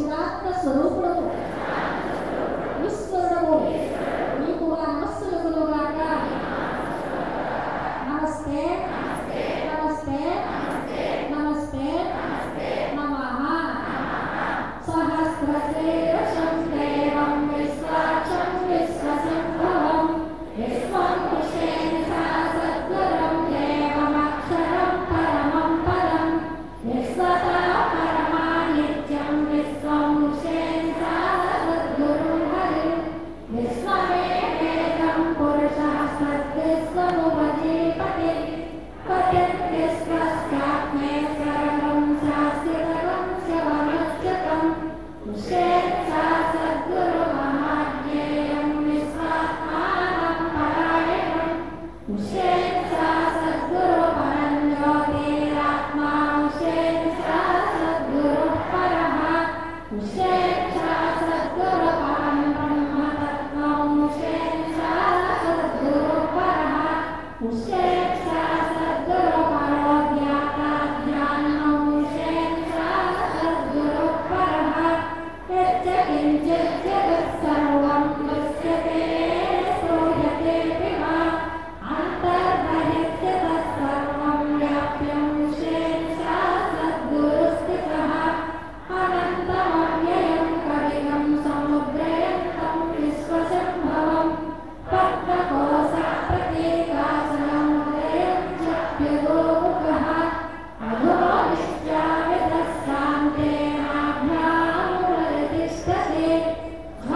ఈశ్వరాత్మ స్వరూపుడము ఈశ్వరుడము నీకు ఆ నమస్సులుగాక నమస్తే నమస్తే నమస్తే నమః సహస్రశీర్షం దేవం విశ్వాక్షం విశ్వసింభవం విశ్వం కుశేన సద్గురం దేవమక్షరం పరమం పదం విశ్వతా పరమానిత్యం విశ్వం కుశేన సద్గురుం హరి విశ్వమేవేదం పురుషः సద్విశ్వముపజీపతి పతిర్విశ్వస్యాత్మే సర్వం శాస్త్రితరం శివమచ్యుతం ఉషేచ్చా సద్గురుమహాజ్ఞేయం విశ్వాత్మానం పరాయణం ఉషేచ్చా సద్గురుపరం జ్యోతిరాత్మా ఉషేచ్చా సద్గురుః పరः ఉషేచ్చా సద్గురుపరం బ్రహ్మతత్త్వం ఉషేచ్చా సద్గురుః పరः ఉషేచ్చా సద్గురుపరో జ్ఞాతా జ్ఞానం ఉషేచ్చా సద్గురుః పరः యచ్చ కించిత్ జగత్ సర్వం దృశ్యతే శ్రూయతేऽपि वा अन्तर्बहिर्य तत्सर्वं व्याप्यं शेषा सद्गुरुस्थितः अनन्तमव्ययं कविगं समुद्रयन्तं विश्वसम्भवं पद्मकोशप्रतीकासनमुदयं चप्यगोमुखः अधोनिश्चावितः शान्तेनाभ्यामुरतिष्ठते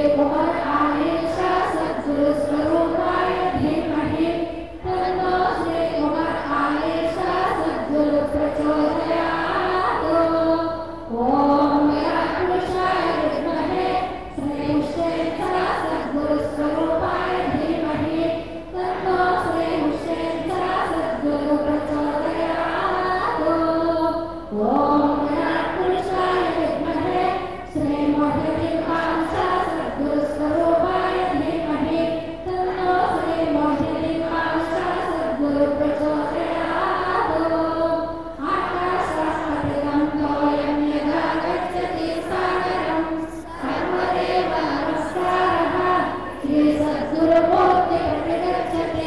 उमर आयेशा सद्गुरु स्वरूपाय धीमहि तन्नो श्री उमर आयेशा सद्गुरु प्रचोदयात् ॐ याकृषाय विद्महे श्रीमुष्टेन्द्रा सद्गुरु स्वरूपाय धीमहि तन्नो श्रीमुष्टेन्द्रा सद्गुरु प्रचोदयात् ॐ याकृषाय विद्महे श्रीमोहिनीकांक्षा सद्गुरु स्वरूपाय धीमहि तन्नो श्रीमोहिनीकांक्षा सद्गुरु प्रचोदयात् आकाशास्पतितं तोयं यदा गच्छति सागरं सर्वदेव नमस्कारः श्रीसद्गुरुमूर्तिप्रतिगच्छति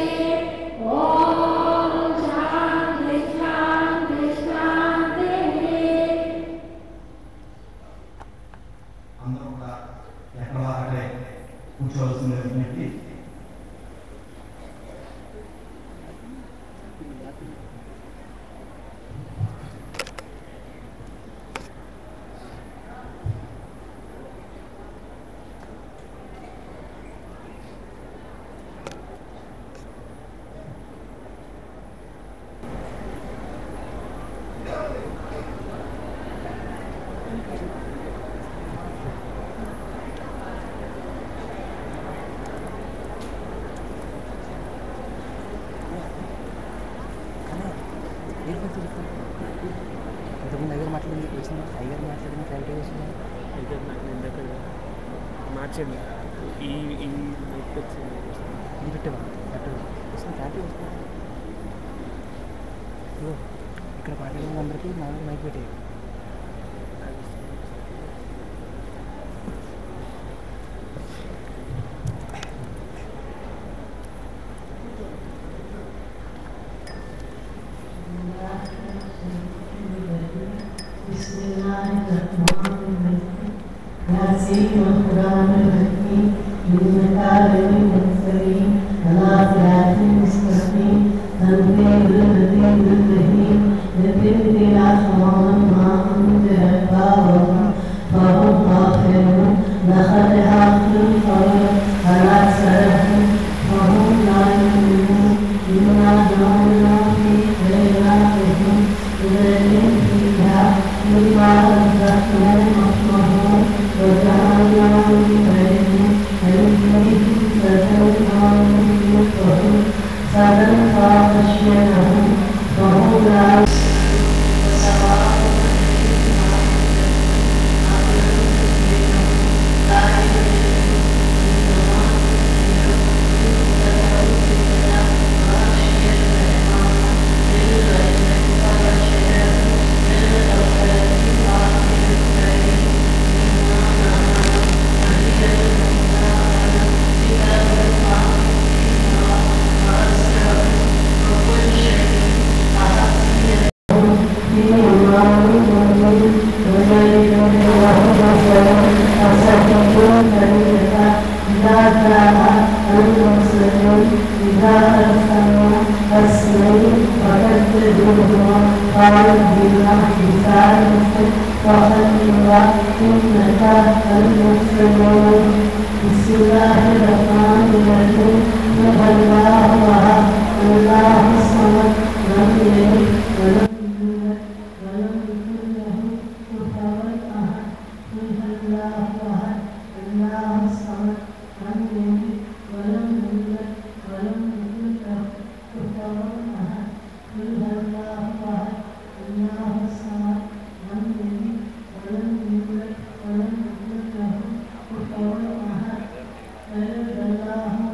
ॐ शान्ति शान्ति शान्तिः అందరూ కూడా ఎక్కడ అక్కడే కూర్చోవలసిన విజ్ఞప్తి ఇంతకుముందు ఐగర్ మాట్లాడింది వచ్చింది ఐగర్ మాట్లాడిన క్లారిటీ వచ్చింది అయితే నాకు ఇందాక మార్చింది ఈ ఈ నెట్ వచ్చింది ఇది పెట్టేవా అటు వస్తుంది క్లారిటీ వస్తుంది ఇదిగో ఇక్కడ మాట్లాడిన అందరికీ మామూలు మైక్ పెట్టే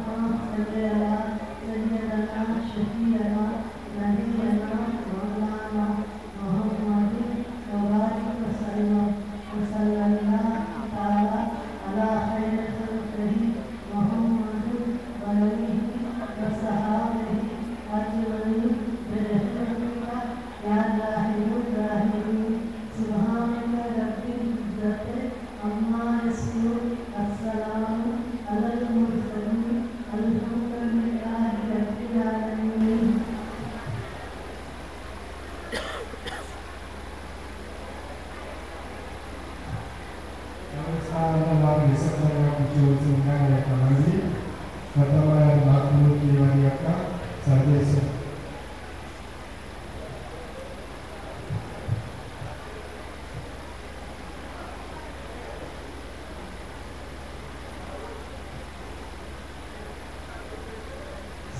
Thank you.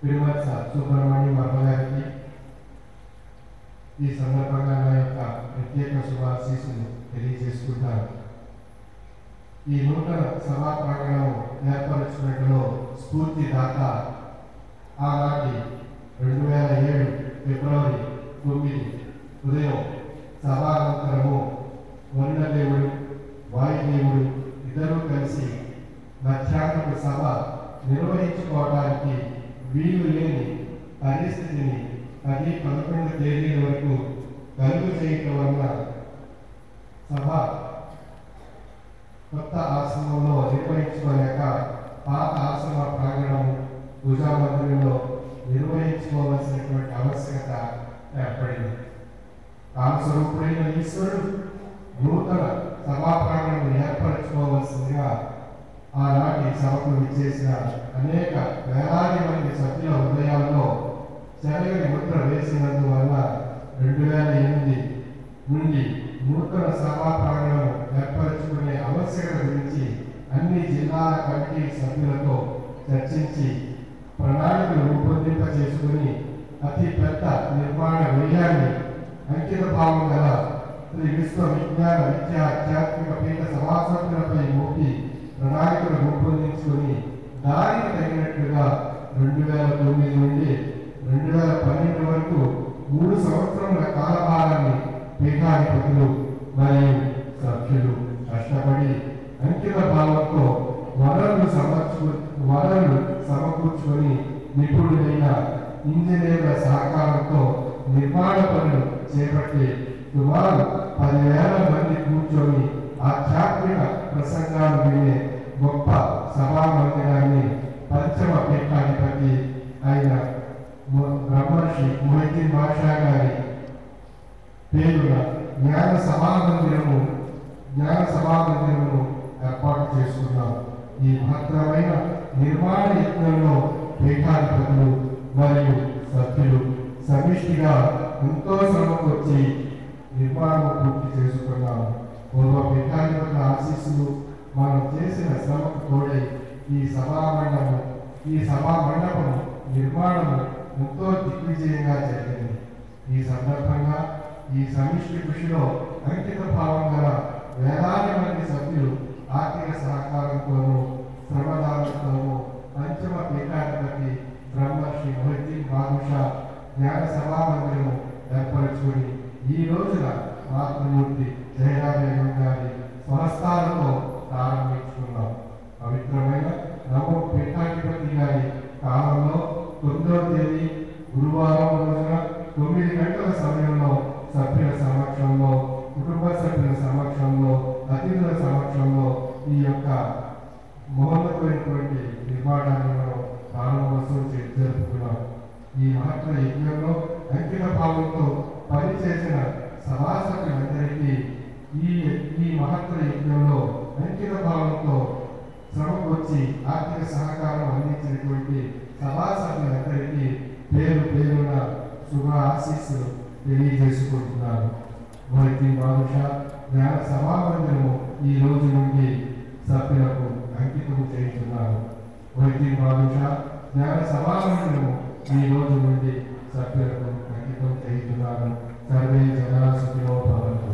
పిడిమత్స సుబ్రహ్మణ్యం వర్మ గారికి ఈ సందర్భంగా నా యొక్క ప్రత్యేక శుభాశీస్సులు తెలియజేసుకుంటాను ఈ నూతన సభా ప్రాంగణం ఏర్పరచినట్లో స్ఫూర్తిదాత ఆనాటి రెండు వేల ఏడు ఫిబ్రవరి తొమ్మిది ఉదయం సభానంతరము వరుణదేవుడు వాయుదేవుడు ఇద్దరూ కలిసి మధ్యాహ్నపు సభ నిర్వహించుకోవడానికి వీలు లేని పరిస్థితిని పది పదకొండు తేదీల వరకు కలుగు చేయటం వలన సభ కొత్త ఆశ్రమంలో నిర్వహించుకోలేక పాత ఆశ్రమ ప్రాంగణం పూజా మందిరంలో నిర్వహించుకోవాల్సినటువంటి ఆవశ్యకత ఏర్పడింది కామస్వరూపుడైన ఈశ్వరుడు నూతన సభా ప్రాంగణం ఏర్పరచుకోవాల్సిందిగా ఆనాటి సభకు విచ్చేసిన అనేక వేలాది మంది సభ్యుల హృదయాల్లో చెరగని ముద్ర వేసినందువల్ల రెండు వేల ఎనిమిది నుండి నూతన సభా ప్రాంగణం ఏర్పరచుకునే ఆవశ్యకత గురించి అన్ని జిల్లాల కమిటీ సభ్యులతో చర్చించి ప్రణాళికలు రూపొందింప చేసుకుని అతి పెద్ద నిర్మాణ వ్యయాన్ని అంకిత భావం గల శ్రీ విశ్వ విజ్ఞాన విద్య ఆధ్యాత్మిక పీఠ సమాసభ్యులపై మోపి ప్రణాళికలు రూపొందించుకొని దానికి తగినట్లుగా రెండు వేల తొమ్మిది నుండి రెండు వేల పన్నెండు వరకు మూడు సంవత్సరముల కాలభారాన్ని పీఠాధిపతులు మరియు సభ్యులు కష్టపడి అంకిత భావంతో వనరులు సమర్చు వనరులు సమకూర్చుకొని నిపుణులైన ఇంజనీర్ల సహకారంతో నిర్మాణ పనులు చేపట్టి సుమారు పదివేల మంది కూర్చొని ఆధ్యాత్మిక ప్రసంగాలు వినే గొప్ప సభా మందిరాన్ని పంచమ పీఠాధిపతి అయిన ము- బ్రహ్మర్షి మొహిద్దీన్ బాషా గారి పేరున జ్ఞాన సభామందిరము జ్ఞాన సభామందిరమును ఏర్పాటు చేసుకున్నాం ఈ మహత్తరమైన నిర్మాణ యత్నంలో పీఠాధిపతులు మరియు సభ్యులు సమిష్టిగా ఎంతో శ్రమకు వచ్చి నిర్మాణం పూర్తి చేసుకున్నాము పూర్వ పీఠాధిపతుల ఆశీస్సులు మనం చేసిన శ్రమకు తోడై ఈ సభా మండపం ఈ సభా మండపం నిర్మాణము ఎంతో దిగ్విజయంగా జరిగింది ఈ సందర్భంగా ఈ సమిష్టి కృషిలో అంకిత భావం గల వేలాది మంది సభ్యులు ఆర్థిక సహకారంతోనూ శ్రమదానంతోనూ పంచమ పీఠాధిపతి బ్రహ్మర్షి మొహిద్దీన్ బాదుషా జ్ఞాన సభా మందిరము ఏర్పరచుకొని ఈ రోజున మాతృమూర్తి జయరామేగం గారి స్వహస్తాలతో ప్రారంభించుకున్నాం పవిత్రమైన నమో పీఠాధిపతి గారి కాలంలో తొమ్మిదవ తేదీ గురువారం రోజున తొమ్మిది గంటల సమయంలో సభ్యుల సమక్షంలో కుటుంబ సభ్యుల సమక్షంలో అతిథుల సమక్షంలో ఈ యొక్క మహోన్నతమైనటువంటి నిర్మాణాన్ని మనం ప్రారంభోత్సవం చే- జరుపుకున్నాం ఈ మహత్వ యజ్ఞంలో అంకిత భావంతో పనిచేసిన సభాసభ్యులందరికీ ఈ ఈ మహత్వ యజ్ఞంలో అంకిత భావంతో శ్రమకు వచ్చి ఆర్థిక సహకారం అందించినటువంటి సభాసభ్యులందరికీ పేరు పేరున శుభ ఆశీస్సులు తెలియజేసుకుంటున్నాను మొదటి బాదుషా జ్ఞాన సభామందిరము ఈ రోజు నుండి సభ్యులకు అంకితం చేస్తున్నారు మొదటి బాదుషా జ్ఞాన సభామందిరము ఈ రోజు నుండి సభ్యులకు అంకితం చేస్తున్నారు సర్వే జనా సుఖినో భవంతు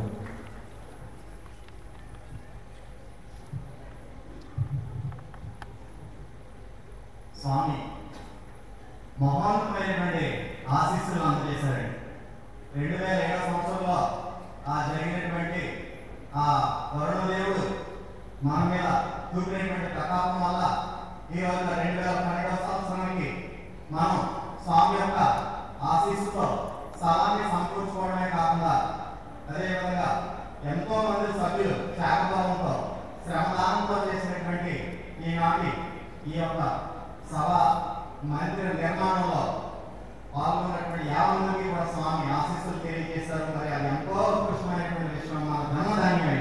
స్వామి మహోన్నతమైనటువంటి ఆశీస్సులు అందజేశారండి రెండు వేల ఏడవ సంవత్సరంలో ఆ జరిగినటువంటి ఆ వరుణదేవుడు మన మీద చూపినటువంటి ప్రతాపం వల్ల ఈ రోజు రెండు వేల పన్నెండవ సంవత్సరానికి మనం స్వామి యొక్క ఆశీస్సుతో స్థలాన్ని సమకూర్చుకోవడమే కాకుండా అదేవిధంగా ఎంతో మంది సభ్యులు త్యాగభావంతో శ్రమదానంతో చేసినటువంటి ఈనాటి ఈ యొక్క సభ మందిర నిర్మాణంలో పాల్గొన్నటువంటి యాభై మందికి కూడా స్వామి ఆశీస్సులు తెలియజేశారు మరి అది ఎంతో ఉత్కృష్టమైనటువంటి విషయం మన ధనధాన్యమై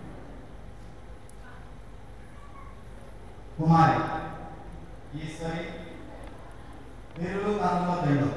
కుమారి ఈశ్వరి వీరులు తనలో తెండు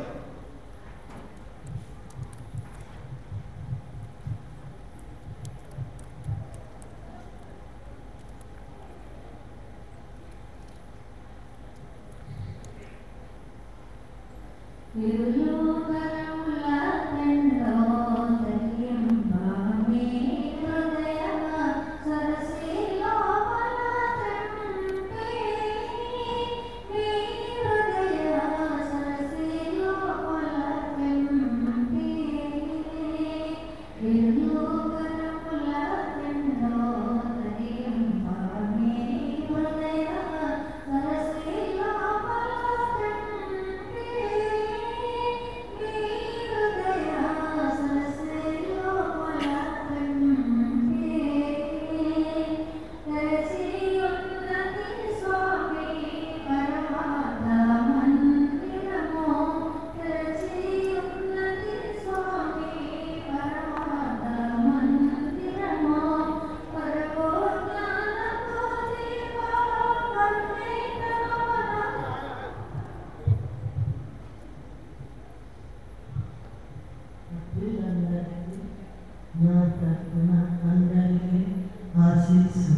నా ప్రార్థన అందరికీ ఆశీస్సు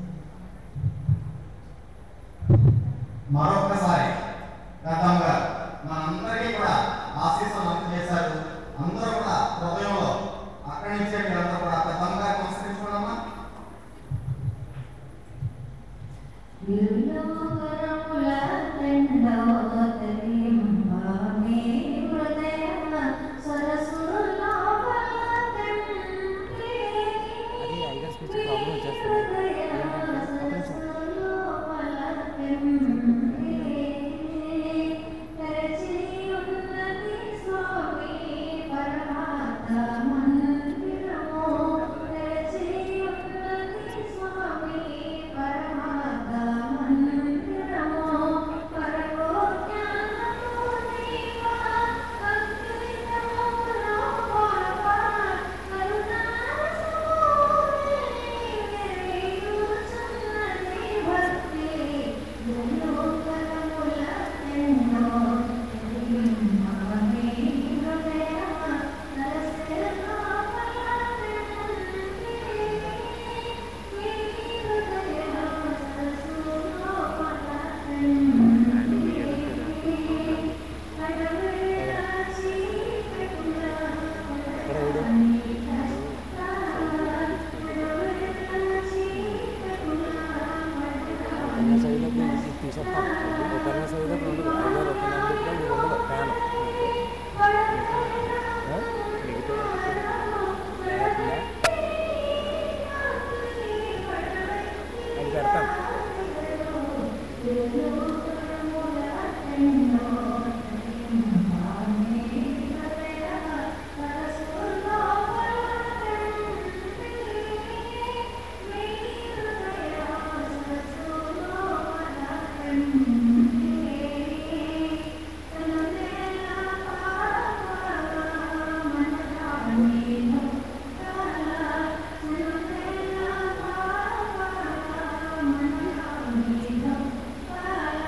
మరొక్కసారి గతంగా మనందరికీ కూడా ఆశీస్సులు అందజేశారు అందరూ కూడా హృదయంలో అక్కడి నుంచే మీరందరూ కూడా పెద్దంగా నమస్కరించుకున్నామా అది ఐగర్ స్పీచ్ ప్రాబ్లం వచ్చేస్తుంది ఏంటంటే ఒక నిమిషం ఎక్కడ వీడు ఒకరిన సైడ్లో ఇది తీసేస్తాం ఒకరిన సైడ్లో ఉండదు ఐదారు ఒకరిన ఇది ఉండదు ఫ్యాన్ మిగతా లేకుండా అది పెడతాను Thank you.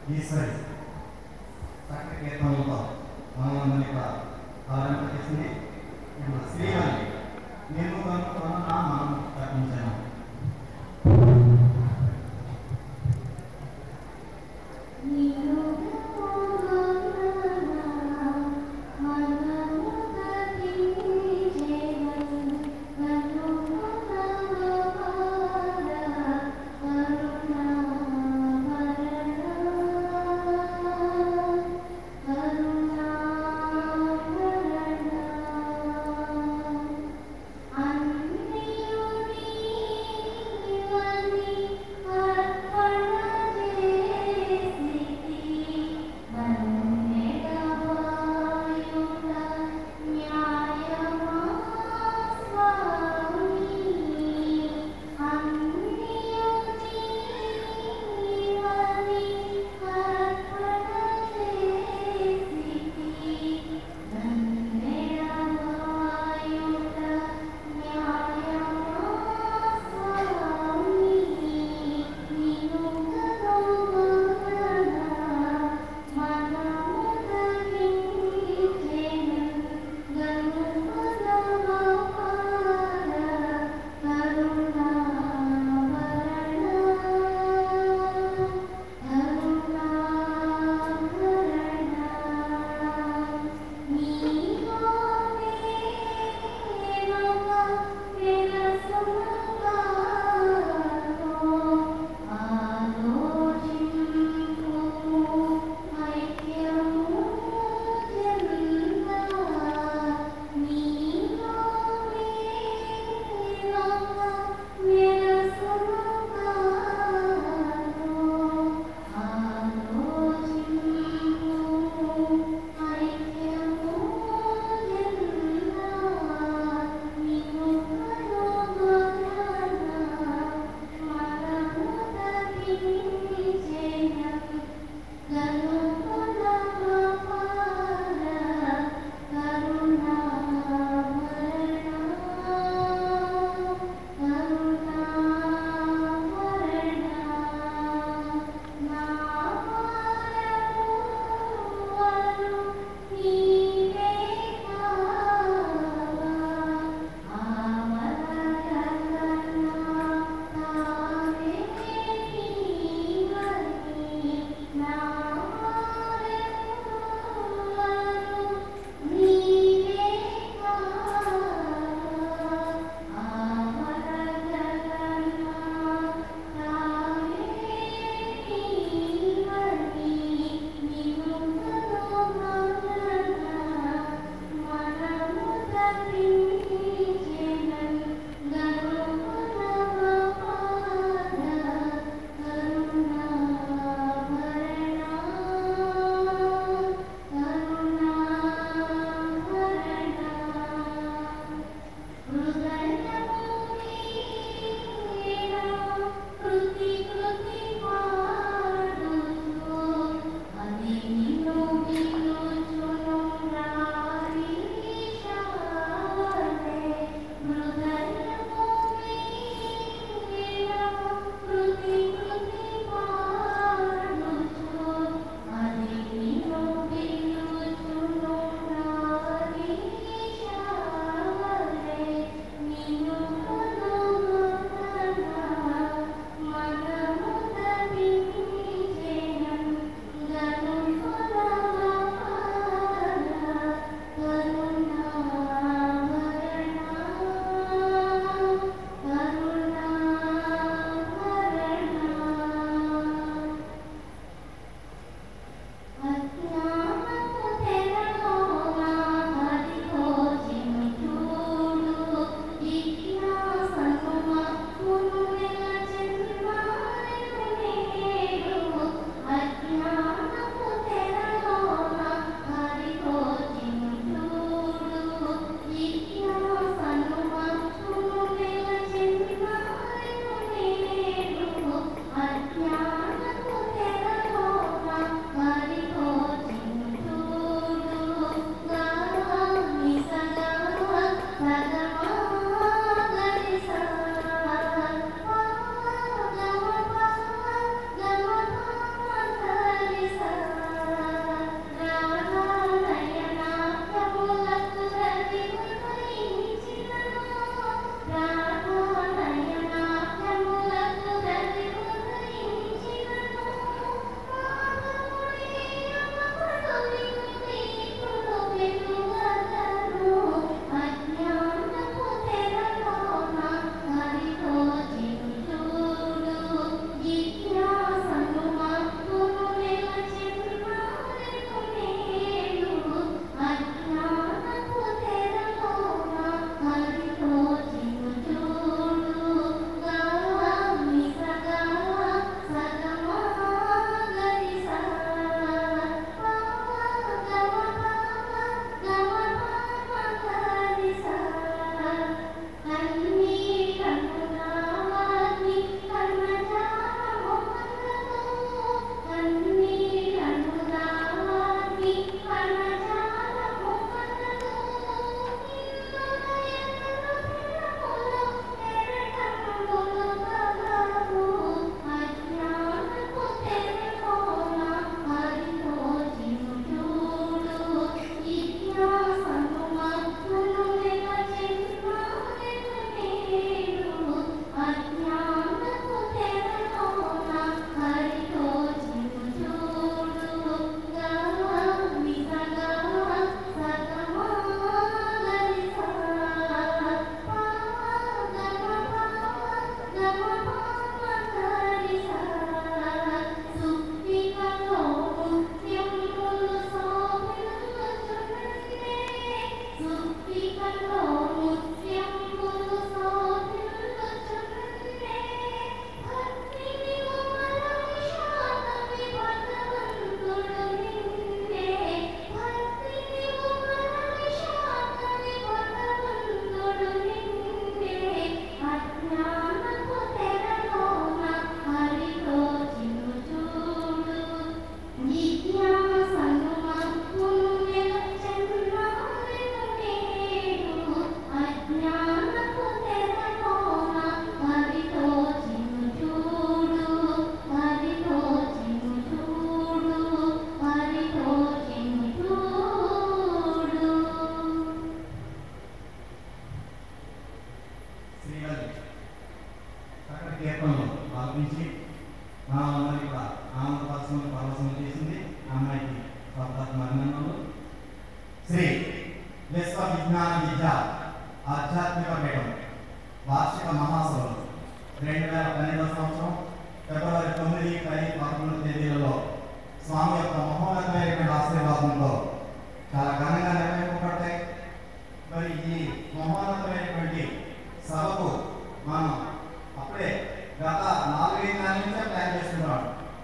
ఈశ్వరి చక్కటి కీర్తనలతో మనల్ని ఇక్కడ ఆరంభించింది ఇప్పుడు శ్రీవాణి నేను కనుక్కున్న నా మనం తప్పించాను కరుణా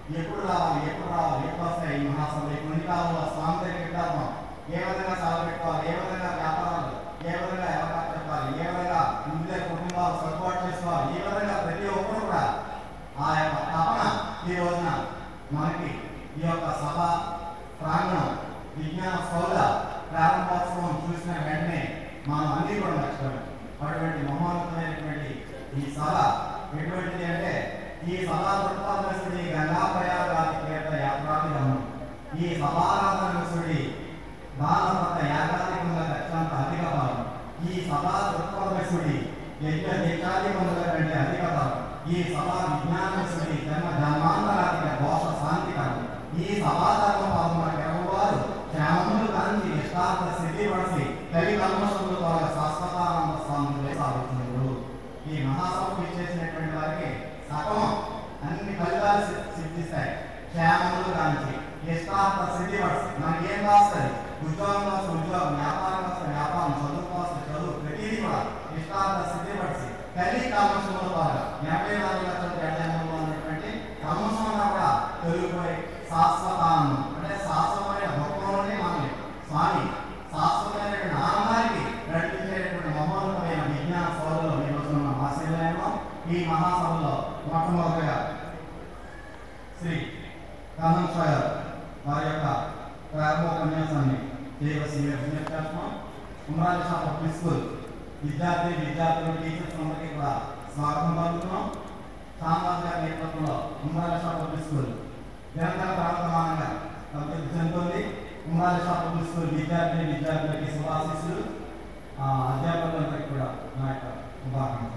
ఎప్పుడు రావాలి ఎప్పుడు రావాలి ఎప్పుడు వస్తాయి ఈ మహాసభలు ఈ కొన్ని కాలంలో స్వామి దగ్గరికి వెళ్తాము ఏ విధంగా సెలవు పెట్టుకోవాలి ఏ విధంగా వ్యాపారాలు ఏ విధంగా ఎవరికి చెప్పాలి ఏ విధంగా ఇంటి దగ్గర కుటుంబాలు సర్దుబాటు చేసుకోవాలి ఈ విధంగా ప్రతి ఒక్కరు కూడా ఆ యొక్క తపన ఈ రోజున మనకి ఈ యొక్క సభ ప్రాంగణం విజ్ఞాన సౌధ ప్రారంభోత్సవం చూసిన వెంటనే మనం అన్ని కూడా మర్చిపోయాం అటువంటి మహోన్నతమైనటువంటి ఈ సభ ఎటువంటిది అంటే ఈ సభా దృక్పథుడి గంగా ప్రయాగాది తీర్థ యాత్రాది గమనం ఈ సభారాధనుడి బాలపత యాగాదికంగా అత్యంత అధిక భాగం ఈ సభా దృక్పథుడి యజ్ఞ దీక్షాధికముల కంటే అధిక భాగం ఈ సభా విజ్ఞానసుడి జన్మ జన్మాంతరాధిక దోష శాంతికరం ఈ సభాధర్మ పాల్గొన్న వారు క్షేమములు కాంచి ఇష్టార్థ స్థితి పడిసి కలి కల్మషములు ద్వారా శాశ్వతానంద స్వామి సాగుతున్నారు ఈ మహాసభకు ఇచ్చేసినటువంటి వారికి సకమం అన్ని ఫలితాలు సి- సిద్ధిస్తాయి క్షేమములు కాంచి ఇష్టార్థ స్థితి పడిసి మనకి ఏం కాస్తుంది ఉద్యోగం కోసం ఉద్యోగం వ్యాపారం కోసం వ్యాపారం చదువు కోసం చదువు ప్రతిదీ కూడా ఇష్టార్థ స్థితి పడిసి కలి కల్మషముల ద్వారా ఎనభై నాలుగు లక్షల ఏడాదిలో ఉన్నటువంటి కల్మషం కూడా తొలగిపోయి శాశ్వతానందం అంటే శాశ్వతమైన భక్తులనే మనల్ని స్వామి శాశ్వతమైనటువంటి ఆనందానికి నడిపించేటువంటి మహోన్నతమైన విజ్ఞాన సోదరులు ఈ రోజున మనం ఆశీర్వాదం ఈ మహాసభలో మొట్టమొదటిగా శ్రీ కామన్ గారు వారి యొక్క ప్రారంభోపన్యాసాన్ని చేయవలసి విజ్ఞప్తి చేస్తున్నాం ఉమరాలి షాప్ పబ్లిక్ స్కూల్ విద్యార్థి విద్యార్థులు టీచర్స్ అందరికీ కూడా స్వాగతం పలుకుతున్నాం సామాజిక గారి నేతృత్వంలో ఉమరాలి షాప్ పబ్లిక్ స్కూల్ నిరంతర ప్రారంభమానంగా అభివృద్ధి చెందుతుంది ఉమరాలి షాప్ పబ్లిక్ స్కూల్ విద్యార్థి విద్యార్థులకి శుభాశీస్సులు ఆ, అధ్యాపకులందరికీ కూడా నా యొక్క శుభాకాంక్షలు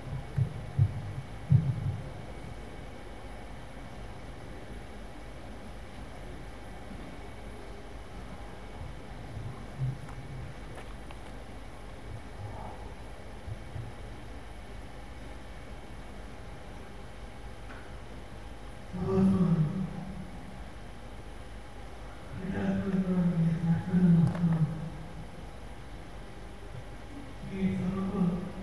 ఈ సభకు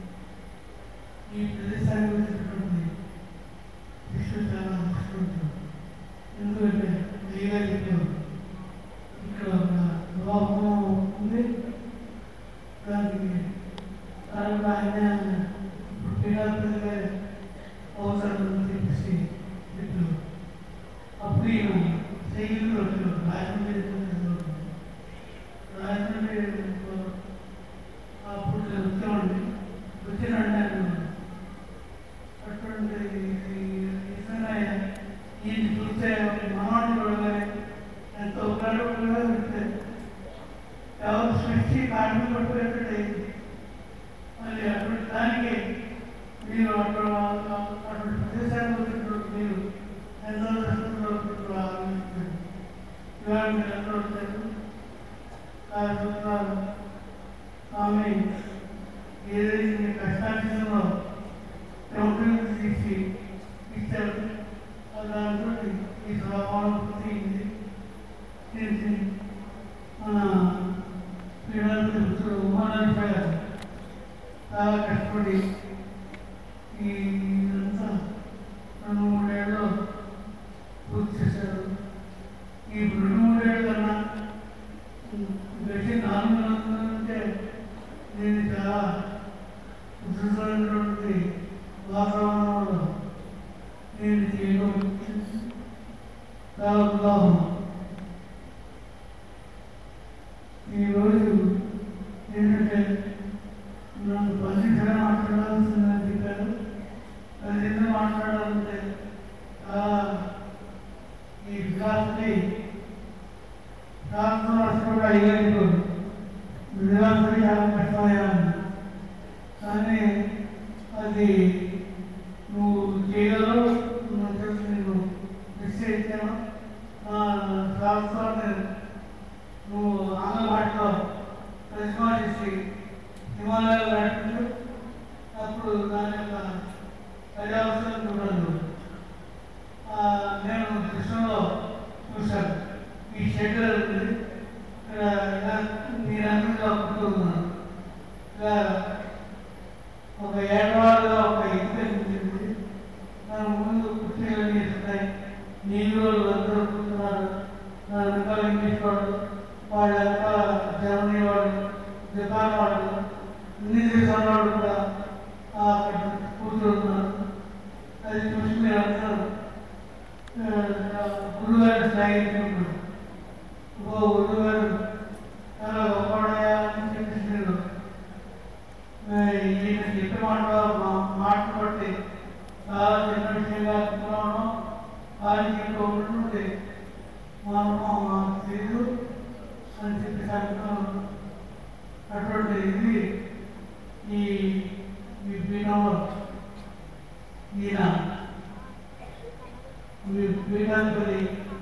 ఈ ప్రదేశానికి వచ్చినటువంటి విష్ణు చాలా నష్టపోతాం ఎందుకంటే అయ్యగా చెప్పారు ఇక్కడ ఒక లోపం ఉంది దానికి దానికి ఆయన ఇప్పుడు పీడాపతిగా అవసరం ఉందని చెప్పేసి చెప్పారు అప్పుడు ఈయన సైకిల్ వచ్చారు రాజమండ్రి రాజమండ్రి అప్పుడు వచ్చేవాడిని వచ్చినంటే అటువంటి నిజంగా ఈయన చూస్తే మనవాడిని చూడగానే ఎంతో గర్వంగా ఉంటే ఎవరు సృష్టి కారణం పట్టుకున్నట్టు మళ్ళీ అటువంటి దానికి మీరు అక్కడ అటువంటి ప్రదేశానికి వచ్చినప్పుడు మీరు ఎంతో దర్శనంలో ఆలోచించారు ఇవాళ మీరు అందరూ వచ్చారు ఆ సూత్రాలు ఆమె ఏదైతే కష్టార్జితంలో కంపెనీ తీసి ఇచ్చారు ఆ దాంతో ఈ స్వభావం పూర్తయింది తీసి మన క్రీడలు మిత్రుడు ఉమానాథ్ చాలా కష్టపడి ఈ ఇదంతా రెండు మూడేళ్ళు పూర్తి చేశారు ఈ రెండు మూడేళ్ళ కన్నా గట్టి నాలుగు నెలల నుంచే నేను చాలా ఉధృతమైనటువంటి వాతావరణంలో నేను చేయడం చాలా ఉదాహరణ ఈరోజు ఏంటంటే నన్ను పన్నెండు మాట్లాడాల్సిందని చెప్పారు అది ఎందుకు మాట్లాడాలంటే చాలా ఈ వికాసని రాష్ట్రం కూడా అయ్యేందుకు విధానం చాలా కష్టమయ్యాను కానీ అది నువ్వు చేయగలవు నువ్వు తెలిసి నేను నిశ్చయించాను నా రాష్ట్రాన్ని నువ్వు ఆంగ్ల భాషలో తర్జుమా చేసి హిమాలయాలు నడిపించు అప్పుడు దాని యొక్క పర్యావసరం చూడదు ఆ, నేను కృష్ణలో చూశాను ఈ షెడ్యూల్ ఉంది ఇక్కడ ఇలా మీరందరిలో ఉంటున్నాను ఇలా ఒక ఏడవాళ్ళలో ఒక ఇల్లు ఉంటుంది దాని ముందు కుర్చీలు ఉంటాయి నీళ్ళు వాళ్ళు అందరూ కూర్చున్నారు నా వెనకాల ఇంగ్లీష్ వాళ్ళు వాళ్ళ వెనకాల జర్మనీ వాళ్ళు జపాన్ వాళ్ళు అన్ని దేశాల వాళ్ళు కూడా ఆ అక్కడ కూర్చున్నారు అది చూసి మీరు అందరూ ఆ, గురుగారు సాగించినప్పుడు ఓ గురుగారు చాలా గొప్పవాడయా అని చెప్పేసి మీరు ఆ, ఈయన చెప్పే మాట మా- మాటను బట్టి చాలా చిన్న విషయంగా అనుకున్నాను ఆయనకి ఇంకా ఉంటుంటే మనము మాకు తెలియదు అని చెప్పేసి అనుకున్నాను అటువంటి ఇది ఈ ఈ బీనంలో ఈయన ఈ పీఠాధిపతి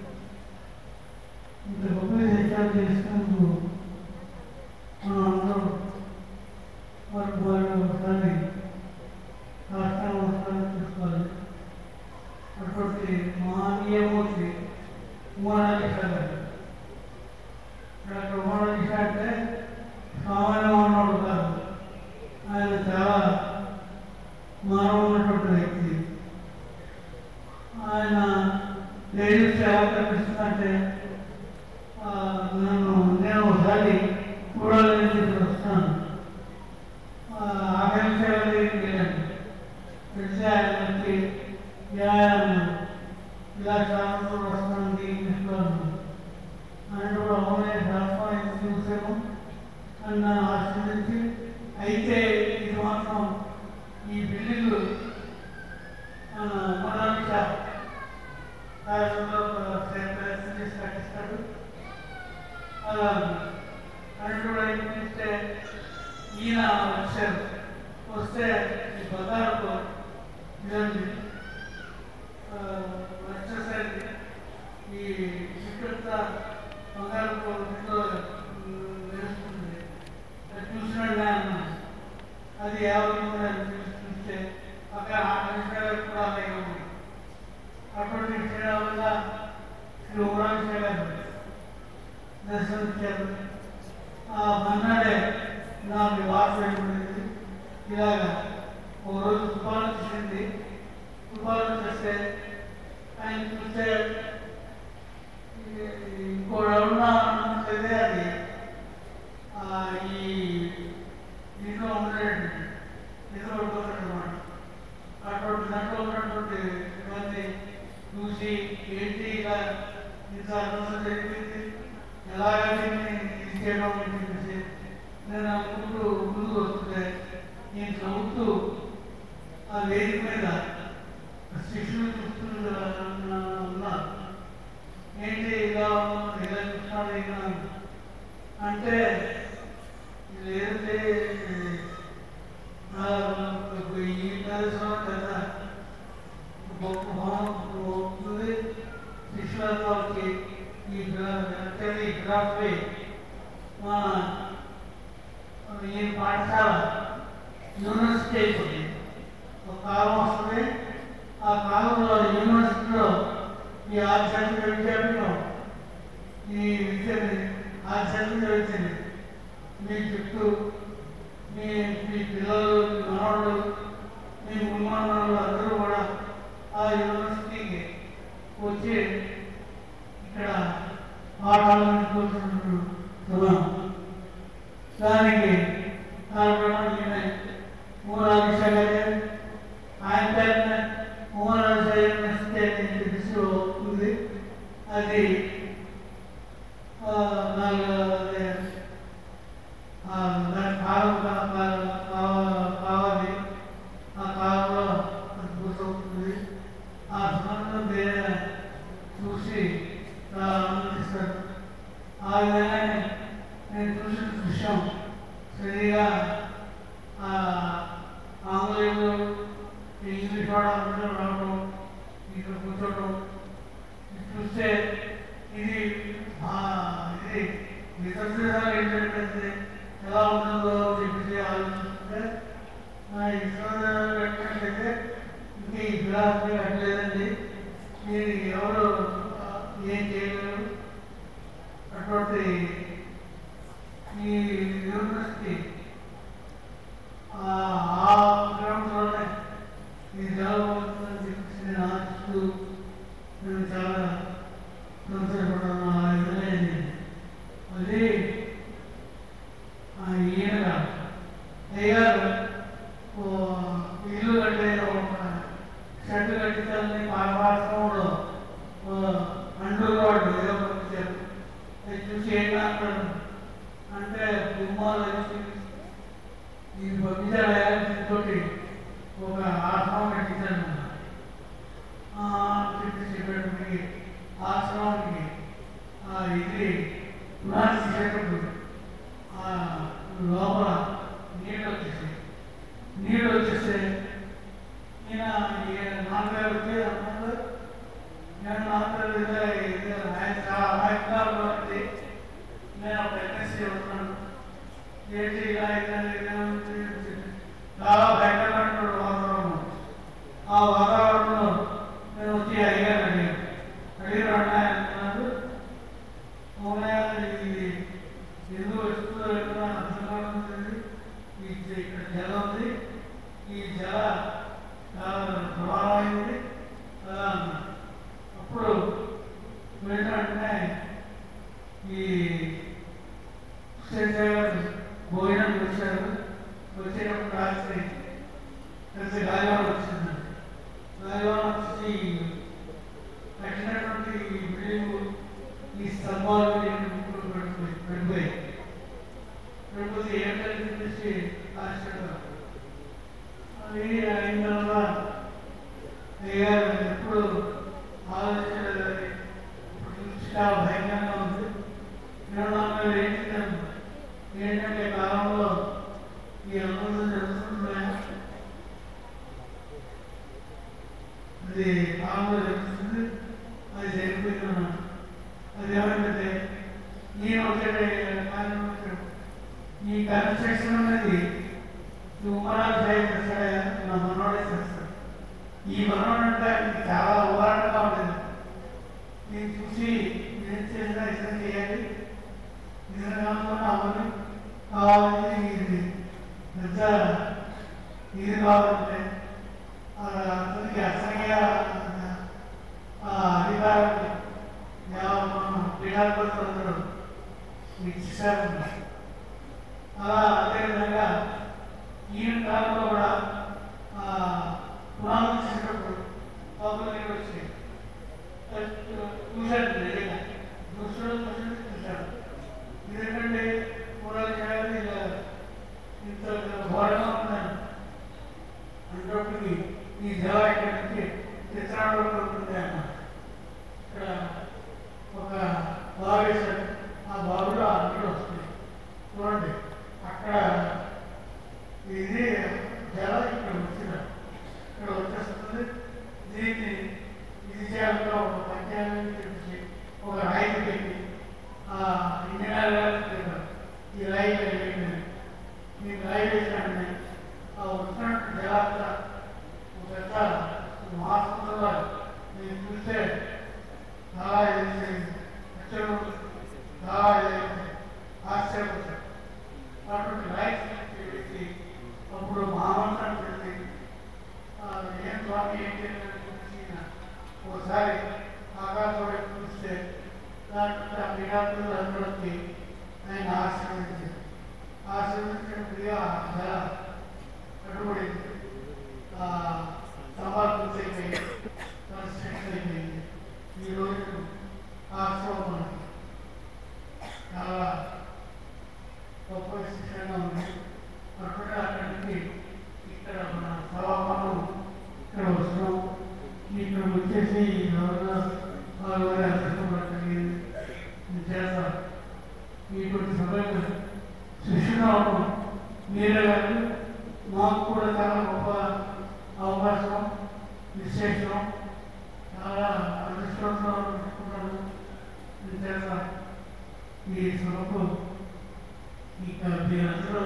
ఇంత గొప్ప శిక్షణ చేసినందుకు మనం అందరూ వారు వారు ఒకసారి రాష్ట్రం ఒకసారి చూసుకోవాలి అటువంటి మహనీయమూర్తి ఉమానాధిక గారు డాక్టర్ ఉమానాధిక అంటే సామాన్య మానవుడు కాదు ఆయన చాలా మానవున్నటువంటి వ్యక్తి ఆయన లేడీస్ ఎలా కనిపిస్తుందంటే ఆ, నన్ను నేను ఒకసారి చూడాలని చెప్పి వస్తాను ఆకాంక్షలు లేదండి పెడితే ఆయన వచ్చి వ్యాయామం ఇలా చాలా రోజులు వస్తాను తీసుకున్నాను ఆయన కూడా అవునే రాష్ట్రం చూసాము అని నన్ను ఆశ్రయించి అయితే ఇది మాత్రం ఈ బిల్డింగ్ మొదటి షాప్ ప్రయత్నం చేసి కట్టిస్తాడు అలా అని కూడా ఏంటంటే ఈయన వచ్చారు వస్తే ఈ బజార్కు ఇదండి వచ్చేసరికి ఈ చుట్టూ బంగారపు ఇంట్లో వేస్తుంది అది చూసినాడు అన్న అది ఎవరు చూస్తే అక్కడ ఆ మనిషి కూడా అలాగే ఉంది అటువంటి చేయడం వల్ల శ్రీ ఉరాంశ గారు దర్శనమిచ్చారు ఆ మన్నాడే నాకు వార్త ఏర్పడింది ఇలాగా ఓ రోజు తుఫాను వచ్చింది తుఫాను చేస్తే ఆయన చూస్తే ఇంకో రౌండ్ అన్నట్లయితే అది ఆ, ఈ దీంట్లో ఉండేది దీంట్లో ఉంటుంది అనమాట అటువంటి దాంట్లో ఉన్నటువంటి ఇవన్నీ చూసి ఏంటి ఇలా ఇంత అర్థం జరిగింది ఎలాగ దీన్ని ఇది చేయడం అని చెప్పేసి నేను ఆ ముందు ముందు వస్తుంటే నేను చదువుతూ ఆ వేదిక మీద శిష్యులు చూస్తున్నా ఉన్నా ఏంటి ఇలా ఉన్నావు? ఇలా చూస్తున్నాడు ఇలా అంటే లేదంటే ఆ, ఈ ప్రదేశంలో కదా గొప్ప భావం అవుతుంది శిష్యులకి ఈ అంటే ఈ గ్రాఫీ మా ఈ పాఠశాల యూనివర్సిటీ అయిపోయింది ఒక కాలం వస్తుంది ఆ కాలంలో యూనివర్సిటీలో ఈ ఆధ్యాత్మిక విద్యాపీఠం ఈ విద్యని ఆధ్యాత్మిక విద్యని మీ చుట్టూ మీ మీ పిల్లలు మీ మనవాళ్ళు మీ మున్మానాలు అందరూ కూడా ఆ యూనివర్సిటీకి వచ్చి ఇక్కడ పాఠాలను కూర్చుంటున్నాం దానికి కారణం ఈయన మూలాభిషేకాలే ఆయన పేరున మూలాభిషేక యూనివర్సిటీ అని చెప్పేసి ఉంది అది ఆ, నాలుగు అదే, ఆ, దాని కాలం కా- కా- కావ- కావాలి ఆ కాలంలో అది పూర్తవుతుంది ఆ సంబంధం వేరే చూసి చాలా ఆనందిస్తారు ఆ విధంగానే నేను చూసిన విషయం సరిగా ఆ ఆంగ్లేయులు ఇంగ్లీష్ వాడు అందరూ రావడం ఇక్కడ కూర్చోవడం ఇది చూస్తే ఇది ఆ, ఇది ఇతర దేశాలు ఏంటంటే ఎలా ఉంటుందో చెప్పేసి ఆలోచిస్తుంటే ఆ ఇతర దేశాలు ఏంటంటే ఇంక ఈ ఫిలాసఫీ కట్టలేదండి దీనికి ఎవరు ఆ, ఏం చేయలేరు అటువంటి ఈ యూనివర్సిటీ ఆ ఆ గ్రౌండ్లోనే ఈ జరగబోతుందని చెప్పేసి నేను ఆశిస్తూ నేను చాలా సినిమాలు వచ్చి ఈ పంపించాలి తోటి ఒక ఆశ్రమం కట్టించాను చెప్పేటప్పటికి ఆశ్రమానికి ఆ ఇది పునాది చేసేటప్పుడు ఆ లోపల నీళ్ళు వచ్చేసి నీళ్ళు వచ్చేస్తే ఈయన ఈ నాన్నగారు వచ్చి అన్నారు నేను నాన్నగారు ఇదే ఇదే ఆయన చాలా అమాయకాలు ఉంది నేను ఒక ఎన్ఎస్సీ ఉన్నాను ఏంటి ఇలా ఇలా ఇలా ఉంది అని చెప్పి చాలా భయంకరమైన వాతావరణం ఆ వాతావరణంలో నేను వచ్చి అడిగాను అడిగాను అడిగారు అన్నారు అవునయ్య, ఇది ఎందుకు వస్తుందో ఎక్కడ అర్థం కావట్లేదు. ఈ జ- ఇక్కడ జలం ఉంది ఈ జల చాలా ప్రమాదమైంది అలా అన్నారు. అప్పుడు వెళ్ళిన వెంటనే ఈ స్టేట్ గారు భోజనం వచ్చారు వచ్చేటప్పుడు రాత్రి కలిసి గాలివాన వచ్చింది గాలివాన వచ్చి కట్టినటువంటి ఈ బిల్డింగ్ ఈ స్తంభాలు పడిపోయి పడిపోయి పడిపోతే ఏంటని చెప్పేసి ఆశ్చర్యం అది అయిన తర్వాత అయ్యా నేను ఎప్పుడు ఆలోచించలేదు అది. ఇప్పుడు చూసి చాలా భయంకరంగా ఉంది నేను నాకు ఏంటి ఏంటంటే కాలంలో ఈ అనుభవం జరుగుతున్నాయి అది కాలంలో జరుగుతుంది అది జరిగిపోయింది అది ఏమంటే నేను ఒకటే కారణం వచ్చాడు. ఈ కన్స్ట్రక్షన్ అనేది ఈ ఉమరాలు చేస్తాడే నా మనోడే చేస్తాడు ఈ మనోడు అంటే ఆయనకి చాలా ఉదాహరణగా ఉంటుంది నేను చూసి నేను చేసినా ఇష్టం చేయాలి నిజంగా అవన్నీ కావాలని ఇది పెద్ద ఇది కావాలంటే ఆ అతనికి అసహ్య ఆ అధికారాన్ని పీఠాధిపతులందరూ ఇచ్చేసారు అలా అదేవిధంగా ఈయన కాలంలో కూడా ఆ, పురాణం చేసేటప్పుడు పబ్బులు నీళ్ళు వచ్చాయి చూశాడు నిజంగా దృష్టిలో చూసి చూశాడు ఎందుకంటే పురాణం చేయాలి ఇలా ఇంత ఘోరంగా ఉన్నాను అంటప్పటికి ఈ జల ఇక్కడి నుంచి చిత్రాలు ఉంటుంది అన్నమాట ఇక్కడ ఒక బావి వేశాడు ఆ బావిలో ఆ నీళ్ళు వస్తాయి చూడండి అక్కడ ఇది జల ఇక్కడ వచ్చిన ఇక్కడ వచ్చేస్తుంది దీన్ని ఇది చేయాలంటే ఒక పంచాయతీ తెలిసి ఒక రాయి పెట్టి ఆ ఇంజనీర్ గారు చెప్పారు ఈ రాయి వేయండి ఈ రాయి వేసాడని ఆ వచ్చినట్టు జలాంతా ఒక పెద్ద మహాసముద్రంలో నేను చూస్తే చాలా ఇది అచ్చరు చాలా ఇది ఆశ్చర్యపోతాడు అటువంటి లైఫ్ పెట్టి అప్పుడు మహామంత్రం పెట్టి ఆ, ఏం స్వామి ఏం చేయాలని చూసి ఈయన ఒకసారి ఆకాశం వైపు చూస్తే దాంట్లో ఆ విరాటులు అందరికి ఆయన ఆశీర్వదించారు ఆశీర్వదించినట్టుగా జల కట్టుబడింది ఆ సవాల్ పూర్తయిపోయింది కన్స్ట్రక్షన్ అయిపోయింది ఈరోజు ఆశ్రమం మనకి చాలా గొప్ప విశేషంగా ఉంది అక్కడ అక్కడి నుంచి ఇక్కడ మన సభాపనం ఇక్కడ వస్తున్నాం ఇక్కడ వచ్చేసి ఎవరైనా వాళ్ళు అదృష్టపడగలిగింది చేత ఇటువంటి సభకు శిష్యురావు మీరే గారు మాకు కూడా చాలా గొప్ప అవకాశం విశేషం చాలా అదృష్టంతో అనుకున్నాను చేత ఈ సభకు ఇక మీరందరూ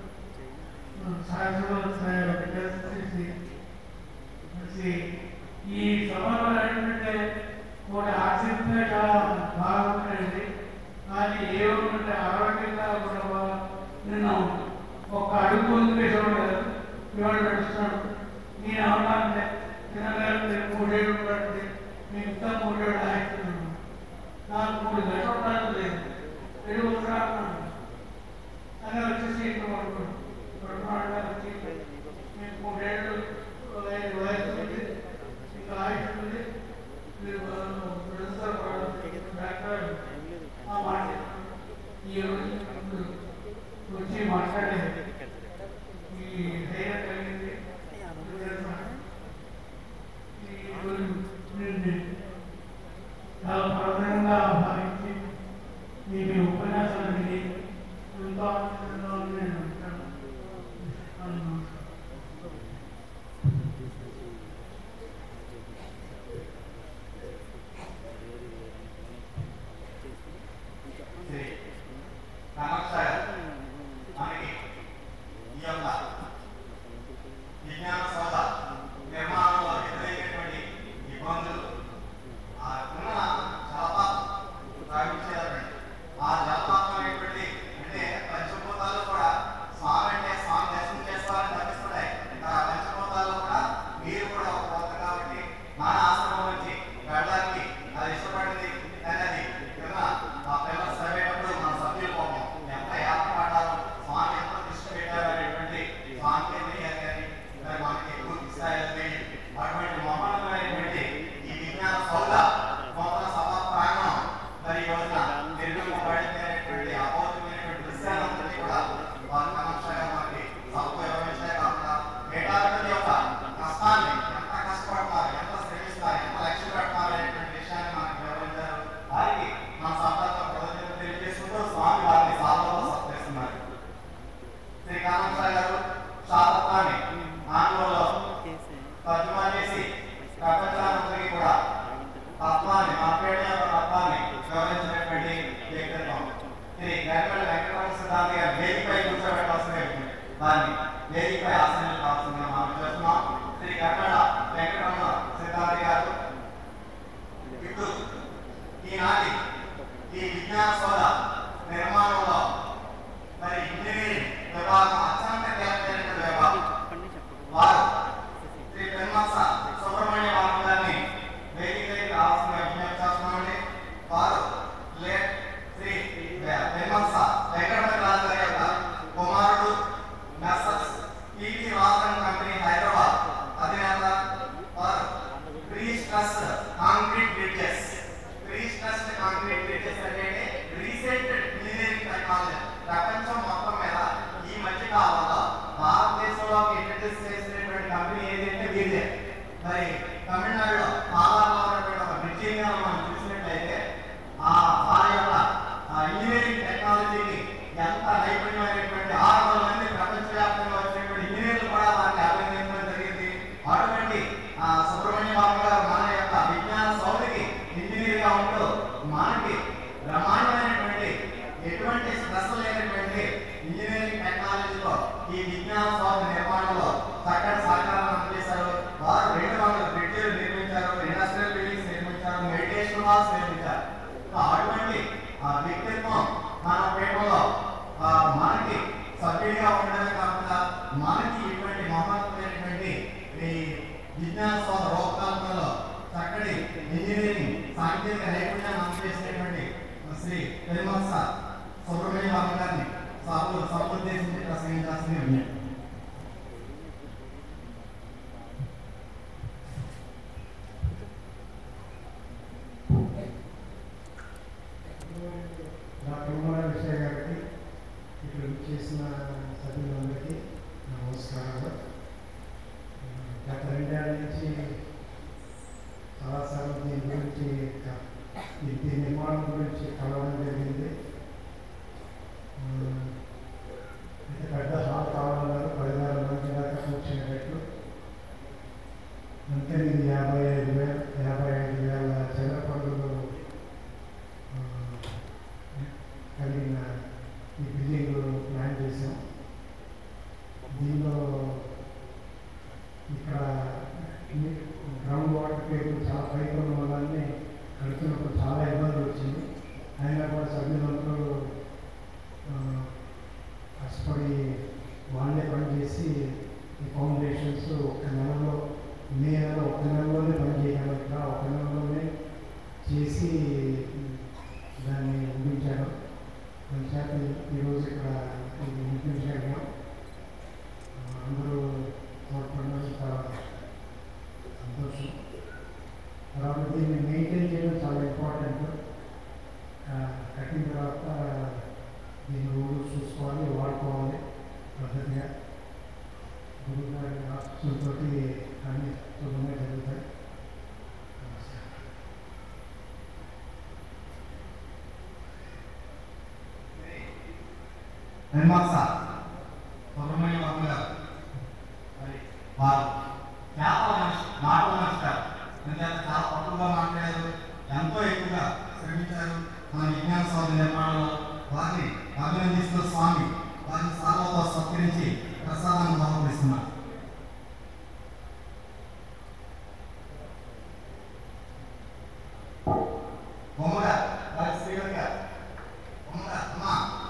సాయంత్రం చేసి వచ్చి ఈ సభలో ఏంటంటే ఒక ఆసక్తిగా చాలా బాగుంటుంది కానీ ఏమంటే ఆరోగ్యంగా కూడా నేను ఒక అడుగు ముందు వేసేవాడు ఇవాళ నడుస్తున్నాడు నేను అవునంటే తినగలిగితే మూడేళ్ళు ఉంటుంది నేను ఇంకా మూడేళ్ళు ఆగుతున్నాను నాకు మూడు గంటలు లేదు రెండు ఉత్తరాలు అని వచ్చేసి ఇక్కడ పడుకోండి పడుకున్నాడు వచ్చి మీకు మూడేళ్ళు వయ- వయసు ఉంది ఇంకా ఆయుష్ ఉంది మీరు ప్రొఫెసర్ డాక్టర్ ఆ మాట చెప్పారు. ఈ రోజు ముందు వచ్చి మాట్లాడలేదు ఈ ధైర్యం కలిగింది ఈ రోజు నుండి చాలా ప్రధానంగా భావించి మీ మీ ఉపన్యాసాలు విని ఎంతో ఆనందంగా ఉంది నేను అంటాను. అవును. శ్రీ రామకృష్ణ మనకి ఈ యొక్క విజ్ఞాన సౌధ నిర్మాణంలో ఎదురయ్యేటువంటి ఇబ్బందులు ఆ ఉన్న జలపాతం ప్రవహించేదండి ఆ జలపాతం అనేటువంటి అంటే పంచభూతాలు కూడా స్వామి అంటే స్వామి దర్శనం చేసుకోవాలని తప్పిస్తున్నాయి ఆ పంచభూతాల్లో కూడా మీరు కూడా ఒక పోత కాబట్టి మన ఆశ్రమం నుంచి వెళ్ళడానికి అది ఇష్టపడింది కానీ అది కింద ఆ పిల్లలు చదివేటప్పుడు మన సభ్యులు కోపం ఎంత యాత్ర పడ్డారు స్వామి ఎంత దృష్టి పెట్టారు అనేటువంటి స్వామికి తెలియాలి కానీ మరి మనకి ఎక్కువ దిశాయి అటువంటి మహోన్నతమైనటువంటి ఈ విజ్ఞాన సౌధ నూతన సభా ప్రాంగణం మరి ఈ రోజున నిర్మింపబడింది అనేటువంటి అపౌర్యమైనటువంటి దృశ్యాలందరినీ కూడా వారి కమర్షియల్గా మనకి సభకు నిర్వహించే కాకుండా ఏటాది యొక్క కష్టాన్ని ఎంత కష్టపడతారు ఎంత శ్రమిస్తారు ఎంత లక్ష్య పెడతారు అనేటువంటి విషయాన్ని మనకి వివరించారు వారికి మన సభతో కృతజ్ఞతలు తెలియజేసుకుంటూ స్వామి వారిని సాధనలో సత్కరిస్తున్నారు శ్రీ కామేశ్వర గారు శాతత్వాన్ని ఆంగ్లంలో తర్జుమా చేసి ప్రపంచానందరికీ కూడా తత్వాన్ని మార్పేట యొక్క తత్వాన్ని వివరించినటువంటి వ్యక్తిత్వం శ్రీ గరిమల వెంకటరమణ సిద్ధాంత గారు వేదికపై కూర్చోబెట్టాల్సిందే ఉంటుంది వారిని వేదికపై ఆసనం కావాల్సిందిగా మనం చేస్తున్నాం శ్రీ గరిమల వెంకటరమణ సిద్ధాంత గారు ఇప్పుడు ఈనాటి ఈ విజ్ఞాన సోద నిర్మాణంలో మరి ఇంజనీరింగ్ విభాగం అత్యంత కీలకమైనటువంటి విభాగం వారు శ్రీ పెన్మస సుబ్రహ్మణ్య బాబు గారిని వేదికకి రావాల్సిన విజ్ఞప్తి చేస్తున్నామండి వారు లే శ్రీ పెన్మస వెంకటపతి రాజు గారి యొక్క కుమారుడు messrs ET Vasan company Hyderabad అధినేత వారు pre stress concrete bridges pre stress concrete bridges అంటే రీసెంట్ ఇంజనీరింగ్ టెక్నాలజీ ప్రపంచం మొత్తం మీద ఈ మధ్య కాలంలో భారతదేశంలో ఇంట్రడ్యూస్ చేసినటువంటి కంపెనీ ఏదంటే వీరిదే మరి తమిళనాడులో పాలాలో ఉన్నటువంటి ఒక బ్రిడ్జింగ్ మనం చూసినట్లయితే ఆ వారి యొక్క ఆ ఇంజనీరింగ్ టెక్నాలజీకి ఎంత నైపుణ్యమైనటువంటి ఆరు వందల మంది ప్రపంచవ్యాప్తంగా వచ్చినటువంటి ఇంజనీర్లు కూడా వారిని అభినందించడం జరిగింది అటువంటి ఆ సుబ్రహ్మణ్య బాబు గారు మన యొక్క విజ్ఞాన సౌదికి ఇంజనీర్ గా ఉంటూ మనకి బ్రహ్మాండమైనటువంటి ఎటువంటి స్ట్రెస్ లేనటువంటి ఇంజనీరింగ్ టెక్నాలజీలో ఈ విజ్ఞాన సౌధ నిర్మాణంలో చక్కటి సహకారం అందజేశారు వారు రెండు వందల బ్రిడ్జిలు నిర్మించారు ఇండస్ట్రియల్ బిల్డింగ్స్ నిర్మించారు మెడిటేషన్ హాల్స్ నిర్మించారు సో అటువంటి ఆ వ్యక్తిత్వం మన పీఠంలో ఆ, మనకి సభ్యుడిగా ఉండడమే కాకుండా మనకి ఇటువంటి మహోన్నతమైనటువంటి ఈ విజ్ఞాన సౌధ రూపకల్పనలో చక్కటి ఇంజనీరింగ్ సాంకేతిక నైపుణ్యాన్ని అందజేసినటువంటి శ్రీ పెరుమత్స సుబ్రహ్మణ్య బాబు గారిని సభలు సభోద్దేశించి ప్రసంగించాల్సింది ఉంది డాక్టర్ ఉమార విషయ గారికి ఇక్కడ చేసిన సభ్యులందరికీ నా నమస్కారాలు గత రెండేళ్ల నుంచి చాలాసార్లు దీని గురించి క- ఈ దీని నిర్మాణం గురించి కలవడం జరిగింది ఆ, అయితే పెద్ద హాల్ కావాలన్నారు పదివేల మంది దాకా కూర్చునేటట్లు అంతే ఇది యాభై ఐదు వేల యాభై ఐదు వేల చదరపడులు కలిగిన ఈ బిల్డింగ్ ప్లాన్ చేసాం దీనిలో ఇక్కడ గ్రౌండ్ వాటర్ టేబుల్ చాలా పైకి ఉన్న వాళ్ళని కడుతున్నప్పుడు చాలా ఇబ్బంది వచ్చింది అయినా కూడా సభ్యులందరూ ఆ, కష్టపడి వాళ్ళే పనిచేసి ఈ ఫౌండేషన్స్ ఒక నెలలో మే నెలలో ఒక నెలలోనే పని చేయగలుగుతా ఒక నెలలోనే చేసి దాన్ని ముగించారు చేత ఈరోజు ఇక్కడ ఇది ముగించగలిగాం ఆ, అందరూ తోడ్పడడం చాలా సంతోషం తర్వాత దీన్ని మెయింటైన్ చేయడం చాలా ఇంపార్టెంట్ కట్టిన తర్వాత దీన్ని రోజు చూసుకోవాలి వాడుకోవాలి వెన్మాక్స సుబ్రహ్మణ్య వర్మ గారు మరి వారు చేపల మనిషి మాటల మనిషి గారు ఎందుకంటే చాలా తక్కువగా మాట్లాడారు ఎంతో ఎక్కువగా శ్రమించారు మన విజ్ఞాన సౌధ నిర్మాణంలో వారిని అభినందిస్తూ స్వామి వారిని సార్లతో సత్కరించి ప్రసాదాన్ని బహుకరిస్తున్నారు బొమ్మగా వారి శ్రీలంగా బొమ్మగా అమ్మా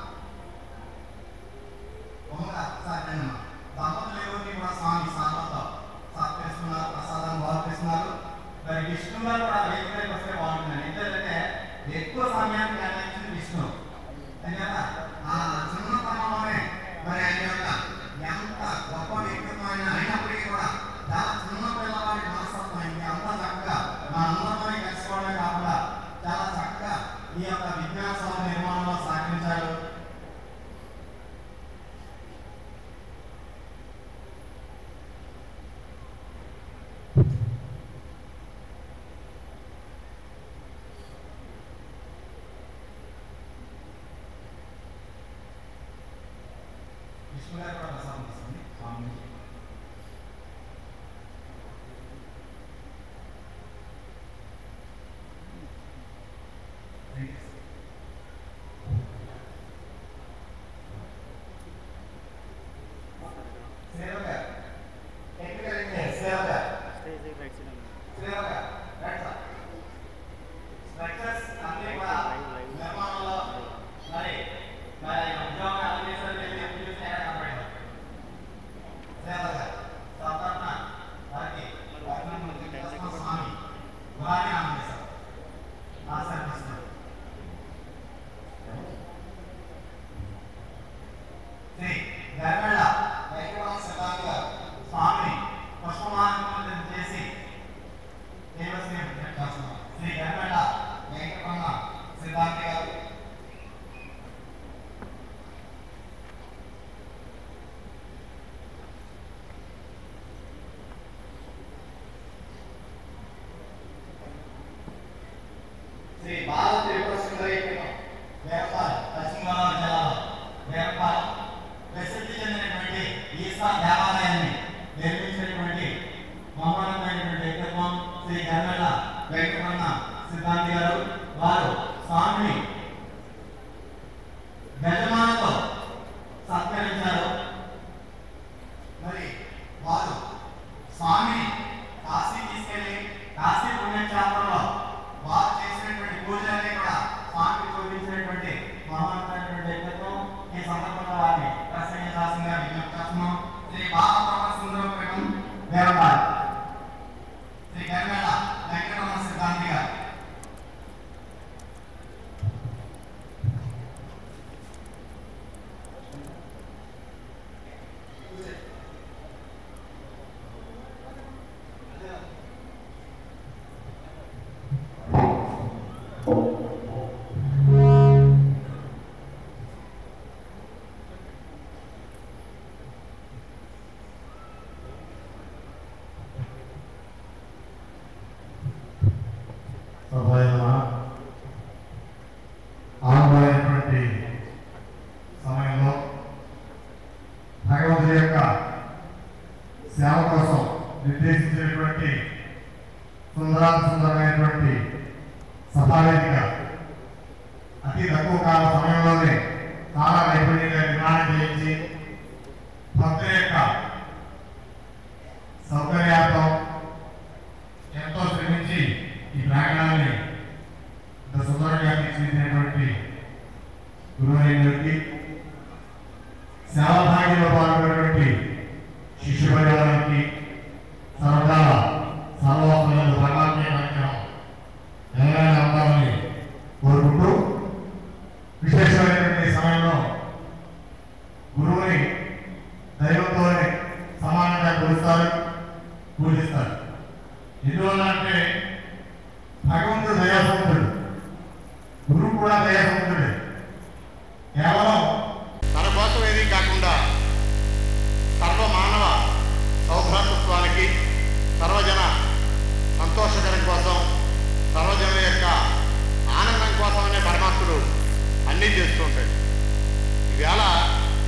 బొమ్మగా సాధ్యమా దంపతులు ఎవరిని కూడా స్వామి సార్లతో సత్కరిస్తున్నారు ప్రసాదాన్ని బహుకరిస్తున్నారు మరి విష్ణు గారు కూడా వేదికలకు వస్తే బాగుంటుంది ఎందుకంటే ఎక్కువ సమయాన్ని కేటాయించింది విష్ణు అంచేత ఆ చిన్నతనంలోనే మరి ఆయన యొక్క ఎంత గొప్ప వ్యక్తిత్వం అయినా అయినప్పటికీ కూడా చాలా చిన్న పిల్లవాడి మనస్తత్వం ఆయనకి అంత చక్కగా మా అందరితోనే కలిసిపోవడమే కాకుండా చాలా చక్కగా ఈ యొక్క విజ్ఞాన సభ నిర్మాణంలో సహకరించారు విష్ణు గారు కూడా ప్రసాదం తీసుకోండి స్వామి నుంచి. Thank you. శ్రీరామ్ గారు. టెక్నికల్ ఇంజనీర్ శ్రీరామ్ గారు. శ్రీరామ్ గారు. Right sir. స్ట్రక్చర్స్ అన్నీ కూడా నిర్మాణంలో మరి మరి ఆయన ఉద్యోగం ఎలా చేశారో తెలియదు ఎప్పుడు చూసినా ఆయన కనపడేవారు. శ్రీరామ్ గారు. సాధారణ వారికి వారికి స్వామి వారిని ఆనందిస్తారు ఆశీర్వదిస్తారు శ్రీ గర్మళ్ళ వెంకటరమణ సిద్ధాంతి గారు స్వామిని పుష్పమానం చేసి దేవశ్రీ చేస్తున్నారు శ్రీ గర్మళ్ళ వెంకటరమణ సిద్ధాంతి గారు శ్రీ బాల త్రిపుర సుందరి వేరపాలెం పశ్చిమ గోదావరి జిల్లాలో వేరపాలెం ప్రసిద్ధి చెందినటువంటి ఈసా దేవాలయాన్ని నిర్మించినటువంటి మహోన్నతమైనటువంటి వ్యక్తిత్వం శ్రీ గన్నెల వెంకటరమణ సిద్ధాంతి గారు వారు స్వామిని గజమానతో సత్కరించారు మరి వారు స్వామిని కాశీ తీసుకెళ్లి కాశీ పుణ్యక్షేత్రంలో వారు చేసినటువంటి పూజలన్నీ కూడా స్వామికి చూపించినటువంటి మహోన్నతమైనటువంటి వ్యక్తిత్వం ఈ సందర్భంగా వారిని ప్రసంగించాల్సిందిగా విజ్ఞప్తి చేస్తున్నాం శ్రీ బాలప్రభ సుందరం పీఠం వేరపాడు శ్రీ గరిమేళ వెంకటరమణ సిద్ధాంతి గారు సభైన ఆరంభమైనటువంటి సమయంలో భగవంతుడి యొక్క సేవ కోసం నిర్దేశించినటువంటి సుందరాతి సుందరమైనటువంటి సభావేదిక అతి తక్కువ కాల సమయంలోనే చాలా నైపుణ్యంగా నిర్మాణం చేయించి భక్తుల యొక్క సౌకర్యార్థం ఎంతో శ్రమించి ఈ ప్రాంగణాన్ని ఇంత సుందరంగా తీర్చిదిద్దినటువంటి గురువైనటువంటి సేవాభాగ్యంలో పాల్గొన్నటువంటి శిష్యు పరివారానికి సర్వకాల సర్వోత్తమైన భగవాన్య మంత్రం ఎవరైనా ఉండాలని కోరుకుంటూ విశేషమైనటువంటి సమయంలో గురువుని దైవంతోనే సమానంగా కొలుస్తారు పూజిస్తారు ఎందువల్ల అంటే భగవంతుడు దయాసముద్రుడు గురువు కూడా దయాసముద్రుడే కేవలం తన కోసం ఏది కాకుండా సర్వ మానవ సౌభ్రాతృత్వానికి సర్వజన సంతోషకరం కోసం సర్వజనుల యొక్క ఆనందం కోసమనే పరమాత్ముడు అన్నీ చేస్తూ ఉంటాడు ఈవేళ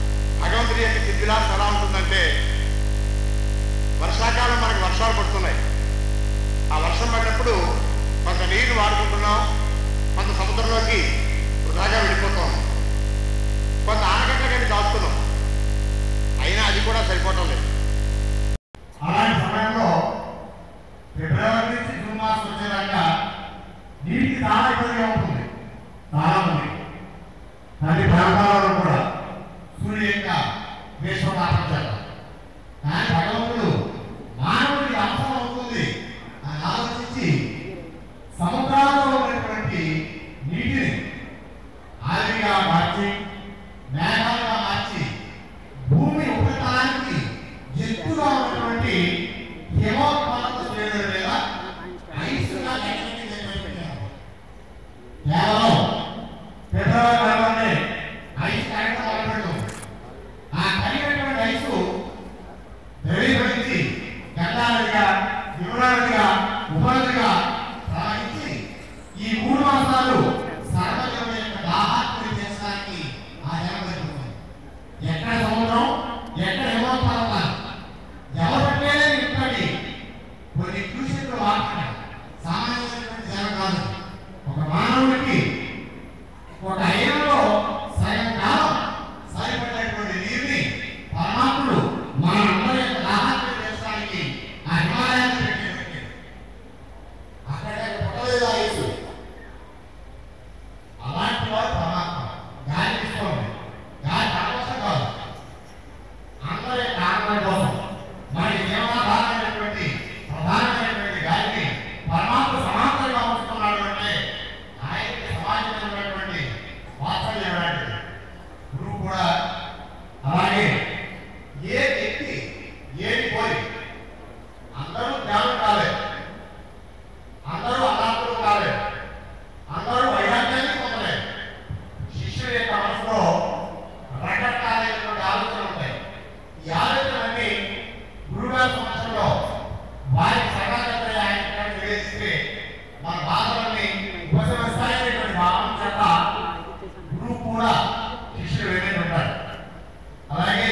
ముఖ్యమంత్రి యొక్క స్థితిలాసం ఎలా ఉంటుందంటే వర్షాకాలం మనకి వర్షాలు పడుతున్నాయి ఆ వర్షం పడినప్పుడు కొంత నీరు వాడుకుంటున్నాం కొంత సముద్రంలోకి వృధాగా వెళ్ళిపోతాం కొంత ఆనకట్టలకి దాస్తున్నాం అయినా అది కూడా సరిపోవటం లేదు అలాంటి సమయంలో ఫిబ్రవరి నుంచి జూన్ మాసం వచ్చేదాకా నీటికి చాలా ఇబ్బందిగా ఉంటుంది చాలా మంది నది ప్రాంతాలలో కూడా సూర్యుడి యొక్క వేషపాఠం చేత కానీ భగవంతుడు మానవుడికి అవసరం అవుతుంది అని ఆలోచించి సముద్రాల్లో ఉన్నటువంటి నీటిని ఆవిరిగా మార్చి మేఘాలుగా మార్చి భూమి ఉపరితలానికి ఎత్తుగా ఉన్నటువంటి హిమోత్పాదక శ్రేణుల మీద ఐసుగా కట్టినటువంటి కేవలం ఫిబ్రవరి నెలలోనే ఐస్ కట్టడం మొదలుపెడుతుంది ఆ కరిగినటువంటి ఐసు ద్రవీకరించి గంగానదిగా యువరానదిగా ఉపనదిగా ప్రవహించి ఈ మూడు మాసాలు సర్వజనుల యొక్క దాహాన్ని చేసడానికి ఆ జలం జరుగుతుంది ఎక్కడ సముద్రం ఎక్కడ హిమోత్పాదన ఎవరంటే ఇక్కడి కొన్ని ట్యూషన్లు మాట్లాడారు సామాన్యమైనటువంటి జనం కాదు ఒక మానవుడికి ఒక అయ్యంలో సగం కాలం సరిపడేటువంటి నీరుని పరమాత్ముడు మన అందరి యొక్క దాహాన్ని తీర్చడానికి ఆ హిమాలయాన్ని పెట్టి అక్కడ పుట్టలేదు ఆ యేసు అలాంటి వాడు పరమాత్మ గాలి తీసుకోండి గాలి అవసరం కాదు అందరి యొక్క ఆనందం కోసం మన జీవనాధారమైనటువంటి ప్రధానమైనటువంటి గాలిని పరమాత్మ సమాంతరంగా ఉంచుతున్నాడు అంటే ఆయనకి సమాజమైనటువంటి వాత్సల్యం లాంటిది గురువు కూడా అలాగే ఏ వ్యక్తి ఏది కోరి అందరూ జ్ఞానం కాలేదు అందరూ అనాథులు కాలేదు అందరూ వైరాగ్యాన్ని పొందలేదు శిష్యుడి యొక్క మనసులో రకరకాలైనటువంటి ఆలోచనలు ఉంటాయి ఈ ఆలోచనలన్నీ గురుగారి సమక్షంలో వారి సర్వాగత ఆయన నివేదిస్తే మన బాధలన్నీ ఉపశమిస్తాయనేటువంటి భావం చేత గురువు కూడా శిష్యుడు వెళ్ళి ఉంటాడు అలాగే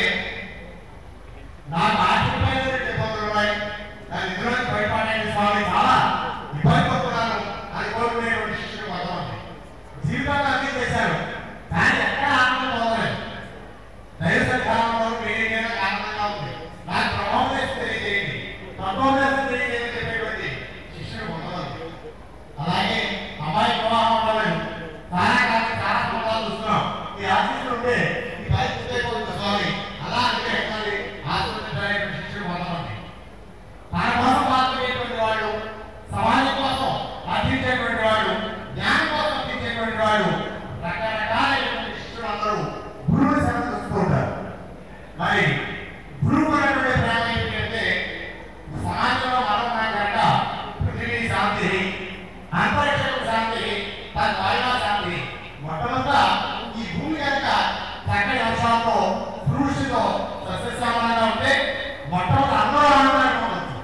నాకు ఆర్థికమైనటువంటి ఇబ్బందులు ఉన్నాయి దాని ఇందులోకి బయటపడడానికి స్వామి చాలా ఇబ్బంది పడుతున్నాను అని కోరుకునేటువంటి శిష్యుడు కొంతమంది జీవితాన్ని అన్ని చేశారు కానీ ఎక్కడ ఆనందం పొందలేదు దైవ కాలంలో మీడియా ఆనందంగా ఉంది నాకు ప్రభావం చేసి తెలియజేయండి ప్రభావం చేసి తెలియజేయని చెప్పేటువంటి శిష్యుడు కొంతమంది అలాగే అమ్మాయి వివాహం అవ్వలేదు చాలా కాలం చాలా సంవత్సరాలు చూస్తున్నాం ఈ ఆశీస్సులు ఉంటే ఈ పరిస్థితి అయిపోతుంది స్వామి అలా అంటే ఎక్కాలి ఆశీర్వదించాలని శిష్యుడు కొంతమంది తన కోసం పాల్గొనేటువంటి వాడు సమాజం కోసం అర్థించేటువంటి వాడు జ్ఞానం కోసం అర్థించేటువంటి వాడు రకరకాలైనటువంటి శిష్యులు అందరూ గురువుని శరణు చూసుకుంటారు మరి గురువు అనేటువంటి ప్రేమ ఏంటంటే సమాజంలో మనం కనుక పృథివీ శాంతి అంతరిక్షం శాంతి తద్వారా శాంతి మొట్టమొదట ఈ భూమి కనుక చక్కటి అంశాలతో పురుషుతో సస్యశ్యామలంగా ఉంటే మొట్టమొదటి అందరూ ఆనందంగా ఉండొచ్చు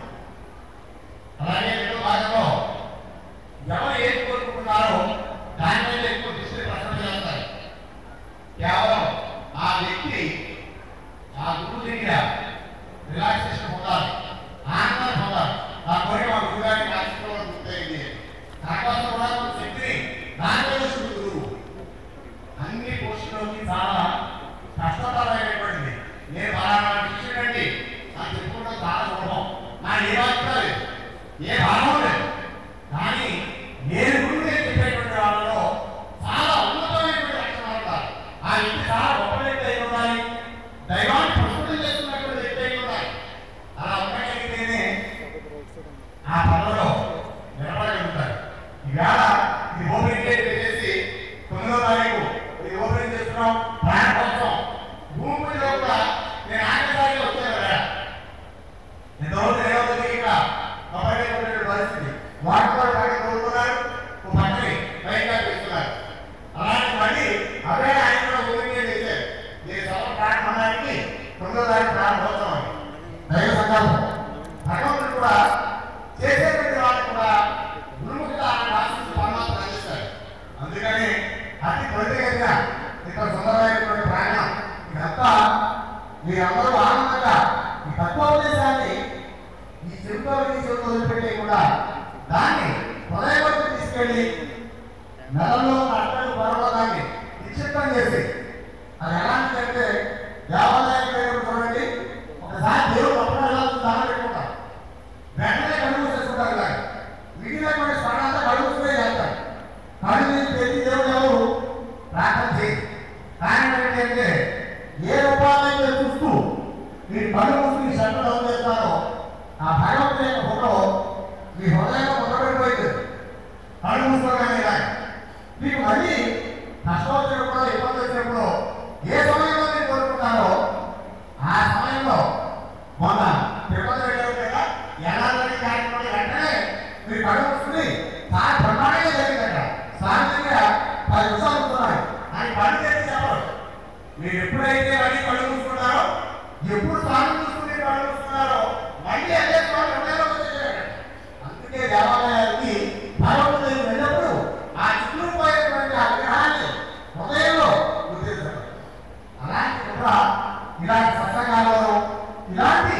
అలాగే రెండో భాగంలో ఎవరు ఏది కోరుకుంటున్నారో దాని మీద ఎక్కువ దృష్టి ప్రశ్న చేస్తారు కేవలం ఆ వ్యక్తి ఆ గురువు దగ్గర రిలాక్సేషన్ పొందాలి ఆనందాన్ని పొందాలి ఆ కోరిక మా గురువు గారికి రాసుకోవడం పూర్తయింది దానికోసం కూడా కొంత శక్తిని దానిలో చూస్తుంది గురువు అన్ని పోస్టులోకి చాలా కష్టతరమైనటువంటిది నేను బాగా శిష్యుడండి నాకు చెప్పుకోవడం చాలా సులభం నా ఏ బాధ్యత లేదు ఏ భావం లేదు కానీ నేను గురువు నేను చెప్పేటువంటి వాళ్ళలో చాలా ఉన్నతమైనటువంటి లక్షణాలు ఉంటాయి ఆ వ్యక్తి చాలా గొప్ప వ్యక్తి అయి ఉండాలి దైవాన్ని ప్రస్తుతం చేస్తున్నటువంటి వ్యక్తి అయి ఉండాలి అలా ఉండగలిగితేనే ఆ పనులలో నిలబడగలుగుతారు ఈవేళ ఇది ఓపెనింగ్ డేట్ చేసి తొమ్మిదో తారీఖు ఇది ఓపెనింగ్ చేస్తున్నాం ప్రాణ కోసం భూమి మీద కూడా నేను ఆఖరిసారిగా వచ్చాను కదా ఎంతవరకు నేనవుతుంది ఇక్కడ మొబైల్ పరిస్థితి వాటితో పక్కన కోరుకున్నారు ఒక పక్కని బయటగా తీస్తున్నారు అలాంటి మళ్ళీ అవే ఆయన కూడా ఓపెనింగ్ చేశారు నేను సభ ప్రారంభానికి తొమ్మిదో తారీఖు ప్రారంభోత్సవం దైవ సంకల్పం భగవంతుడు కూడా చేసేటువంటి వాళ్ళు కూడా గురుముఖత ఆశిస్తూ పరమాత్మ అందిస్తారు అందుకని అతి త్వరితగతిన ఇంత సుందరమైనటువంటి ప్రాణం ఇదంతా మీరందరూ ఆనందంగా ఈ తత్వోపదేశాన్ని ఈ చెవితో ఈ చెవితో వదిలిపెట్టేయకుండా దాన్ని హృదయవరకు తీసుకెళ్ళి నెలలో అట్టలు పర్వతాన్ని నిక్షిప్తం చేసి అది ఎలాంటిదంటే దేవాలయానికి వెళ్ళినప్పుడు చూడండి ఒకసారి దేవుడు అప్పుడు ఎలా దానం పెట్టుకుంటాం వెంటనే కడుగు చేసుకుంటారు ఇలా మిగిలినటువంటి స్మరణంతా కడుగు మూసుకునే చేస్తారు కడుగు తీసి పెట్టి దేవుడు ఎవరు ప్రార్థన చేయదు కారణం ఏంటంటే ఏ రూపాయలైతే చూస్తూ మీరు కళ్ళు మూసుకుని శ్రద్ధ డౌన్ చేస్తారో ఆ భగవంతుని యొక్క ఫోటో మీ హృదయంలో ముద్రపడిపోయింది కళ్ళు మూసుకోగానే ఇలా మీకు మళ్ళీ కష్టం వచ్చినప్పుడు ఇబ్బంది వచ్చినప్పుడు ఏ సమయంలో మీరు కోరుకుంటారో ఆ సమయంలో మొన్న తిరుపతి వెళ్ళారు కదా ఎలాంటి కార్యక్రమం వెంటనే మీరు కళ్ళు మూసుకుని చాలా బ్రహ్మాండంగా జరిగిందట సాధారణంగా పది నిమిషాలు ఉంటున్నాయి అని పని చేసి చెప్పరు మీరు ఎప్పుడైతే మళ్ళీ కళ్ళు మూసుకున్నారో ఎప్పుడు స్నానం చూసుకుని కళ్ళు మూసుకున్నారో మళ్ళీ అదే స్వామి హృదయంలోకి వచ్చేసాడు అందుకే దేవాలయానికి భగవంతుడు వెళ్ళినప్పుడు ఆ చిక్కుకుపోయినటువంటి ఆ విగ్రహాన్ని హృదయంలో గుర్తించారు అలాంటి కూడా ఇలాంటి సత్సంగాలలో ఇలాంటి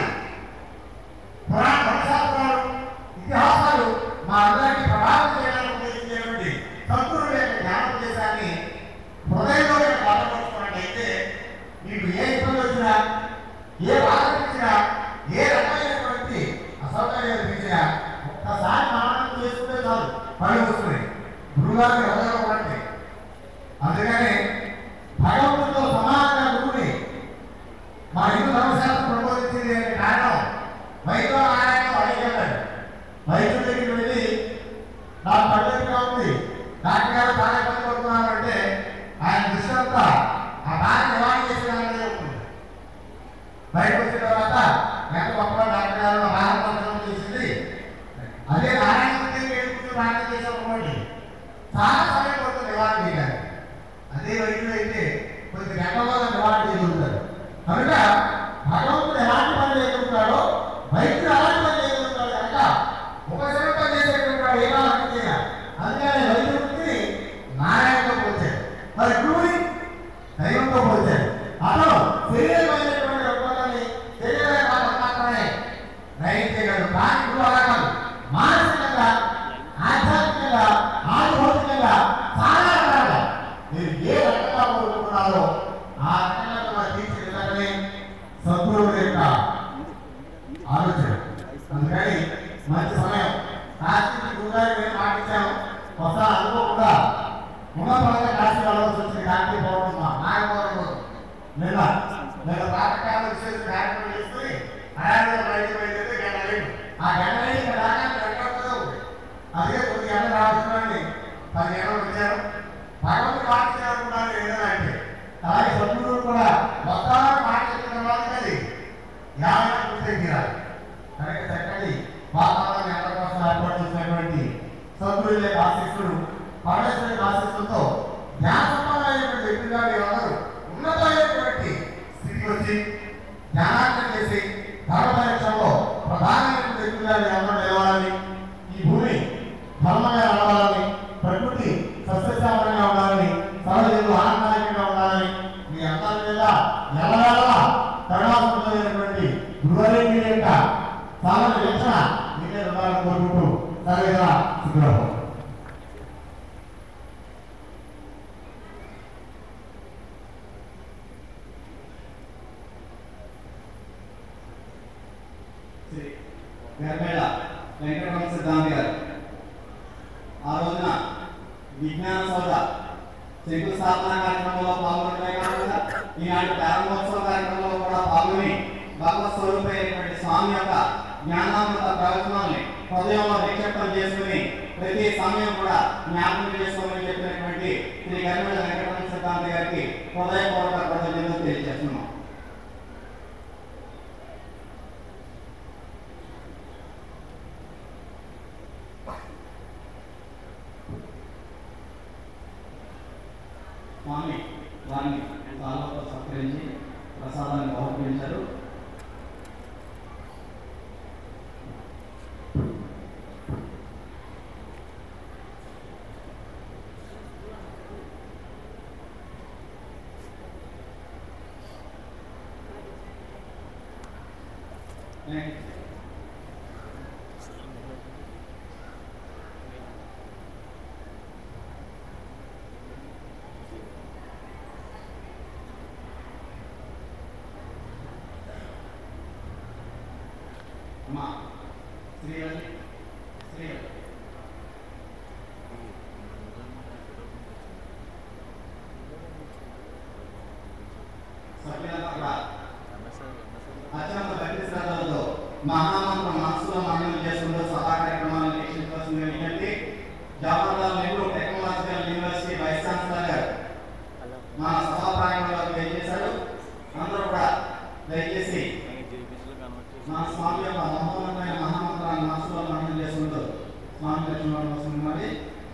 పురాణ ధర్మశాస్త్రాలు ఇతిహాసాలు మా అందరికీ ప్రభావితం చేయడానికి ఉపయోగించేటువంటి సంతురుల యొక్క జ్ఞానోపదేశాన్ని హృదయంలో బాధపడుతున్నట్టయితే మీకు ఏ ఇబ్బంది వచ్చినా ఏ బాధ అనిపించినా ఏ రకమైనటువంటి అసౌకర్యం అనిపించినా ఒక్కసారి మననం చేసుకుంటే చాలు పళ్ళు వస్తున్నాయి గురుగారి హృదయంలో ఉండండి అందుకని భగవంతుడితో సమానంగా గురువుని మా హిందూ ధర్మశాస్త్రం ప్రబోధించింది అనే కారణం వైద్య నారాయణ అడిగాడు వైద్యుడి దగ్గరికి వెళ్ళి నాకు పద్ధతిగా ఉంది డాక్టర్ గారు చాలా ఇబ్బంది పడుతున్నాను అంటే ఆయన దృష్టి అంతా ఆ బాధ నివారణ చేసేదానికే ఉంటుంది బయటకు వచ్చిన తర్వాత ఎంత గొప్ప డాక్టర్ గారు ఆ బాధ పరిశ్రమ చేసింది అదే నారాయణ దగ్గరికి వెళ్ళి కూర్చొని ప్రార్థన చేసామనుకోండి చాలా సమయం పడుతుంది నివారణ చేయడానికి అదే వైద్యుడు అయితే కొద్ది గంటల్లో నివారణ చేయగలుగుతారు కనుక భగవంతుడు ఎలాంటి పని చేయగలుగుతాడో వైద్యుడు అలాంటి పని చేయగలుగుతాడు కనుక ఉపశమనం పని చేసేటువంటి వాడు ఏ బాధ చేయాలి అందుకని వైద్యుడికి నారాయణతో పోల్చాడు మరి గురువుని దైవంతో పోల్చాడు అతను శరీరమైనటువంటి రుగ్మతని శరీర బాధ మాత్రమే గ్రహించగలడు కానీ గురువు అలా కాదు మానసికంగా ఆధ్యాత్మికంగా ఆనుభౌతికంగా చాలా రకాలుగా మీరు ఏ రకంగా కోరుకుంటున్నారో ఆ రకంగా మనం తీర్చే విధంగానే సద్గురువు యొక్క ఆలోచన అందుకని మంచి సమయం కాశీ గురుగారి మేము పాటించాము ఒకసారి అనుకోకుండా ఉన్నతంగా కాశీ వెళ్ళవలసి వచ్చింది కాశీ పోవడం మా నాగపోవడం కోసం నిన్న నిన్న ప్రాతకాలం విశేష కార్యక్రమం చేసుకుని అయాలో బయటకు వెళ్ళేది గంట లేదు ఆ గంట లేదు ఇక్కడ దాకా వెంటనే ఉంది అదే కొన్ని గంటలు రావాల్సిందండి పది గంటలు వచ్చారు భగవంతుడు పాటించాలనుకున్నాను ఏదైనా అంటే అలాగే సద్గురువు కూడా మొత్తాన్ని పాటించిన తర్వాత అది యాభై పూర్తి తీరాలి కనుక చక్కటి వాతావరణం ఎంత కోసం ఏర్పాటు చేసినటువంటి సద్గురువుల యొక్క ఆశీస్సులు పరమేశ్వరి యొక్క ఆశీస్సులతో జ్ఞానసంపన్నమైనటువంటి వ్యక్తిగా మీరందరూ ఉన్నతమైనటువంటి స్థితికి వచ్చి జ్ఞానాన్ని చేసి ధర్మ పరీక్షలో ప్రధానమైనటువంటి వ్యక్తిగా మీరందరూ నిలవాలని ఈ భూమి ధర్మంగా నడవాలని ప్రకృతి సస్యశ్యామలంగా ఉండాలని సహజీవులు ఆనందదాయకంగా ఉండాలని మీ అందరి మీద ఎల్లవేళలా కరుణాత్మకమైనటువంటి గురువరేణి యొక్క సామాన్య లక్షణ మీరే ఉండాలని కోరుకుంటూ సరిగా శుక్రవారం శ్రీ గర్మేళ వెంకటరమణ సిద్ధాంతి గారు ఆ రోజున విజ్ఞాన సౌధ శంకుస్థాపన కార్యక్రమంలో పాల్గొనడమే కాకుండా ఈనాటి ప్రారంభోత్సవ కార్యక్రమంలో కూడా పాల్గొని భగవత్ స్వరూపమైనటువంటి స్వామి యొక్క జ్ఞానామృత ప్రవచనాల్ని హృదయంలో నిక్షేపం చేసుకుని ప్రతి సమయం కూడా జ్ఞాపకం చేసుకోమని చెప్పినటువంటి శ్రీ గర్మేళ వెంకటరమణ సిద్ధాంతి గారికి హృదయపూర్వక కృతజ్ఞతలు తెలియజేస్తున్నాం స్వామి వారిని సాల్వతో సత్కరించి ప్రసాదాన్ని బహుకరించారు థ్యాంక్ యూ అమ్మా శ్రీవల్లి శ్రీవల్లి సభ్యులంతా కూడా అత్యంత భక్తి శ్రద్ధలతో మహామంత్రం మనసులో మననం చేసుకుంటూ సభా కార్యక్రమాలను వీక్షించవలసిందిగా విజ్ఞప్తి Jawaharlal Nehru technological university vice chancellor గారు మన సభా ప్రాంగణంలోకి దయచేశారు అందరూ కూడా దయచేసి మన స్వామి యొక్క మహోన్నతమైన మహామంత్రాన్ని మనసులో మననం చేసుకుంటూ స్వామి దర్శనం వస్తుంది మరి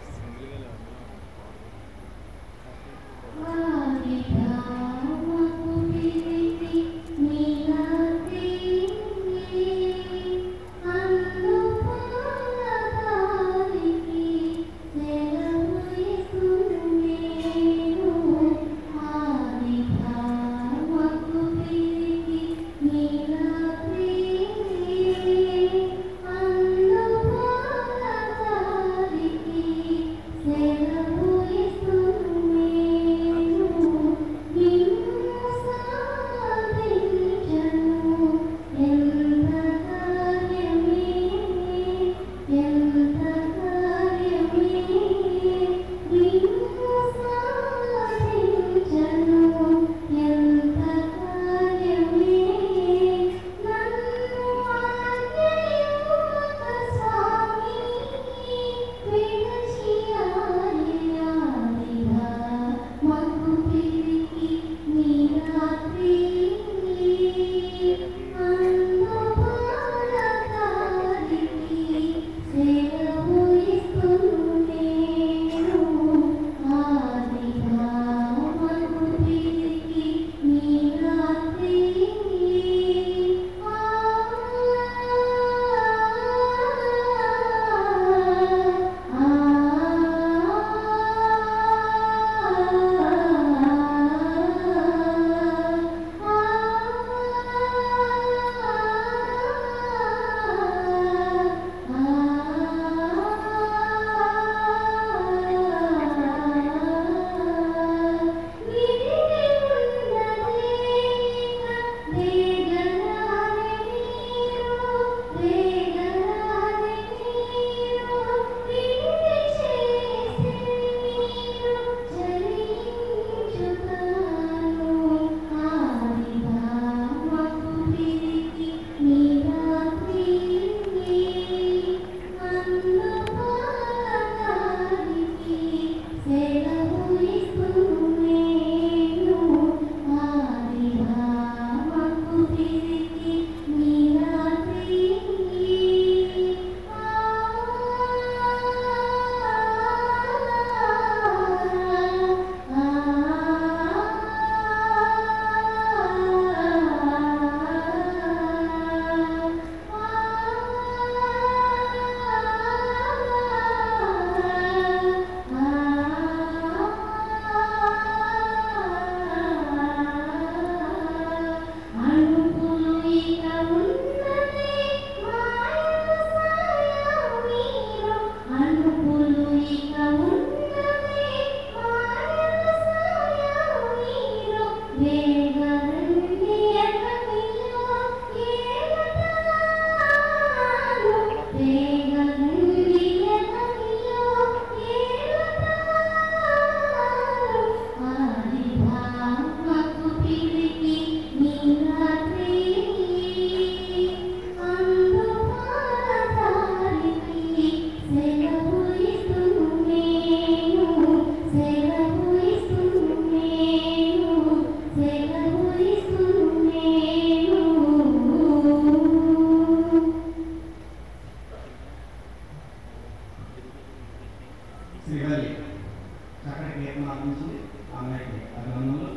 శ్రీవల్లి చక్కటి కీర్తన అందించింది ఆమెకి అభినందనలు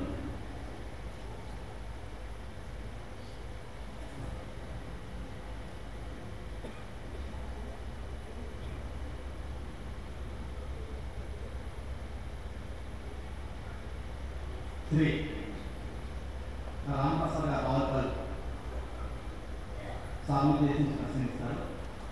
శ్రీ రామప్రసాద్ గారు బాలపల్లి సాముద్దేశించి ప్రశ్నిస్తారు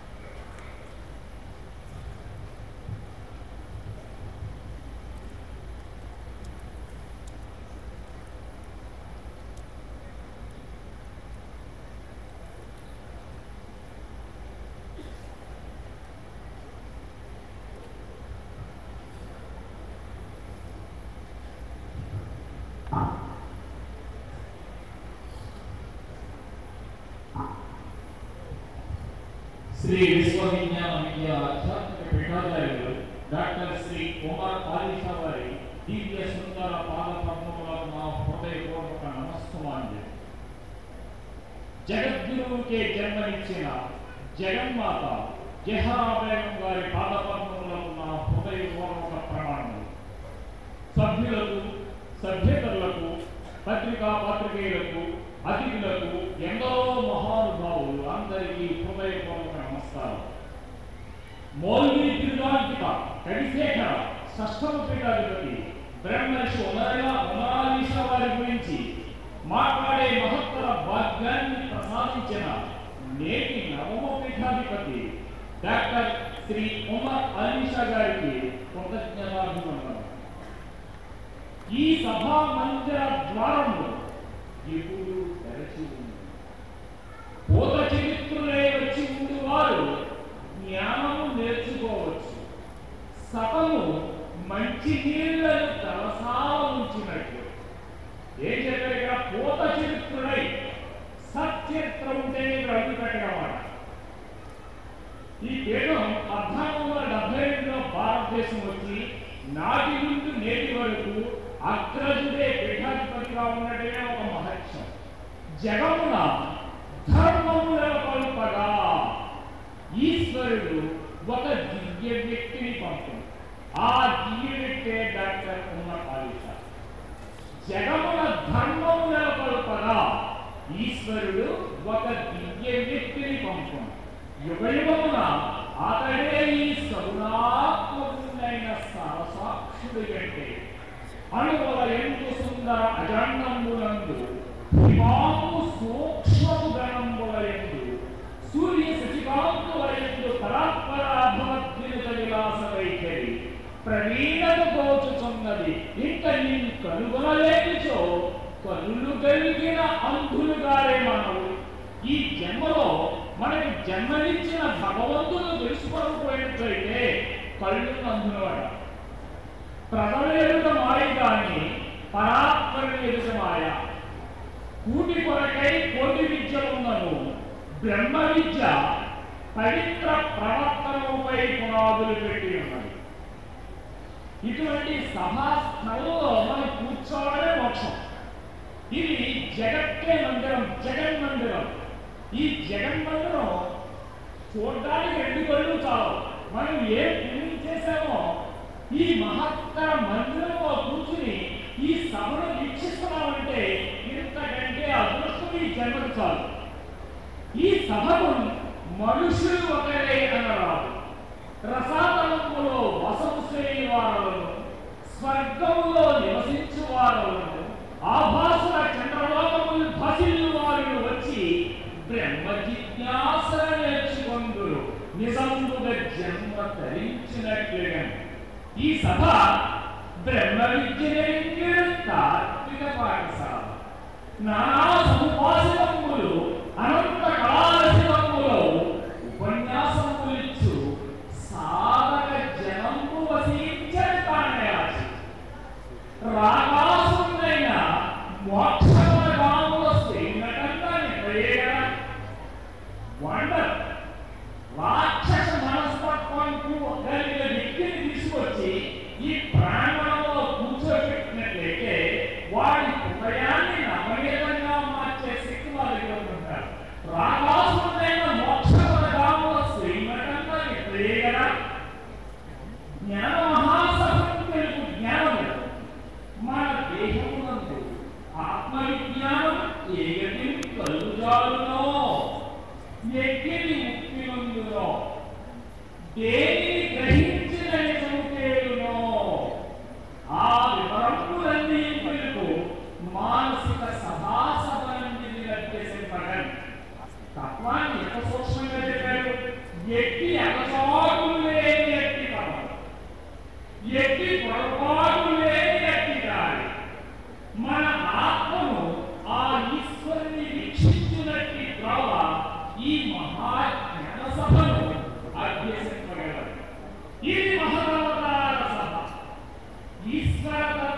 శ్రీ విశ్వవిజ్ఞాన విద్యా ఆధ్యాత్మిక పీఠాచార్యులు డాక్టర్ శ్రీ కుమార్ పాలిషా వారి దివ్య సుందర పాద పద్మములకు నా హృదయపూర్వక నమస్కారాలు జగద్గురువుకే జన్మనిచ్చిన జగన్మాత జహరా బేగం గారి పాద పద్మములకు నా హృదయపూర్వక ప్రమాణములు సభ్యులకు సభ్యేతరులకు పత్రికా పాత్రికేయులకు అతిథులకు ఎందరో మహానుభావులు అందరికీ హృదయపూర్వక నమస్కారం మౌల్వి తిరుగాంతిక కవిశేఖర షష్టమ పీఠాధిపతి బ్రహ్మర్షి ఉమరయ ఉమరాలీష వారి గురించి మాట్లాడే మహత్తర భాగ్యాన్ని ప్రసాదించిన నేటి నవమ పీఠాధిపతి డాక్టర్ శ్రీ ఉమర్ అలీషా గారికి కృతజ్ఞతాభివందనం ఈ సభా మందిర ద్వారము ఎప్పుడు తెరచి ఉంది పూత చరిత్రులే వచ్చి ఉండి వారు జ్ఞానము నేర్చుకోవచ్చు సభను మంచి నీళ్లను తలసాల ఉంచినట్లు ఏం చెప్పారు ఇక్కడ పూత చరిత్రుడై సచ్చరిత్ర ఉంటే ఇక్కడ అడ్డు పెట్టగలమాట ఈ పీఠం పద్నాలుగు వందల డెబ్బై రెండులో భారతదేశం వచ్చి నాటి నుండి నేటి వరకు అగ్రజుడే పీఠాధిపతిగా ఉన్నదే ఒక మహత్యం జగమున ధర్మము నెలకొల్పగా ఈశ్వరుడు ఒక దివ్య వ్యక్తిని పంపును ఆ దివ్య వ్యక్తే డాక్టర్ ఉమర్ ఆలిషా జగమున ధర్మము నెలకొల్పగా ఈశ్వరుడు ఒక దివ్య వ్యక్తిని పంపును యుగ యుగమున అతడే ఈ సగుణాత్మకుడైన సరసాక్షుడు అంటే అనువల ఎందు సుందర అజాండంబులందు హిమాము సూక్ష్మము గణంబుల ఎందు సూర్య శశికాంతుల ఎందు పరాత్పరాభవద్వినుత విలాస వైఖరి ప్రవీణత గోచుచున్నది ఇంక నిన్ను కనుగొనలేనిచో కనులు కలిగిన అంధులుగారే మనవు ఈ జన్మలో మనకి జన్మనిచ్చిన భగవంతుడు తెలుసుకోకపోయినట్లయితే కళ్ళు అందునవాడ ప్రజల ఎదుట మాయ కానీ పరాత్పర ఎదుట మాయ కూటి కొరకై కోటి విద్యలున్నను బ్రహ్మ విద్య పవిత్ర ప్రవర్తనపై పునాదులు పెట్టి ఉన్నది ఇటువంటి సభా స్థలంలో మనం కూర్చోవడమే మోక్షం ఇది జగత్తే మందిరం జగన్ మందిరం ఈ జగన్ మందిరం చూడడానికి రెండు కళ్ళు చాలు మనం ఏ పుణ్యం చేశామో ఈ మహత్తర మందిరంలో కూర్చుని ఈ సభను వీక్షిస్తున్నామంటే ఇంతకంటే అదృష్టం ఈ జన్మకు చాలు ఈ సభను మనుషులు ఒకరే అనరాదు రసాతలములో వసము శ్రేణి వారలను స్వర్గములో నివసించు వారలను ఆభాసుల చంద్రలోకములు భసిల్లు వారు వచ్చి బ్రహ్మ జిజ్ఞాస నేర్చుకొందురు నిజంబుగా జన్మ ధరించినట్లుగా ఈ సభ బ్రహ్మ విద్య నేర్పిన తాత్విక పాఠశాల నానా సముపాసనములు అనంత కళారసికములో ఉపన్యాసములిచ్చు సాధక జనంబు వసించని తానయాచి రాగాసుందైన మోక్షమార్గముల శ్రీనటంగా నిర్వయేగల వండర్ రాక్షస మనస్తత్వంకు కలిగిన వ్యక్తిని తీసుకొచ్చి ఈ ప్రాంగణంలో కూర్చోబెట్టినట్లయితే వాడి హృదయాన్ని నమ్మకీయంగా మార్చే శక్తి వాళ్ళ దగ్గర ఉంటారు రాగాసుందైన మోక్షమార్గముల శ్రీనటంగా నిర్వయేగల జ్ఞాన మహాసభకు తెలుగు జ్ఞానము మన దేహమునందు ఆత్మవిజ్ఞానం ఏగతి కలుగుజాలునో ఎక్కిని ముక్తి నందునో దేనిని గ్రహించిన నిజముకేలునో ఆ వివరములన్నీ మీకు మానసిక సభాసభ నుండి నిర్దేశింపగలరు తత్వాన్ని ఎంత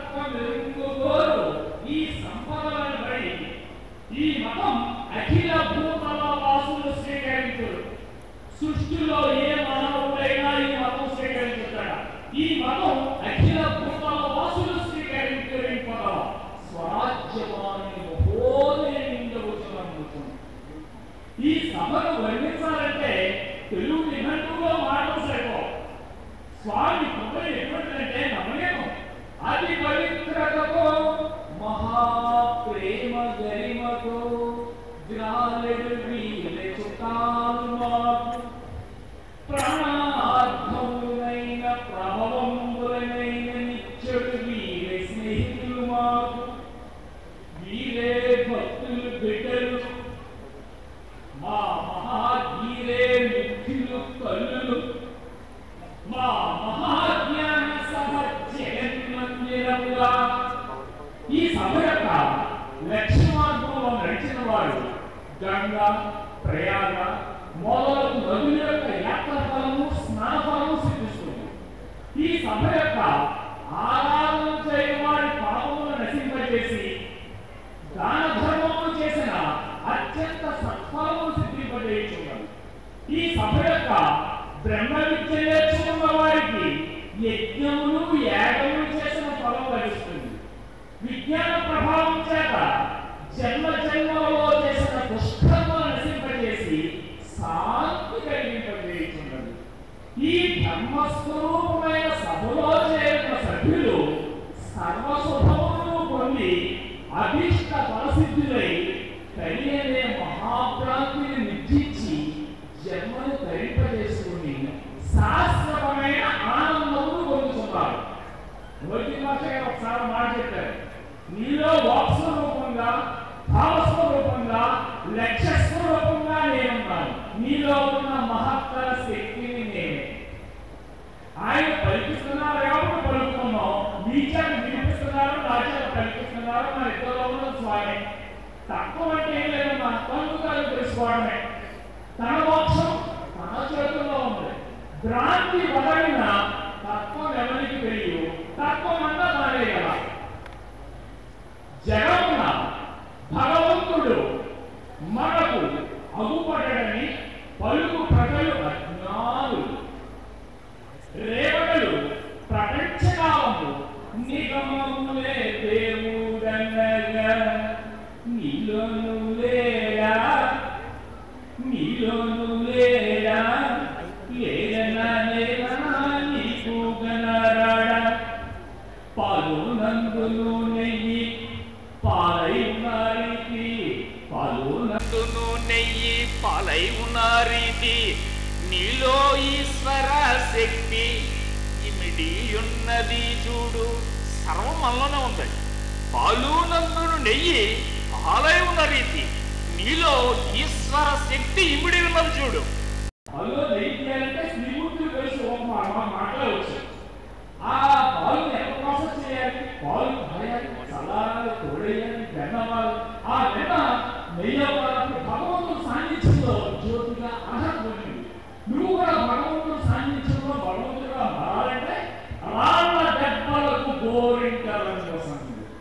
తప్ప మెరుగుకోరు ఈ సంపదలను బడి ఈ మతం అఖిల భూతల వాసులు స్వీకరించరు సృష్టిలో ఏ మానవుడైనా ఈ మతం స్వీకరించుతాడా ఈ మతం అఖిల భూతల వాసులు స్వీకరించరు ఈ పదం స్వరాజ్యమాని మహోదయం ఈ సభను వర్ణించాలంటే తెలుగు నిఘంటువులో మాటలు సరిపో స్వామి కృప ఎటువంటిదంటే నమ్మలేము అతి పవిత్రతతో మహాప్రేమ గరిమతో గ్రాలెడు వీలె చుట్టాలు మాకు ప్రాణార్థములైన ప్రభవంబులైన నిత్యుడు వీరే స్నేహితులు మాకు వీరే భక్తులు బిడ్డలు మా మహాధీరే ముఖ్యులు కల్లులు మా మహాజ్ఞాన సభ జగన్మందిరముగా ఈ సభ యొక్క లక్ష్య మార్గంలో నడిచిన వారు గంగా ప్రయాగ మొదలగు నదుల యొక్క యాత్ర ఫలము స్నాన ఫలము సిద్ధిస్తుంది ఈ సభ యొక్క ఆరాధన చేయని వారి పాపములను నశింపజేసి దాన ధర్మములు చేసిన అత్యంత సత్ఫలములు సిద్ధింపజేయుచున్నాడు ఈ సభ యొక్క బ్రహ్మ విద్య నేర్చుకున్న వారికి యజ్ఞములు యాగములు చేసిన ఫలం లభిస్తుంది విజ్ఞాన ప్రభావం చేత జన్మ జన్మలలో చేసిన దుష్కర్మలు నశింపజేసి శాంతి కలిగింపజేయుచున్నది ఈ బ్రహ్మస్వరూపమైన సభలో చేరిన సభ్యులు సర్వశుభములను పొంది అభిష్ట ఫలసిద్ధులై కలియనే మహాభ్రాంతిని నిర్జించి జన్మను ధరింపజేసుకుని శాశ్వతమైన ఆనందమును పొందుతున్నారు మొదటి భాష ఒకసారి మాట చెప్పారు నీలో వాక్స్వ రూపంగా భావస్వ రూపంగా లక్ష్యస్వ రూపంగా నేనున్నాను నీలో ఉన్న మహత్తర శక్తిని నేనే ఆయన పలికిస్తున్నారు కాబట్టి పలుకుతున్నాం మీ చేత వినిపిస్తున్నారు నా చేత పలికిస్తున్నారు మన ఇద్దరు ఉన్న స్వామి తక్కువ అంటే ఏం లేదు మన తొలుగుతారు తెలుసుకోవడమే తన మోక్షం తన చేతుల్లో ఉంది భ్రాంతి వదలిన తత్వం ఎవరికి తెలియదు తత్వం అంతా తానే కదా జగమున భగవంతుడు మనకు అగుపడని పలుకు ప్రజలు అజ్ఞానులు రేవటలు ప్రపంచకాలము నిగమములే దేవుడనగా నీలోను లేరా నీలోను లేరా లేదన్నా లేరా నీకు గనరాడా పాలు నందును నెయ్యి పాలై ఉన్నారికి పాలు నందును నెయ్యి పాలై ఉన్నారీతి నీలో ఈశ్వర శక్తి ఇమిడి ఉన్నది చూడు సర్వం మనలోనే ఉంది పాలు నందును నెయ్యి పాలై ఉన్న రీతి నీలో ఈశ్వర శక్తి ఇమిడి ఉన్నది చూడు పాలు నెయ్యి అంటే శ్రీమూర్తులు కలిసి ఒక మాట్లాడవచ్చు ఆ పాలు ఎంత ప్రాసెస్ చేయాలి పాలు కాయాలి చల్లారాలి తోడేయాలి వెన్నవాలి ఆ వెన్న నెయ్యి అవ్వాలంటే భగవంతుడు సాన్నిధ్యంలో జ్యోతిగా అర్హత పొందింది నువ్వు కూడా భగవంతుడు సాన్నిధ్యంలో భగవంతుడుగా మారాలంటే రాళ్ళ దెబ్బలకు గోరింటాలని కోసం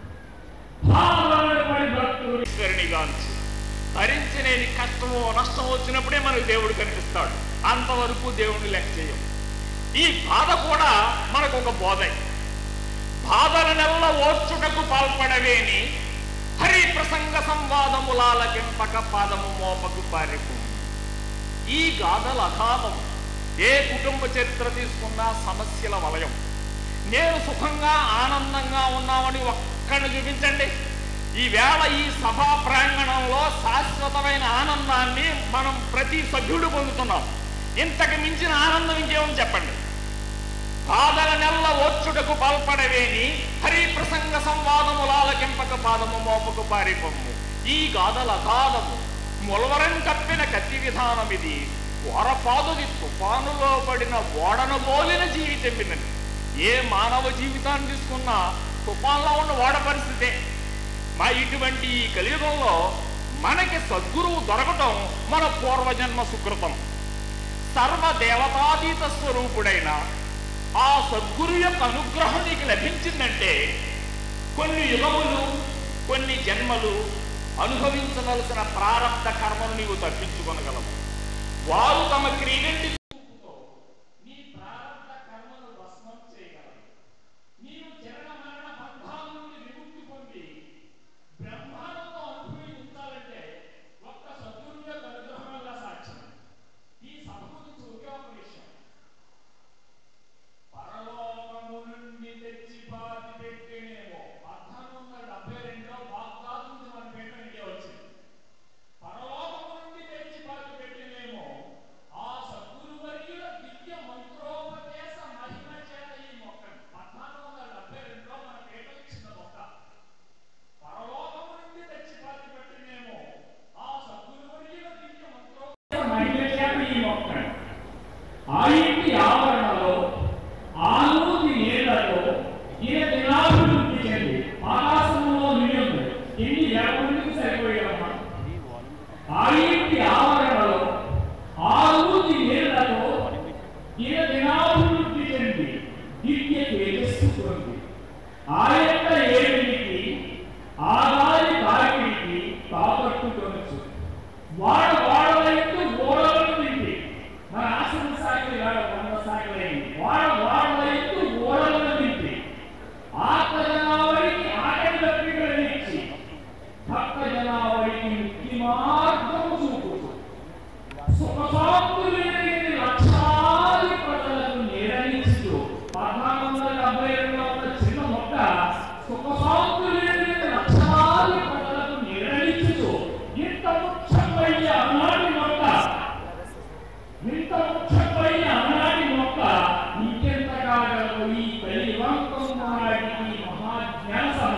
భావన పడి భక్తుడు ఈశ్వరునిగాంచు భరించలేని కష్టమో నష్టమో వచ్చినప్పుడే మనకు దేవుడు కనిపిస్తాడు అంతవరకు దేవుడిని లెక్క చేయం ఈ బాధ కూడా మనకు ఒక బోధ బాధలనెల్ల ఓర్చుటకు పాల్పడవేని హరి ప్రసంగ సంవాదములాలకింపక పాదము మోపకు పారిపు ఈ గాథల అఘాతం ఏ కుటుంబ చరిత్ర తీసుకున్నా సమస్యల వలయం నేను సుఖంగా ఆనందంగా ఉన్నామని ఒక్కడిని చూపించండి ఈవేళ ఈ సభా ప్రాంగణంలో శాశ్వతమైన ఆనందాన్ని మనం ప్రతి సభ్యుడు పొందుతున్నాం ఇంతకు మించిన ఆనందం ఇంకేమని చెప్పండి బాధల నెల్ల ఓర్చుటకు పాల్పడవేని హరి ప్రసంగ సంవాదములాలకింపక పాదము మోపకు పారిపొమ్ము ఈ గాథల అగాధము ములవరం కప్పిన కత్తి విధానం ఇది ఓరపాదుది తుఫానులో పడిన ఓడను బోలిన జీవితం విన్నది ఏ మానవ జీవితాన్ని తీసుకున్నా తుఫాన్లో ఉన్న ఓడ పరిస్థితే మా ఇటువంటి ఈ కలియుగంలో మనకి సద్గురువు దొరకటం మన పూర్వజన్మ సుకృతం సర్వదేవతాతీత స్వరూపుడైన ఆ సద్గురు యొక్క అనుగ్రహం నీకు లభించిందంటే కొన్ని యుగములు కొన్ని జన్మలు అనుభవించవలసిన ప్రారంభ కర్మను నీవు తప్పించుకొనగలవు వారు తమ క్రీడెంటి నీ ప్రారంభ కర్మను భస్మం చేయగలరు నీవు జనన మరణ బంధాల నుండి విముక్తి పొంది బ్రహ్మాండంతో అనుభవించాలంటే ఒక్క సద్గురు యొక్క అనుగ్రహం వల్ల సాధ్యం ఈ సభ గురించి ఒకే ఒక విషయం పరలోకము నుండి తెచ్చి బాధి పెట్టినేమో పద్నాలుగు వందల డెబ్బై రెండులో బాగ్దాదు నుంచి మన పేట ఇండియా వచ్చింది పరలోకము నుండి తెచ్చి బాధి పెట్టినేమో ఆ సద్గురు వర్యుల దివ్య మంత్రోపదేశ మహిమ చేత ఈ మొక్క పద్నాలుగు వందల డెబ్బై రెండులో మన పేట ఇచ్చిన మొక్క పరలోకము నుండి తెచ్చి బాధి పెట్టినేమో ఆ సద్గురు వర్యుల దివ్య మంత్రోపదేశ మహిమ చేత ఈ మొక్క ఆ ఇంటి ఆవరణలో ఆనూతి నీళ్లలో ఈయన దినాభివృద్ధి చెంది ఆకాశంలో నిలిచింది ఇన్ని లేకపోతే సరిపోయామా ఆ ఇంటి ఆవరణలో ఆనూతి నీళ్లలో ఈయన దినాభివృద్ధి చెంది దివ్య తేజస్సు పొంది ఆ యొక్క ఏడికి ఆ గాలి తాకిడికి తాకట్టుకొనచ్చు వాడ వాడలైతే ఓడలను నింపి మన ఆశ్రమ శాఖలు ఇవాళ వంద శాఖలు అయింది వాడ వాడలైతే ఓడలను నింపి ఆత్మ జనావళికి ఆకలి దప్పికలను ఇచ్చి భక్త జనావళికి ముక్తి మార్గము చూపుతూ సుఖశాంతులు ఎరిగిన లక్షలాది ప్రజలకు నీడనిస్తూ పద్నాలుగు వందల డెబ్బై రెండులో ఉన్న చిన్న మొక్క సుఖశాంతులు ఎరిగిన లక్షలాది ప్రజలకు నీడనిస్తూ ఇంత ముఖ్యమైన అనాటి మొక్క ఇంత ముఖ్యమైన అనాటి మొక్క ఇంకెంత కాగలవు ఈ కలివంకం నాటికి మహాజ్ఞాన సభ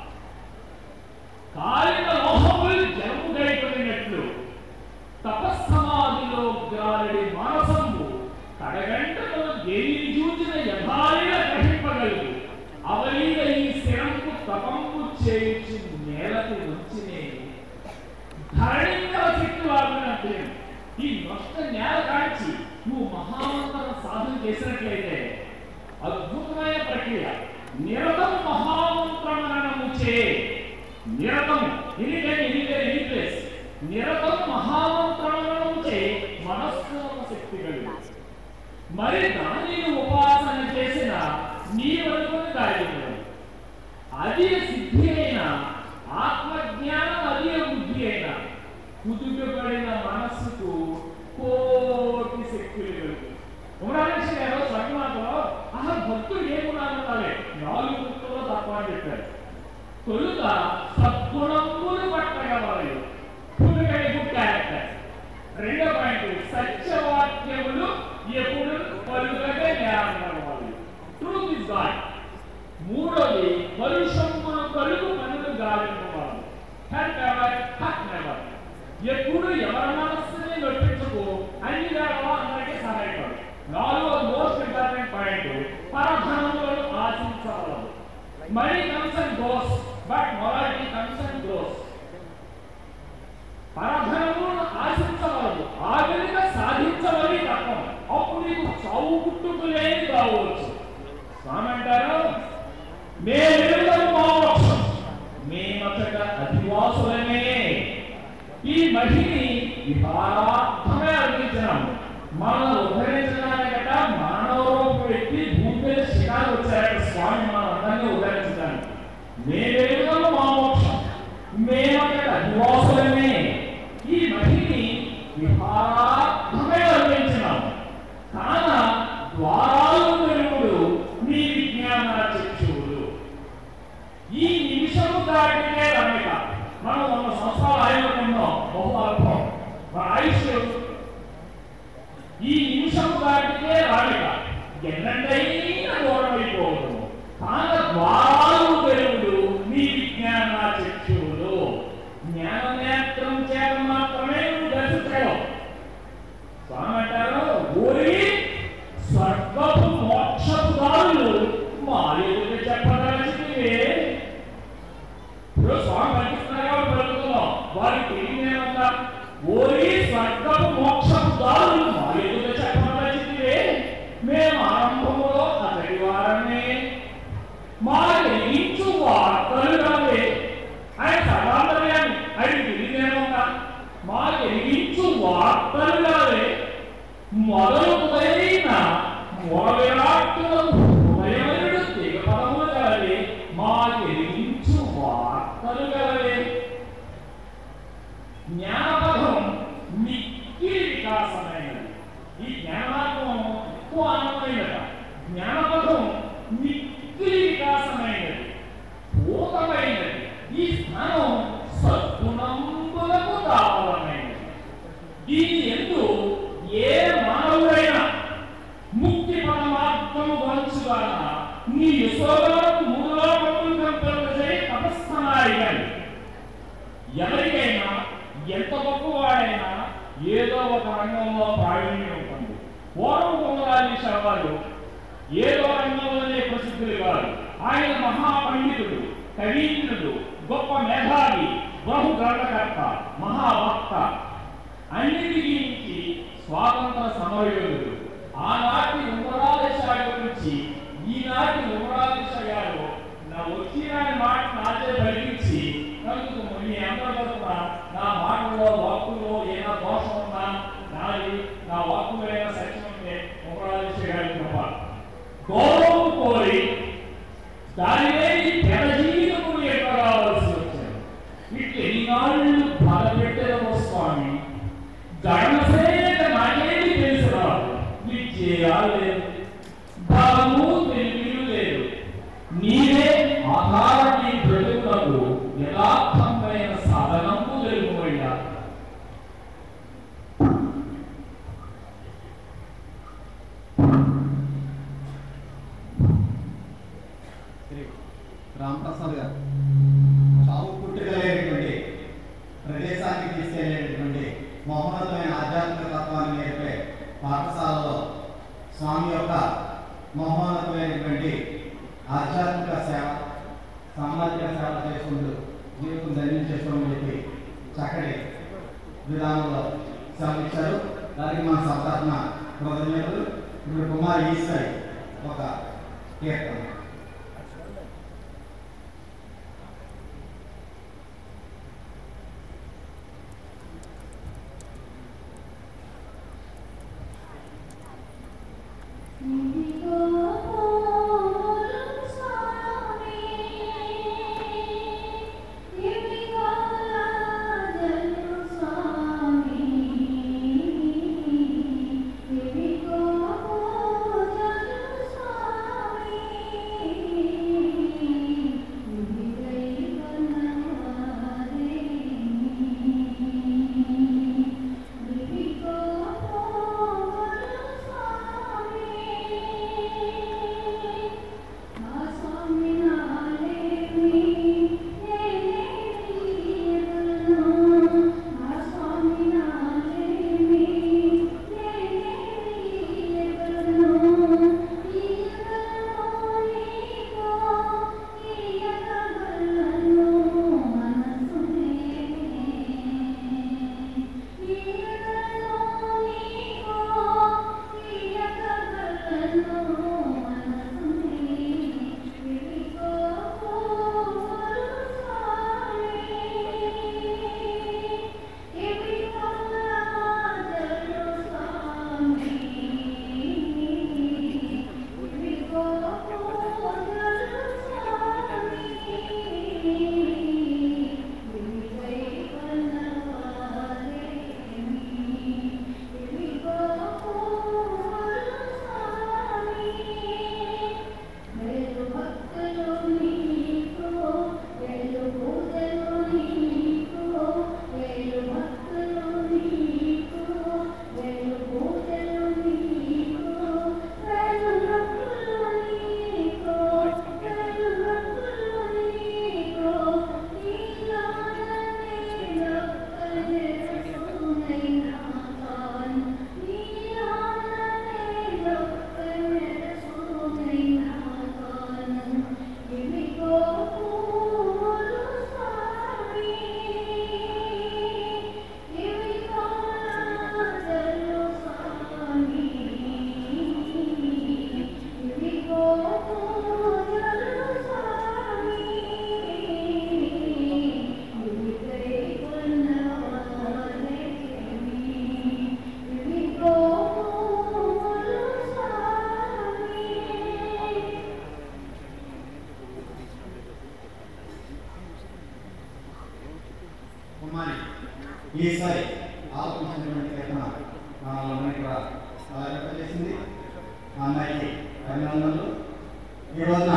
కాలిన లోహములు జన్ము గైపడినట్లు తపస్సమాధిలో గాలిడి మానసంబు కడగంటలో దేనిని చూచిన యథాలిగా గ్రహింపగలదు అవలీల ఈ స్థిరంపు తపంపు చేయించి నేలకు వచ్చినే ధరణింగల శక్తి వాడినట్లే ఈ నష్ట నేల కాల్చి నువ్వు మహామంత్రం సాధన చేసినట్లయితే అద్భుతమైన ప్రక్రియ నిరతం మహామంత్రమనము చే నిరతం any time any time any place నిరతం మహామంత్రమనము చే మనస్సులోక శక్తి కలిగి మరి దానిని ఉపాసన చేసిన నీ వరకు కార్యక్రమం అది సిద్ధి అయిన ఆత్మజ్ఞానం అది బుద్ధి అయిన కుదుటపడిన మనస్సుకు కోటి శక్తులు కలుగు ఉమరామేశ్వర గారు స్వర్గమాతలో ఆహా భక్తుడు ఏ గుణాలు ఉండాలి నాలుగు ముక్కలో తప్ప అని చెప్పారు తొలుత సద్గుణములు పట్టగలరు పులుగై గుడ్ క్యారెక్టర్ రెండో పాయింట్ సత్యవాక్యములు ఎప్పుడు పలుకగా జ్ఞానం కలవాలి ట్రూత్ ఇస్ గాడ్ మూడోది పరుషములు కలుగు మనులు గాలింపవాలి హట్ ఎవర్ హట్ నెవర్ ఎప్పుడు ఎవరి మనస్సుని నొప్పించుకో అన్ని వేళలో అందరికీ సహాయపడు నాలుగో మోస్ట్ ఇంపార్టెంట్ పాయింట్ పరధనములను ఆశించవలదు money comes and goes but morality comes and grows పరధనములను ఆశించవలదు ఆగలిగా సాధించవలి తప్పం అప్పుడు నీకు చావు పుట్టుకులేని కావచ్చు స్వామి అంటారు మేమెరుగము మా మోక్షం మేమచట అధివాసులమే ఈ మహిని విహారార్థమే అందించినాము మనల్ని ఉద్ధరించడానికట మానవ రూపం ఎత్తి భూమి మీద శిఖాలు వచ్చారట స్వామి మన అందరినీ ఉద్ధరించడానికి మేమెరుగము మా మోక్షం మేమచట అధివాసులమే ఈ మహిని విహారార్థమే అందించినాము కాన ద్వారాలు వెలుగుడు నీ విజ్ఞాన చక్షువులు ఈ నిమిషము దాటితే రమిక మనం వంద సంవత్సరాలు ఆయుకున్నాం బహు అల్పం మన ఆయుష్ ఈ నిమిషం దాటితే రామిక ఎన్నంటైనా దూరం అయిపోవడం కాన ద్వారాలు వెలుగుడు నీ విజ్ఞాన చక్షువులు జ్ఞాన నేత్రం చేత మాత్రమే నువ్వు దర్శించగలవు స్వామి అంటారు ఊరి స్వర్గపు మోక్షపు దారులు మా ఎదుట చెప్పదలసిందే ఇప్పుడు స్వామి పంపిస్తున్నారు కాబట్టి పలుకుతున్నాం వారికి తెలియదేమంతా ఓరి స్వర్గపు మోక్షపు దారులు మా ఎదుట చెప్పదలసిందే మేము ఆరంభములో అతడి వారమే మా ఎలించు వార్త మించు వార్తలు గలవే జ్ఞానపథం మిక్కిలి వికాసమైనది ఈ జ్ఞానమార్గం ఎక్కువ ఆనందమైనట జ్ఞానపథం మిక్కిలి వికాసమైనది పూతమైనది ఈ స్థానం సద్గుణంబులకు దావలమైనది దీని ఎందు ఏ మానవుడైనా ముక్తి పరమాత్మను వంచుగాన నీ యశోదాను మూలలోకములు కంపెలచే తపస్సనాయిగాని ఎవరికైనా ఎంత గొప్పవాడైనా ఏదో ఒక రంగంలో ప్రావీణ్యం ఉంటుంది పూర్వం కొంగరాజేశ్వర వారు ఏదో రంగంలోనే ప్రసిద్ధులు కాదు ఆయన మహాపండితుడు కవీంద్రుడు గొప్ప మేధావి బహు గ్రంథకర్త మహావక్త అన్నిటికీ మించి స్వాతంత్ర సమరయోధుడు ఆనాటి ఉమరాదేశాల గురించి ఈనాటి ఉమరాదేశ గారు నా వచ్చిన మాట నాచే పలికించి నన్ను మీ అందరి తరఫున నా మాటలో వాక్కులో ఏమైనా దోషం ఉన్నా నాది నా వాక్కులో ఏమైనా సత్యం ఉంటే ఉమరాదేశ గారికి తప్ప గౌరవం కోరి దానినే పెద్ద జీవితము ఎక్కడ రావాల్సి వచ్చారు ఇట్లు ఎన్నాళ్ళు బాధపెట్టేదో స్వామి గణసేన నాకేమి తెలుసు రాదు విద్య లేదు బలము తెలివి లేదు నీవే ఆధారాన్ని బ్రతుకులకు యథార్థమైన సాధనము తెలుగుమయ్యా శ్రీ రామప్రసాద్ గారు చావు పుట్టుకలేనటువంటి ప్రదేశానికి తీసుకెళ్లేటటువంటి మహోన్నతమైన ఆధ్యాత్మిక తత్వాన్ని నేర్పే పాఠశాలలో స్వామి యొక్క మహోన్నతమైనటువంటి ఆధ్యాత్మిక సేవ సామాజిక సేవ చేసుకుంటూ జీవితం ధన్యం చేసుకోమని చెప్పి చక్కటి విధానంలో శ్రమించారు దానికి మన సప్తాత్మ కృతజ్ఞతలు ఇప్పుడు కుమార్ ఈశ్వరి ఒక కీర్తన నీకు కుమారి ఈసారి ఆలోచించినటువంటి కథన మనల్ని కూడా అలా చేసింది ఆ అమ్మాయికి అభినందనలు ఈ రోజున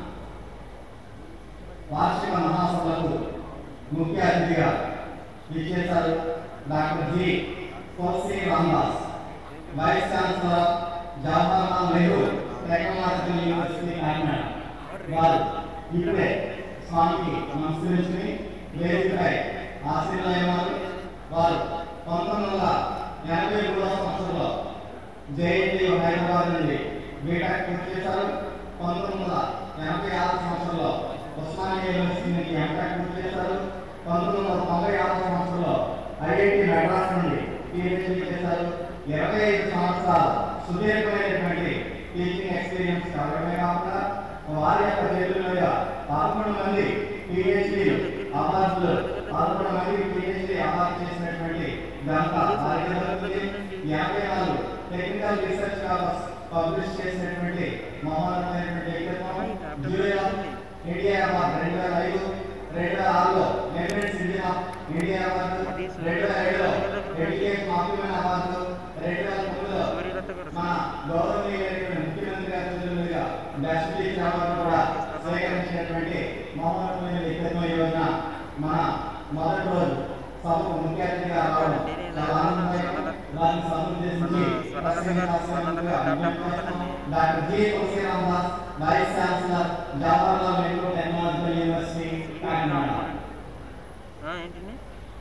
వార్షిక మహాసభలకు ముఖ్య అతిథిగా విచ్చేశారు డాక్టర్ జి కోసి Ramadas vice chancellor Jawaharlal Nehru technological university Kakinada వారు ఇప్పుడే స్వామికి నమస్కరించుకుని వేదికపై ఆశీర్వదన్నారు వారు పంతొమ్మిది వందల ఎనభై మూడవ సంవత్సరంలో జేఎన్టీ హైదరాబాద్ నుండి బీటెక్ పూర్తి చేశారు పంతొమ్మిది వందల ఎనభై ఆరు సంవత్సరంలో ఉస్మానియా యూనివర్సిటీ నుంచి ఎంటెక్ పూర్తి చేశారు పంతొమ్మిది వందల తొంభై ఆరు సంవత్సరంలో ఐఐటి మెడ్రాస్ నుండి పిహెచ్డి చేశారు ఇరవై ఐదు సంవత్సరాల సుదీర్ఘమైనటువంటి టీచింగ్ ఎక్స్పీరియన్స్ కలగడమే కాకుండా వారి యొక్క పేర్ల మీద పదకొండు మంది పిహెచ్డి అవార్డులు పదకొండు మంది పిహెచ్డి అవార్డు చేసినటువంటి ఘనత వారికి దక్కుతుంది. యాభై నాలుగు టెక్నికల్ రీసెర్చ్ పేపర్స్ పబ్లిష్ చేసినటువంటి మహోన్నతమైనటువంటి వ్యక్తిత్వం జూలై ఇండియా అవార్డు రెండు వేల ఐదు రెండు వేల ఆరులో ఎమిరెట్స్ ఇండియా ఇండియా అవార్డు రెండు వేల ఏడులో ఎడ్యుకేషన్ మాఫీమైన అవార్డు రెండు వేల తొమ్మిదిలో మన గౌరవనీయులైనటువంటి ముఖ్యమంత్రి గారి చేతుల మీదుగా బెస్ట్ టీచర్ అవార్డు కూడా స్వీకరించినటువంటి మహోన్నతమైన వ్యక్తిత్వం ఈ రోజున మన మొదటి రోజు సభకు ముఖ్య అతిథిగా రావడం చాలా ఆనందదాయకం వారిని సముద్దేశించి ప్రసంగించాల్సిందిగా విజ్ఞప్తి చేస్తున్నాం. Doctor G Tulasi Ramadas vice chancellor Jawaharlal Nehru technological university Kakinada ఏంటండి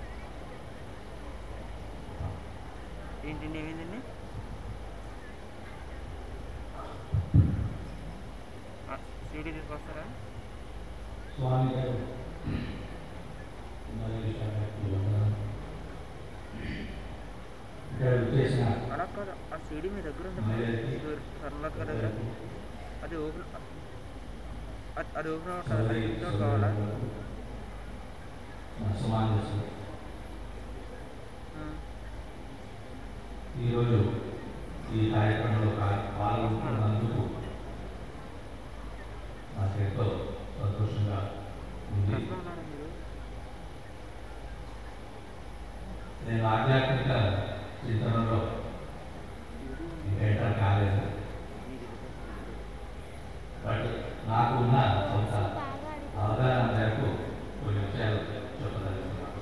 ఏంటండి ఏమైందండి సీడీ తీసుకొస్తారా స్వామి గారు మరియు శాఖకి వందనాలు. ఇక్కడ వచ్చేసిన అలా కాదు ఆ సీడీ మీ దగ్గర ఉంది మహిళలకి, సరళక్క దగ్గర అది ఓపెన్ అది- అది ఓపెన్ అవ్వట్లేదు సోదరి అది ఇంట్లో కావాలా సోదరులకు, మన సమావేశం ఆ. ఈరోజు ఈ కార్యక్రమంలో కా- పాల్గొంటున్నందుకు నాకు ఎంతో సంతోషంగా ఉంది ఎక్కడ ఉన్నారు మీరు నేను ఆధ్యాత్మిక చింతనలో ఎంటర్ కాలేదు బట్ నాకు ఉన్న కొంత అవగాహన మేరకు కొన్ని విషయాలు చెప్పదలుచుకున్నాను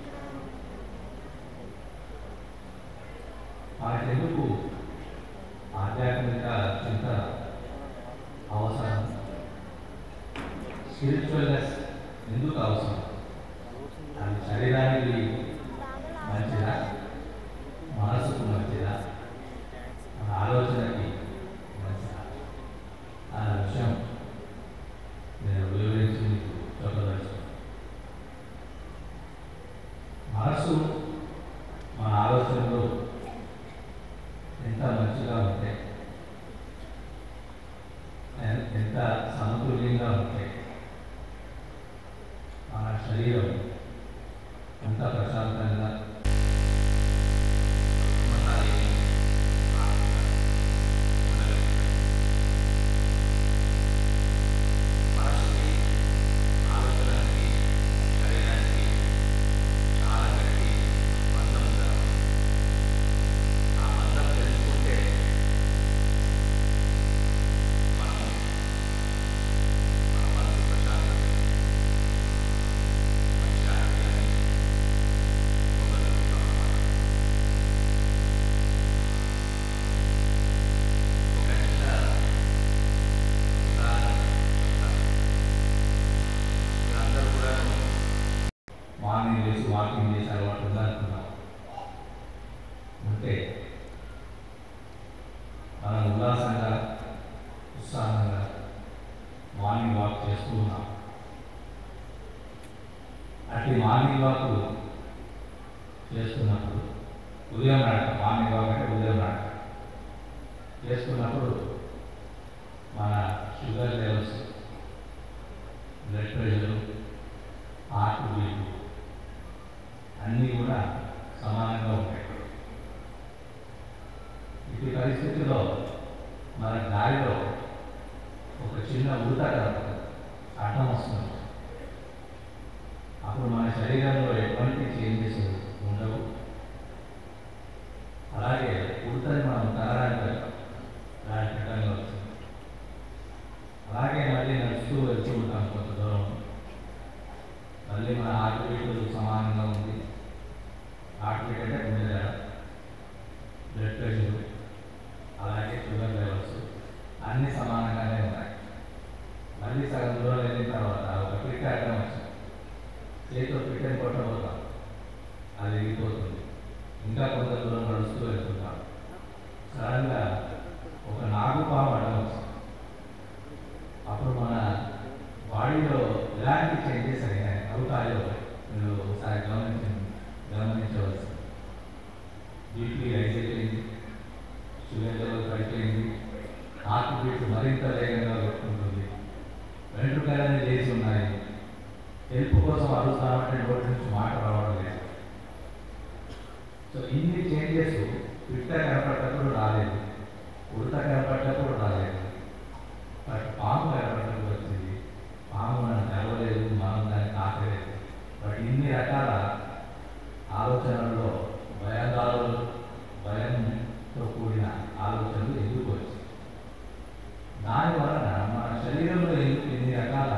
మనకెందుకు ఆధ్యాత్మిక చింతన అవసరం స్పిరిచువల్నెస్ ఎందుకు అవసరం అది శరీరానికి మంచిదా మనసుకు మంచిదా మన ఆలోచనకి మంచిదా అన్న విషయం నేను వివరించి మీకు చెప్పదలుచుకున్నాను మనసు మన ఆలోచనలు ఎంత మంచిగా ఉంటే ఎన్- ఎంత సమతుల్యంగా ఉంటే మన శరీరం ఎంత ప్రశాంతంగా మనసుకి ఆలోచనకి శరీరానికి చాలా గట్టి బంధం ఉందా ఆ బంధం తెలుసుకుంటే మనం మన మనసు ప్రశాంతత మంచి ఆరోగ్యాన్ని పొందగలుగుతాం అన్నమాట. ఒక చిన్న ఉదాహరణ చెప్తాను. మీరందరూ కూడా మార్నింగ్ లేచి వాకింగ్ చేసే అలవాటు ఉందనుకున్నాం ఉంటే మనం ఉల్లాసంగా ఉత్సాహంగా మార్నింగ్ వాక్ చేస్తూ ఉన్నాం అట్టి మార్నింగ్ వాక్ చేస్తున్నప్పుడు ఉదయం నడక మార్నింగ్ వాక్ అంటే ఉదయం నడక చేస్తున్నప్పుడు మన sugar levels blood pressure heart beat అన్నీ కూడా సమానంగా ఉంటాయి ఇటు పరిస్థితిలో మన గాలిలో ఒక చిన్న ఊత కనపడుతుంది అడ్డం వస్తుంది అప్పుడు మన శరీరంలో ఎటువంటి చేంజెస్ మళ్ళీ మన హార్ట్ బీట్ సమానంగా ఉంది హార్ట్ బీట్ అంటే గుండె బ్లడ్ ప్రెషర్ అలాగే షుగర్ లెవెల్స్ అన్నీ సమానంగానే ఉన్నాయి మళ్ళీ సగం దూరం వెళ్ళిన తర్వాత ఒక పిట్ అడ్డం వచ్చింది చేతితో పిట్టని కొట్టబోతాం అది విరిగిపోతుంది ఇంకా కొంత దూరం నడుస్తూ వెళ్తున్నాం సడన్గా ఒక నాగుపాము అడ్డం వచ్చింది అప్పుడు మన బాడీలో ఎలాంటి చేంజెస్ అయినాయి అవుతాయో మీరు ఒకసారి గమనించ గమనించవచ్చు బీపీ రైజ్ అయిపోయింది షుగర్ లెవెల్ పడిపోయింది హార్ట్ బీట్ మరింత వేగంగా కొట్టుకుంటుంది వెంట్రుకలన్నీ లేచి ఉన్నాయి హెల్ప్ కోసం అడుగుతామంటే నోటి నుంచి మాట రావడం లేదు సో ఇన్ని చేంజెస్ పిట్ట కనపడ్డప్పుడు రాలేదు ఉడత కనపడ్డప్పుడు రాలేదు బట్ పాము కనపడ్డప్పుడు వచ్చింది పాము మనం తెరవలేదు మనం దాన్ని తాకలేదు బట్ ఇన్ని రకాల ఆలోచనల్లో భయాందాలు భయంతో కూడిన ఆలోచనలు ఎందుకు వచ్చాయి దాని వలన మన శరీరంలో ఎన్ని ఎన్ని రకాల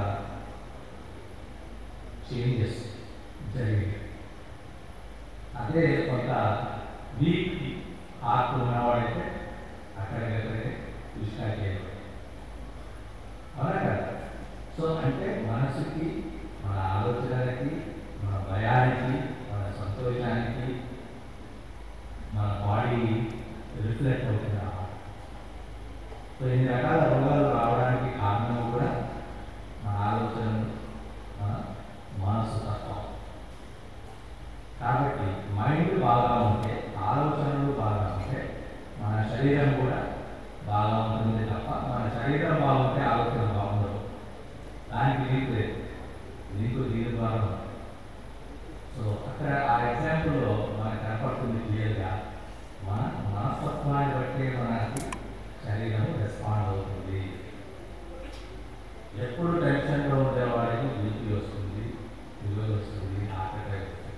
చేంజెస్ జరిగాయి అదే కొంత వీక్ హార్ట్ ఉన్నవాడైతే అక్కడికక్కడే డిస్ట్రాక్ట్ చేయడం అవునా కదా సో అంటే మనసుకి మన ఆలోచనలకి మన భయానికి మన సంతోషానికి మన బాడీ రిఫ్లెక్ట్ అవుతుంది సో ఇన్ని రకాల రోగాలు రావడానికి కారణం కూడా మన ఆలోచనలు మన మనసు తత్వం కాబట్టి మైండ్ బాగా ఉంటే ఆలోచనలు బాగా ఉంటే మన శరీరం కూడా బాగా ఉంటుంది తప్ప మన శరీరం బాగుంటే ఆలోచన బాగుండదు దానికి లింక్ లేదు లింక్ దీని ద్వారా ఉంది. సో అక్కడ ఆ ఎగ్జాంపుల్లో మనకు కనపడుతుంది క్లియర్గా మన మనస్తత్వాన్ని బట్టి మనకి శరీరం రెస్పాండ్ అవుతుంది ఎప్పుడు టెన్షన్లో ఉండేవాడికి బీపీ వస్తుంది షుగర్ వస్తుంది హార్ట్ అటాక్ వస్తుంది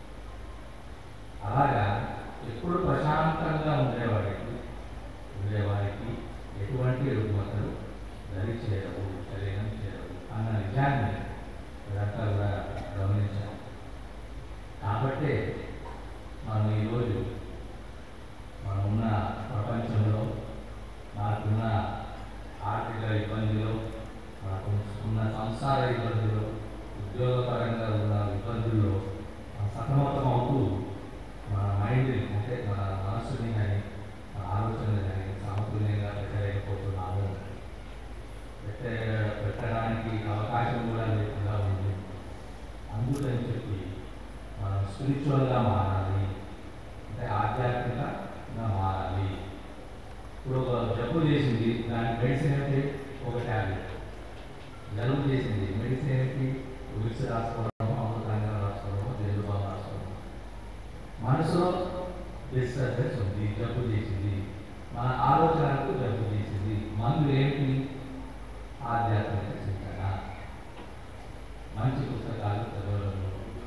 అలాగా ఎప్పుడు ప్రశాంతంగా ఉండేవాడికి ఉండేవాడికి ఎటువంటి రుగ్మతలు దరి చేయవు శరీరం చేయవు అన్న నిజాన్ని ఇదంతా కూడా గమనించాం కాబట్టే మనం ఈరోజు మనం ఉన్న ప్రపంచంలో మనకున్న ఆర్థిక ఇబ్బందులు మనకు ఉన్న సంసార ఇబ్బందులు ఉద్యోగపరంగా ఉన్న ఇబ్బందుల్లో మనం సతమతం అవుతూ మన మైండ్ అంటే మన మనసుని కానీ మన ఆలోచనలు కానీ సమతుల్యంగా పెట్టలేకపోతున్నాము పెట్టే పెట్టడానికి అవకాశం కూడా లేకుండా ఉంది అందుకని చెప్పి మనం స్పిరిచువల్గా మారాలి అంటే ఆధ్యాత్మికంగా మారాలి ఇప్పుడు ఒక జబ్బు చేసింది దాని మెడిసిన్ ఏంటి ఒక ట్యాబ్లెట్ జలుబు చేసింది మెడిసిన్ ఏంటి విక్స్ రాసుకోవడము అమృతంగా రాసుకోవడము జలుబు రాసుకోవడం మనసులో డిస్టర్బెన్స్ ఉంది జబ్బు చేసింది మన ఆలోచనలకు జబ్బు చేసింది మందు ఏంటి ఆధ్యాత్మిక చింతన మంచి పుస్తకాలు చదవడము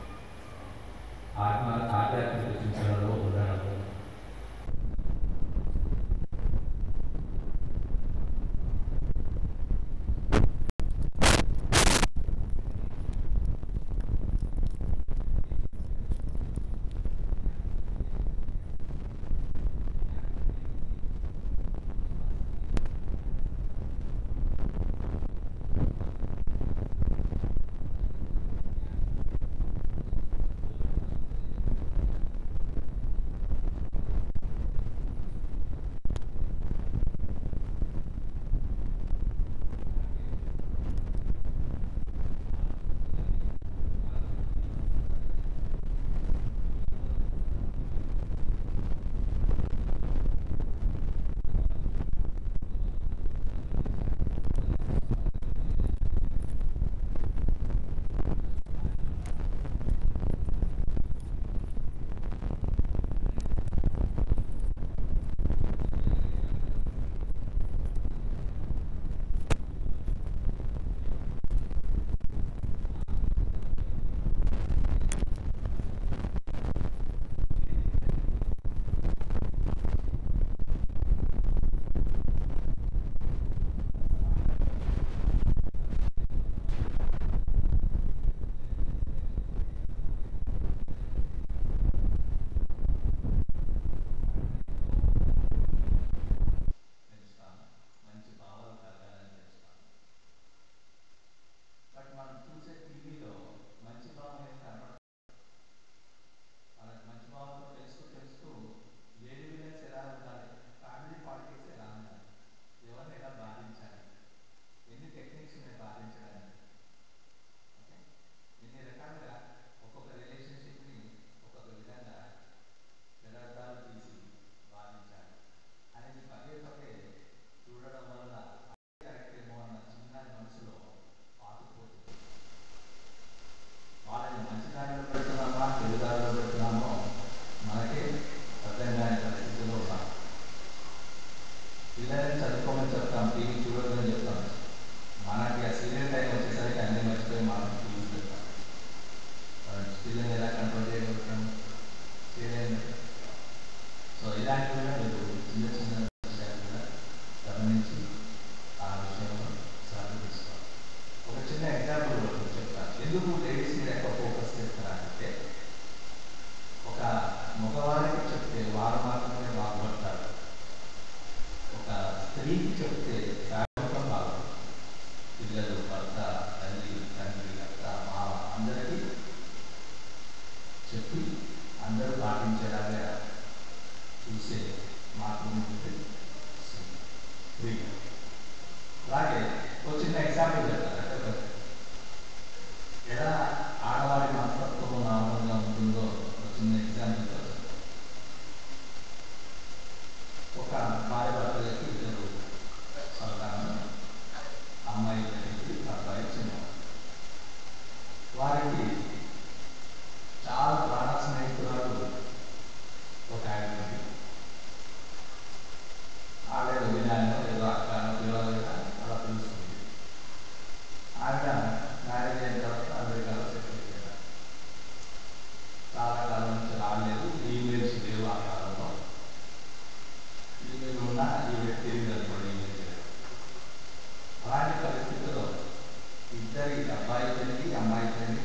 ఆత్మ ఆధ్యాత్మిక చింతనలో ఉండడము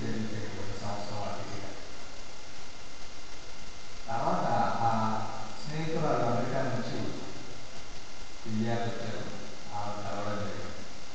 జరిగితే ఒక సంవత్సరం అడిగిగా తర్వాత ఆ స్నేహితురాలు అమెరికా నుంచి ఇండియాకి వచ్చారు ఆమె కలవడం జరిగింది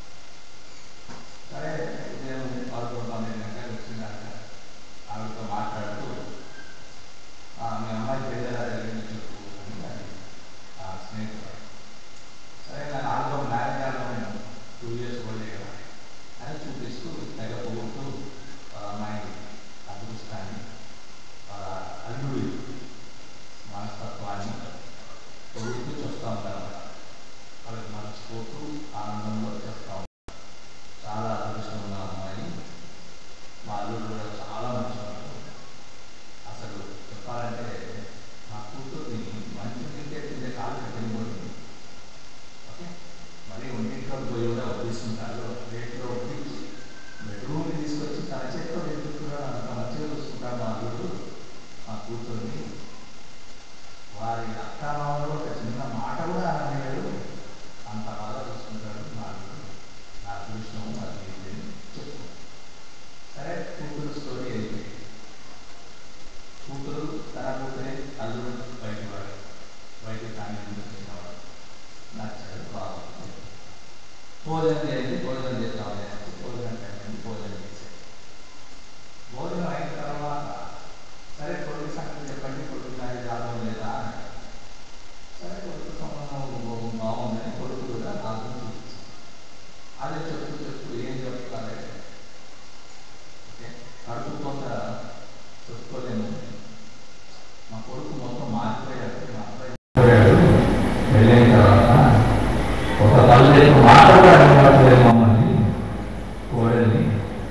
సరే ఉదయం పదకొండు పన్నెండు గంటలకు వచ్చిందాక ఆవిడతో మాట్లాడుతూ "ఆ, మీ అమ్మాయి పెళ్ళి ఎలా జరిగింది చెప్పు అని అది ఆ స్నేహితురాలు సరే నేను ఆల్బమ్ మ్యారేజ్ ఆల్బమ్ నేను టూ ఇయర్స్ కూడా కదా అని చూపిస్తూ తెగ పొగుడుతూ వాళ్ళ అమ్మాయి అదృష్టాన్ని వాళ్ళ అల్లుడి మనస్తత్వాన్ని పొగుడుతూ చూస్తూ ఉంటారు వాళ్ళకి మర్చిపోతూ ఆనందంలో చేస్తూ ఉంటారు చాలా అదృష్టం ఉన్న అమ్మాయి మా అల్లుడు కూడా చాలా మంచివాడు అసలు చెప్పాలంటే మా కూతుర్ని మంచి తింటే తింటే కాలు కట్టింది ఓకే మళ్ళీ ఒంటింట్లో పోయి కూడా వడ్డిస్తుంటారు రేట్లో వడ్డించి బెడ్రూమ్కి తీసుకొచ్చి తన చేతితో తింటున్నాడు అంత మంచిగా చూసుకుంటాడు మా అల్లుడు మా కూతుర్ని వారి అక్రమంలో ఒక చిన్న మాట కూడా అనలేడు అంత బాగా చూసుకుంటాడు మా అల్లుడు నా అదృష్టం అది ఇది అని చెప్తున్నాడు సరే కూతురు స్టోరీ అయిపోయింది కూతురు తన కూతురే అల్లుడు బయట వాడు బయట కానీ వచ్చినవాడు నచ్చాడు బాగుంది భోజనం చేయండి భోజనం చేద్దామని చెప్పి భోజనం టైం భోజనం చేశాడు భోజనం అయిన తర్వాత సరే కొడుకు సంగతి చెప్పండి కొడుకు నాకు లాభం లేదా అని సరే కొడుకు సంబంధం బాగుందని కొడుకు కూడా నాకు చూపించాను అదే చెప్తూ చెప్తూ ఏం చెప్తారే ఓకే కడుపు కొంత చెప్పుకోలేము మా కొడుకు మొత్తం మారిపోయాడు మా అబ్బాయి మారిపోయాడు వెళ్ళిన తర్వాత ఒక తల్లి మాట కూడా అడగట్లేదు మమ్మల్ని కోడల్ని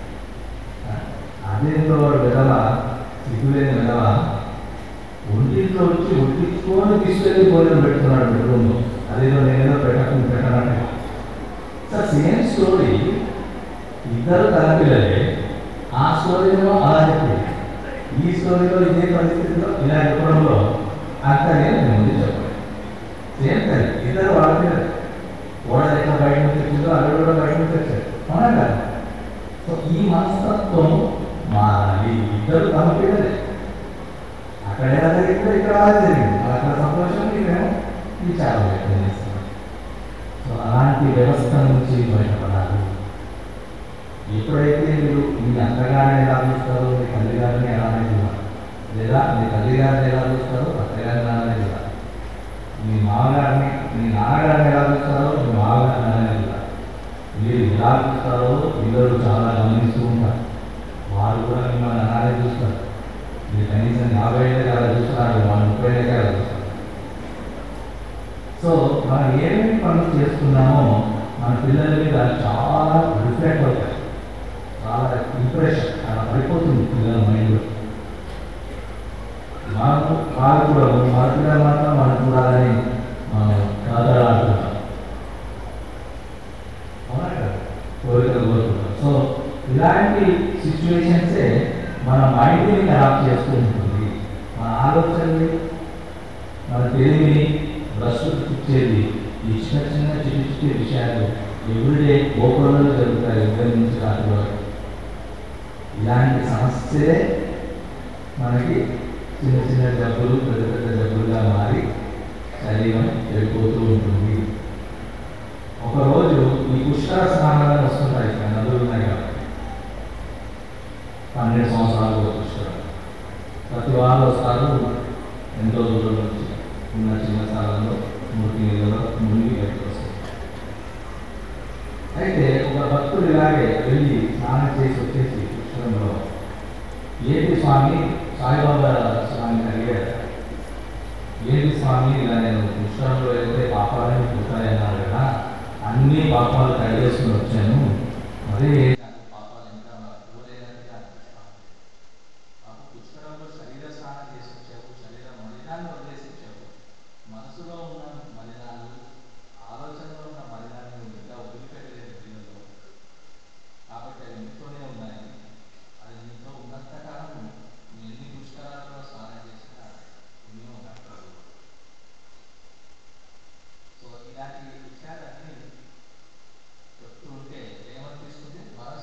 అదేంతో విడవ సిగ్గులేని విడవ ఒంటింట్లో వచ్చి ఒట్టించుకొని తీసుకెళ్ళి భోజనం పెడుతున్నాడు బెడ్రూమ్లో అదేదో నేనేదో పెట్టకుండా పెట్టనంటే సార్ సేమ్ స్టోరీ ఇద్దరు తలపిల్లలే ఆ స్టోరీలో అలా చెప్పింది ఈ స్టోరీలో ఇదే పరిస్థితిలో ఇలా చెప్పడంలో అక్కడే నేను ముందు చెప్పాలి సేమ్ తల్లి ఇద్దరు వాళ్ళ పిల్లలు ఓడలు ఎక్కడ బయట నుంచి వచ్చిందో అల్లుడు కూడా బయట నుంచి వచ్చాడు అవునా కదా సో ఈ మనస్తత్వం మారాలి ఇద్దరు తమ పిల్లలే అక్కడ ఎలా జరిగిందో ఇక్కడ అలా జరిగింది అక్కడ సంతోషం ఇక్కడేమో విచారం వ్యక్తం చేస్తున్నాం సో అలాంటి వ్యవస్థ నుంచి బయటపడాలి ఎప్పుడైతే మీరు మీ అత్తగారిని ఎలా చూస్తారో మీ తల్లిగారిని ఎలానే చూడాలి లేదా మీ తల్లిగారిని ఎలా చూస్తారో అత్తగారిని అలానే చూడాలి మీ మామగారిని మీ నాన్నగారిని ఎలా చూస్తారో మీ మామగారిని అలానే చూడాలి మీరు ఎలా చూస్తారో పిల్లలు చాలా గమనిస్తూ ఉంటారు వారు కూడా మిమ్మల్ని అలానే చూస్తారు మీరు కనీసం యాభై ఏళ్ళకి అలా చూస్తున్నారు వాళ్ళు ముప్పై ఏళ్ళకి అలా చూస్తారు సో మనం ఏమేమి పనులు చేస్తున్నామో మన పిల్లల మీద చాలా రిఫ్లెక్ట్ అవుతాయి చాలా ఇంప్రెషన్ అలా పడిపోతుంది పిల్లల మైండ్లో మనకు వాళ్ళు కూడా మన పిల్లలు మాత్రం మనం చూడాలని మనం కాదలాడుతున్నాం అవునా కదా కోరికలు కోరుకుంటాం సో ఇలాంటి సిచ్యువేషన్సే మన మైండ్ని ఖరాబ్ చేస్తూ ఉంటుంది మన ఆలోచనని మన తెలివిని ప్రస్తుతించేది ఈ చిన్న చిన్న చిన్న చిన్న విషయాలు ఎవ్రీడే గోపురంలో జరుగుతాయి ఉదయం నుంచి రాత్రి వరకు ఇలాంటి సమస్యలే మనకి చిన్న చిన్న జబ్బులు పెద్ద పెద్ద జబ్బులుగా మారి శరీరం వెళ్ళిపోతూ ఉంటుంది ఒకరోజు ఈ పుష్కర స్నానాలు వస్తుంటాయి ఇక్కడ నదులు ఉన్నాయి కాబట్టి పన్నెండు సంవత్సరాలు పుష్కరం ప్రతి వారు వస్తారు ఎంతో దూరం నుంచి ఉన్న చిన్న స్థలంలో మూర్తి నీళ్ళలో మునిగి బయటకు వస్తారు అయితే ఒక భక్తుడు ఇలాగే వెళ్ళి స్నానం చేసి వచ్చేసి పుష్కరంలో ఏంటి స్వామి సాయిబాబా స్వామిని అడిగారు ఏంటి స్వామి ఇలా నేను పుష్కరంలో వెళ్తే పాపాలని పుట్టాయన్నారు కదా అన్ని పాపాలు కడిగేసుకుని వచ్చాను మరి నాకు పాపాలు ఇంకా పోలేనట్టుగా అనిపిస్తాను పాప పుష్కరంలో శరీర స్నానం చేసి వచ్చావు శరీర మలినాన్ని వదిలేసి వచ్చావు మనసులో ఉన్న మలినాలు ఆలోచనలో ఉన్న మలినాన్ని నువ్వు ఇంకా వదిలిపెట్టలేదు పిల్లలు కాబట్టి అవి నీతోనే ఉన్నాయి అది నీతో ఉన్నంత కాలం నువ్వు ఎన్ని పుష్కరాలలో స్నానం చేసినా పుణ్యం కట్టదు సో ఇలాంటి విషయాలన్నీ చెప్తూ ఉంటే ఏమనిపిస్తుంది మనసు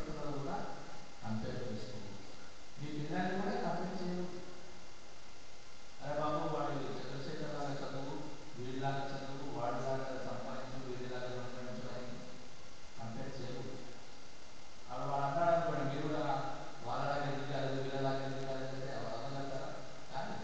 పరిస్థితుల్లో కూడా కంపేర్ చేసుకోవచ్చు మీ పిల్లల్ని కూడా కంపేర్ చేయవచ్చు అరే బాబు వాడు చంద్రశేఖర్ లాగా చదువు వీడిలాగా చదువు వాడిలాగా సంపాదించు వీడిలాగా సంపాదించు అని కంపేర్ చేయవచ్చు అప్పుడు వాడు అన్నాడు అనుకోండి మీరు కూడా వాళ్ళలాగా ఎందుకు కాలేదు వీళ్ళలాగా ఎందుకు కాలేదు అంటే ఎవరు అనగలుగుతారా కాదు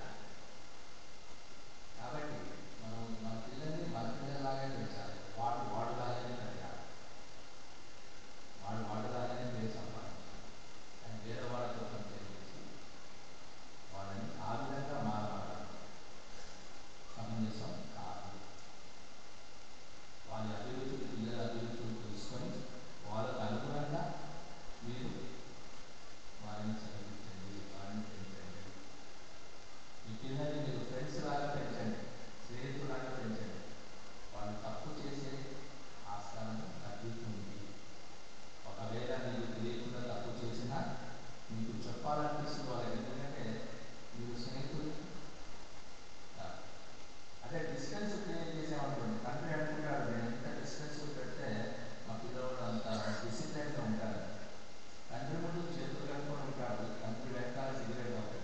కాబట్టి మనం మన పిల్లల్ని మన పిల్లలాగే పెంచాలి వాడు వాడులాగానే పెంచాలి వాడు వాడులాగానే పేరు సంపాదించాలి కానీ వేరే వాళ్ళతో కంపేర్ చేసి వాళ్ళని ఆ విధంగా మారవాలి సమంజసం కాదు వాళ్ళ అభిరుచులు పిల్లల అభిరుచులు తెలుసుకొని వాళ్ళకు అనుగుణంగా మీరు వారిని చదివించండి వారిని పెంచండి మీ పిల్లల్ని మీరు ఫ్రెండ్స్ లాగా పెంచండి స్నేహితులాగా పెంచండి వాళ్ళు తప్పు చేసే ఆస్కారం తగ్గుతుంది ఒకవేళ మీరు తెలియకుండా తప్పు చేసినా మీకు చెప్పాలనిపిస్తుంది వాళ్ళకి ఎందుకంటే మీరు స్నేహితులు కాదు. అదే డిస్టెన్స్ క్రియేట్ చేసామనుకోండి తండ్రి అనుకుంటాడు నేను ఎంత డిస్టెన్స్ పెడితే మా పిల్లవాడు అంత డిసిప్లైన్గా ఉంటాడు తండ్రి ముందు చేతులు కట్టుకొని ఉంటాడు తండ్రి వెనకాల సిగరెట్ అవుతాడు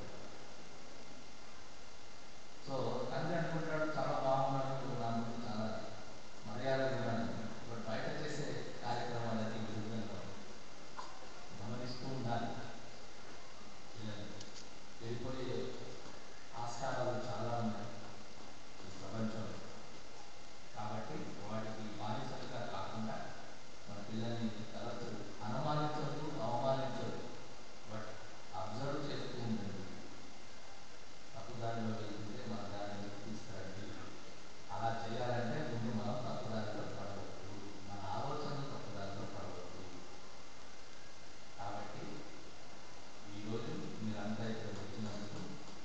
సో తండ్రి అనుకుంటాడు చాలా బాగున్నాడు నా ముందు చాలా మర్యాదగా ఉన్నాడు బట్ బయట చేసే కార్యక్రమాలకి విరుద్ధంగా ఉంది. గమనిస్తూ ఉండాలి పిల్లలు వెళ్ళిపోయే ఆస్కారాలు చాలా ఉన్నాయి ఈ ప్రపంచంలో కాబట్టి వాటికి బానిసలుగా కాకుండా మన పిల్లల్ని తరచు అనుమానించదు అవమానించదు బట్ అబ్జర్వ్ చేస్తూ ఉండండి తప్పుదారిలో వెళ్తుంటే మన దారిని తీసుకురండి అలా చేయాలంటే ముందు మనం తప్పుదారిలో పడవద్దు మన ఆలోచనలు తప్పుదారిలో పడవద్దు కాబట్టి ఈరోజు మీరంతా ఇక్కడ వచ్చినందుకు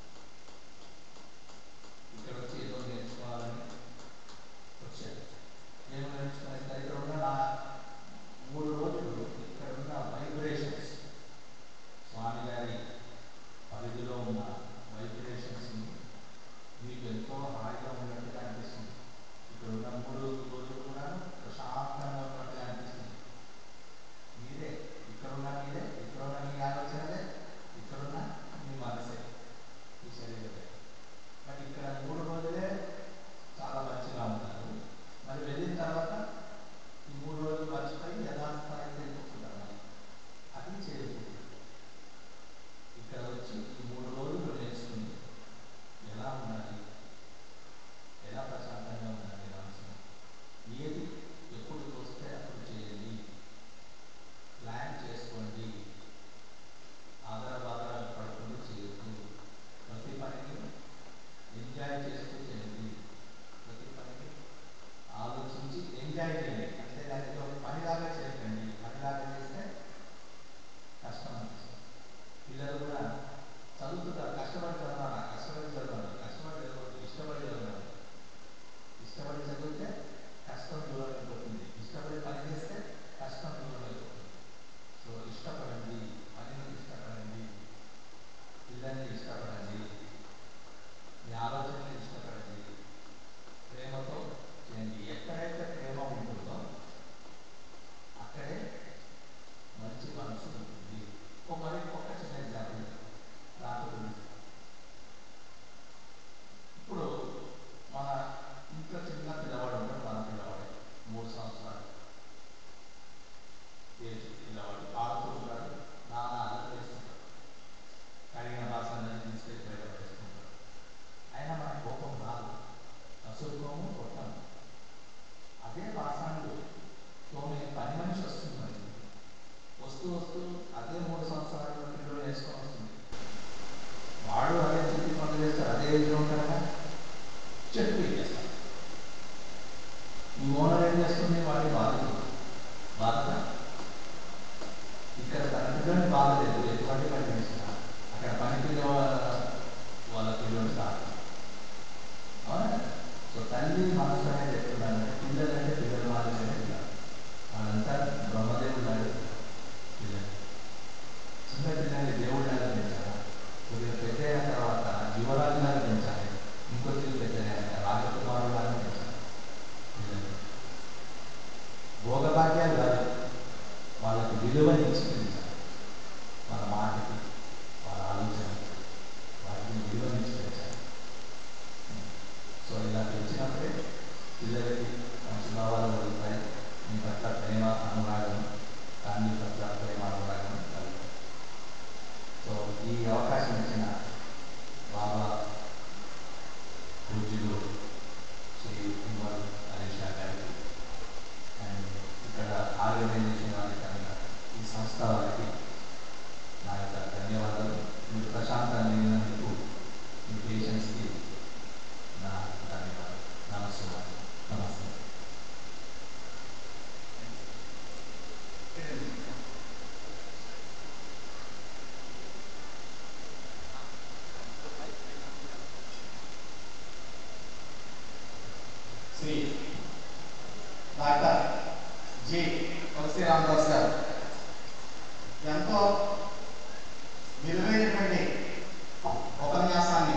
ఇక్కడ వచ్చి ఏదో నేర్చుకోవాలని వచ్చారు ఏమో నేర్చుకునే ఇక్కడ ఉన్న నా మూడు రోజులు ఇక్కడ ఉన్న వైబ్రేషన్స్ స్వామి గారి పరిధిలో ఉన్న వైబ్రేషన్స్ని మీకు ఎంతో హాయిగా ఉన్నట్టుగా అనిపిస్తుంది ఇక్కడ ఉన్న మూడు రోజులు కూడా ప్రశాంతంగా ఉన్నట్టుగా అనిపిస్తుంది మీరే ఇక్కడున్న మీరే ఇక్కడున్న మీ ఆలోచనలే ఇక్కడున్న మీ మనసే మీ శరీరమే బట్ ఇక్కడ మూడు రోజులే చాలా మంచిగా ఉంటారు మరి వెళ్ళిన తర్వాత ఈ మూడు రోజులు మర్చిపోయి యథాస్థాయికి వెళ్ళిపోతున్నారు అది చేయకూడదు ఇక్కడ వచ్చి ఈ మూడు రోజులు నేర్చుకుని ఎలా ఉండాలి ఎలా ప్రశాంతంగా ఉండాలి మనసు ఏది ఎప్పుడు తోస్తే అప్పుడు చేయాలి ప్లాన్ చేసుకోండి ఆధార బాధాలు పడుకుంటూ చేయొద్దు ప్రతి పనిని ఎంజాయ్ చేస్తూ చేయండి ప్రతి పనిని ఆలోచించి ఎంజాయ్ చేయండి అంటే దానికి ఒక పనిలాగా చేయకండి పనిలాగా చేస్తే కష్టం అనిపిస్తుంది పిల్లలు కూడా చదువుతుంటారు కష్టపడి చదవాలి కష్టపడి చదవాలి కష్టపడి చదవాలి ఇష్టపడి చదవాలి ఇష్టపడి చదివితే కష్టం దూరం అయిపోతుంది ఇష్టపడి పని చేస్తే కష్టం దూరం అయిపోతుంది సో ఇష్టపడండి పనిని ఇష్టపడండి పిల్లల్ని ఇష్టపడండి మీ ఆలోచనని ఇష్టపడండి ప్రేమతో చేయండి ఎక్కడైతే ప్రేమ ఉంటుందో అక్కడే మంచి మనసు ఉంటుంది ఓ మరి ఒక్క చిన్న ఎగ్జాంపుల్ నాకు తెలుసు. ఇప్పుడు మన ఇంట్లో చిన్న పిల్లవాడు ఉంటాడు మన పిల్లవాడు మూడు సంవత్సరాలు ఏజ్ పిల్లవాడు ఆడుతూ ఉంటాడు నాన్న అల్లరి వేస్తుంటాడు కడిగిన బాసనని తీసుకెళ్ళి బయట వేస్తుంటాడు అయినా మన కోపం రాదు కసురుకోము కొట్టాము అదే బాసనలు తోమే పని మనిషి వస్తుంది మనకి వస్తూ వస్తూ అదే మూడు సంవత్సరాలు పిల్లలు వేసుకొని వస్తుంది వాడు అదే చిట్టి పనులు చేస్తారు అదే ఏజ్లో ఉంటారా చెట్టు చేస్తారు ఈ ఓనర్ ఏం చేస్తుంది వాడి బాధ్యత బాధ్యత ఇక్కడ తన పిల్లల్ని బాధలేదు ఎటువంటి పని చేసినా అక్కడ పని పిల్ల వాళ్ళ వాళ్ళ పిల్లలు కాదు అవునా సో తల్లి మనసు అనేది ఎట్లుండాలంటే పిల్లలు అంటే పిల్లలు మాదిరిగానే పిల్లలు వాళ్ళంతా బ్రహ్మదేవుడు లాంటి పిల్లలు చిన్న పిల్లల్ని దేవుడు లాగా పెంచాలా కొద్దిగా పెద్ద అయిన తర్వాత యువరాజు లాగా పెంచాలి ఇంకొద్దిగా పెద్ద అయినాక రాజకుమారుడు లాగా పెంచాలి పిల్లలు భోగభాగ్యాలు కాదు వాళ్ళకి విలువనిచ్చి పెంచాలి ఎంతో విలువైనటువంటి ఉపన్యాసాన్ని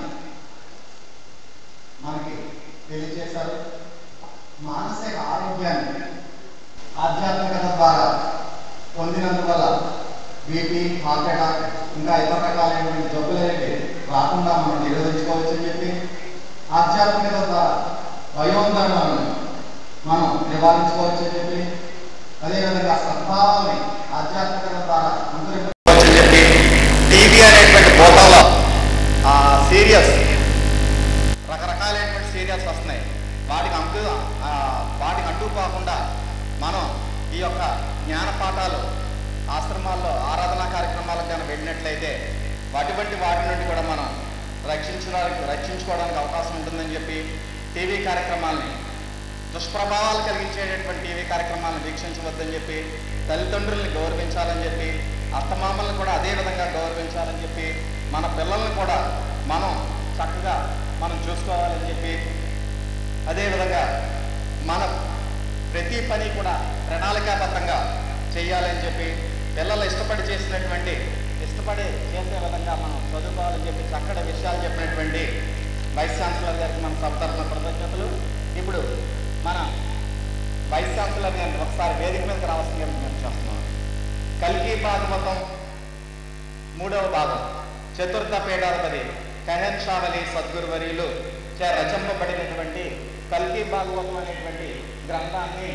మనకి తెలియజేశారు మానసిక ఆరోగ్యాన్ని ఆధ్యాత్మికత ద్వారా పొందినందువల్ల బీపీ హార్ట్ అటాక్ ఇంకా ఇతర రకాలైనటువంటి జబ్బులు అనేవి రాకుండా మనం నిరోధించుకోవచ్చని చెప్పి ఆధ్యాత్మికత ద్వారా వయోంధరణను మనం నివారించుకోవచ్చని చెప్పి అదేవిధంగా సద్భావాన్ని ఆధ్యాత్మికత ద్వారా అంతరించుకోవచ్చని చెప్పి టీవీ అనేటువంటి పోటంలో ఆ సీరియస్ రకరకాలైనటువంటి సీరియల్స్ వస్తున్నాయి వాటికి అంటు ఆ, వాటికి అంటుకోకుండా మనం ఈ యొక్క జ్ఞాన పాఠాలు ఆశ్రమాల్లో ఆరాధనా కార్యక్రమాలకు కనుక వెళ్ళినట్లయితే అటువంటి వాటి నుండి కూడా మనం రక్షించడానికి రక్షించుకోవడానికి అవకాశం ఉంటుందని చెప్పి టీవీ కార్యక్రమాలని దుష్ప్రభావాలు కలిగించేటటువంటి టీవీ కార్యక్రమాలను వీక్షించవద్దని చెప్పి తల్లిదండ్రుల్ని గౌరవించాలని చెప్పి అత్తమామల్ని కూడా అదే విధంగా గౌరవించాలని చెప్పి మన పిల్లల్ని కూడా మనం చక్కగా మనం చూసుకోవాలని చెప్పి అదేవిధంగా మన ప్రతి పని కూడా ప్రణాళికాబద్ధంగా చేయాలని చెప్పి పిల్లలు ఇష్టపడి చేసినటువంటి ఇష్టపడి చేసే విధంగా మనం చదువుకోవాలని చెప్పి చక్కటి విషయాలు చెప్పినటువంటి వైస్ ఛాన్సలర్ గారికి మన సభతరఫున కృతజ్ఞతలు ఇప్పుడు మన వైస్ ఛాన్సలర్ గారిని ఒకసారి వేదిక మీదకి రావాల్సిందిగా మేము చేస్తున్నాం కల్కి భాగవతం మూడవ భాగం చతుర్థ పీఠాధిపతి కహన్ షావలి సద్గురువర్యులు చే రచింపబడినటువంటి కల్కి భాగవతం అనేటువంటి గ్రంథాన్ని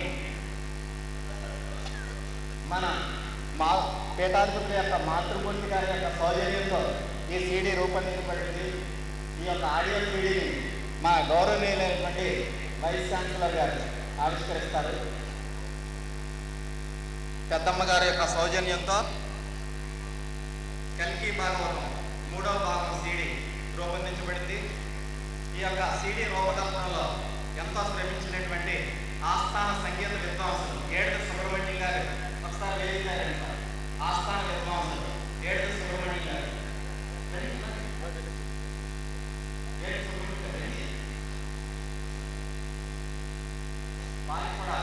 మన మా పీఠాధిపతుల యొక్క మాతృమూర్తి గారి యొక్క సౌజన్యంతో ఈ సీడీ రూపొందించబడింది ఈ యొక్క ఆడియో సీడీని మా గౌరవనీయులైనటువంటి వైస్ ఛాన్సలర్ గారు ఆవిష్కరిస్తారు పెద్దమ్మ గారి యొక్క సౌజన్యంతో కల్కి భాగవతం మూడవ భాగం సీడీ రూపొందించబడింది ఈ యొక్క సీడీ రూపకల్పనలో ఎంతో శ్రమించినటువంటి ఆస్థాన సంగీత విద్వాంసులు ఏడు సుబ్రహ్మణ్యం గారు ఒకసారి వేదిక ఆస్థాన విద్వాంసులు ఏడు సుబ్రహ్మణ్యం గారు ఏడు సుబ్రహ్మణ్యం గారు రండి. వారికి కూడా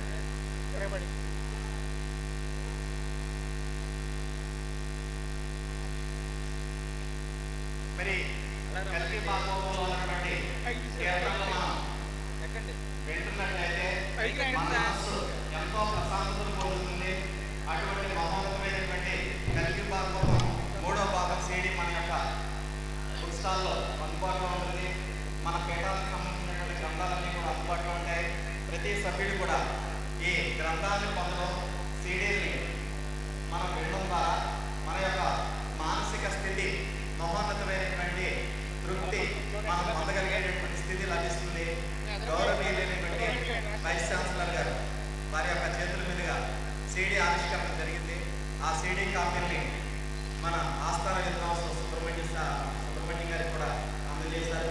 మరి కల్కి భాగవతంలో ఉన్నటువంటి కీర్తనలు మనం వింటున్నట్లయితే మన మనస్సు ఎంతో ప్రశాంతతను పొందుతుంది అటువంటి మహోన్నతమైనటువంటి కల్కి భాగవతం మూడో భాగం సీడీ మన యొక్క బుక్ స్టాల్లో అందుబాటులో ఉంటుంది మన పీఠాలకు సంబంధించినటువంటి గ్రంథాలన్నీ కూడా అందుబాటులో ఉంటాయి ప్రతి సభ్యుడు కూడా ఈ గ్రంథాన్ని పొందడం సీడీని మనం వినడం ద్వారా మన యొక్క మానసిక స్థితి మహోన్నతమైనటువంటి తృప్తి మనం పొందగలిగేటటువంటి స్థితి లభిస్తుంది గౌరవనీయులైనటువంటి వైస్ ఛాన్సలర్ గారు వారి యొక్క చేతుల మీదుగా సీడీ ఆవిష్కరణ జరిగింది ఆ సీడీ కాపీని మన ఆస్థాన విద్వాంసులు సుబ్రహ్మణ్య సా- సుబ్రహ్మణ్యం గారికి కూడా అందజేశారు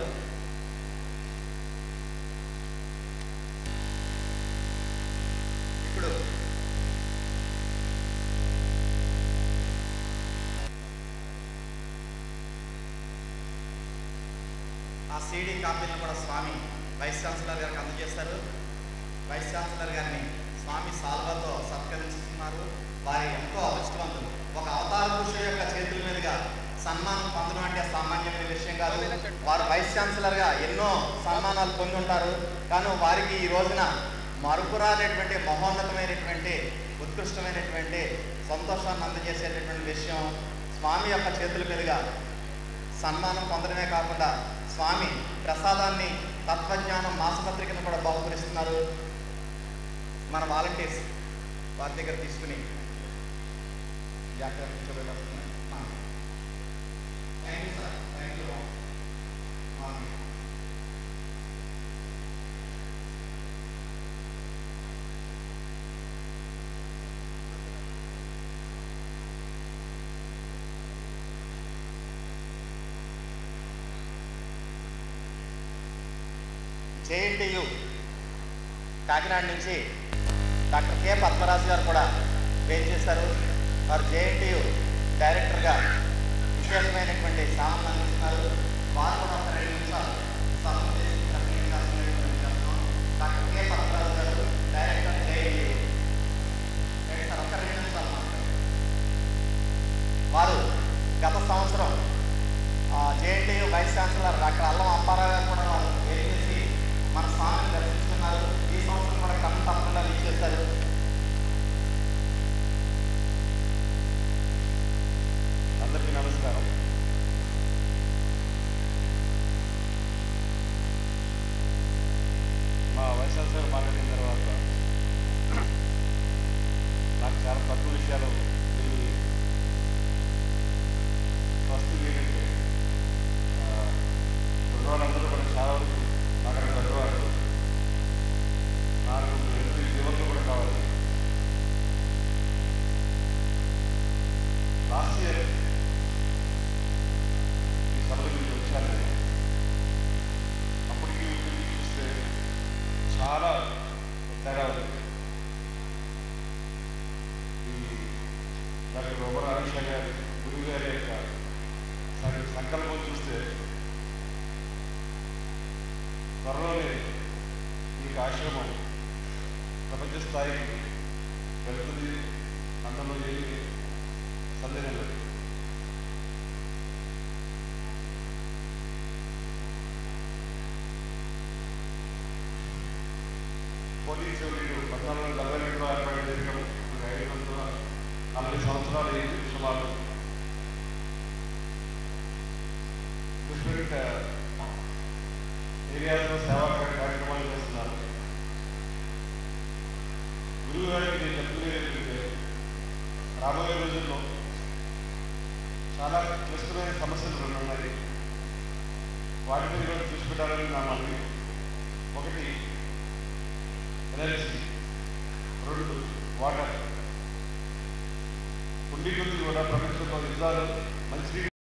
ఇప్పుడు ఆ సీడీ కాపీలను కూడా స్వామి వైస్ ఛాన్సలర్ గారికి అందజేస్తారు వైస్ ఛాన్సలర్ గారిని స్వామి సాల్వాతో సత్కరిస్తున్నారు వారి ఎంతో అదృష్టవంతులు ఒక అవతార పురుషుల యొక్క చేతుల మీదుగా సన్మానం పొందడం అంటే సామాన్యమైన విషయం కాదు వారు వైస్ ఛాన్సలర్ గా ఎన్నో సన్మానాలు పొంది ఉంటారు కానీ వారికి ఈ రోజున మరుపురానేటువంటి మహోన్నతమైనటువంటి ఉత్కృష్టమైనటువంటి సంతోషాన్ని అందజేసేటటువంటి విషయం స్వామి యొక్క చేతుల మీదుగా సన్మానం పొందడమే కాకుండా స్వామి ప్రసాదాన్ని తత్వజ్ఞానం మాసపత్రికను కూడా బహుకరిస్తున్నారు మన వాలంటీర్స్ వారి దగ్గర తీసుకుని జాగ్రత్త చూడగలుగుతున్నాం thank you sir thank you JNTU Kakinada నుంచి డాక్టర్ కె పద్మరాజు గారు కూడా వేరు చేశారు వారు జేఎన్టీయు డైరెక్టర్గా విశేషమైనటువంటి సామాన్లు అందిస్తున్నారు వారు కూడా ఒక రెండు నిమిషాలు సమయం చేసి ప్రసంగించాల్సినటువంటి చేస్తున్నాం. డాక్టర్ కె పద్మరాజు గారు డైరెక్టర్ జేఎన్టీయు సార్ ఒక రెండు నిమిషాలు మాట్లాడండి బొమ్మర అమిషా గారి గురువు గారి యొక్క సం- సంకల్పం చూస్తే త్వరలోనే ఈ ఆశ్రమం ప్రపంచ స్థాయికి వెళ్తుంది అందులో ఏమి సందేహం లేదు పోలీసు వీరు పద్నాలుగు వందల డెబ్బై రెండులో ఏర్పడిన దేశం ఇప్పుడు ఐదు వందల నలభై సంవత్సరాలు అయింది సుమారు డిఫరెంట్ ఏరియాస్లో సేవా కార్యక్రమాలు చేస్తున్నారు గురువు గారికి నేను చెప్తున్నది ఏంటంటే రాబోయే రోజుల్లో చాలా క్లిష్టమైన సమస్యలు రెండు ఉన్నాయి వాటి మీద కూడా దృష్టి పెట్టాలని నా మనవి ఒకటి ఎనర్జీ రెండు వాటర్ ఉండి కొద్ది కూడా ప్రపంచంలో యుద్ధాలు మంచి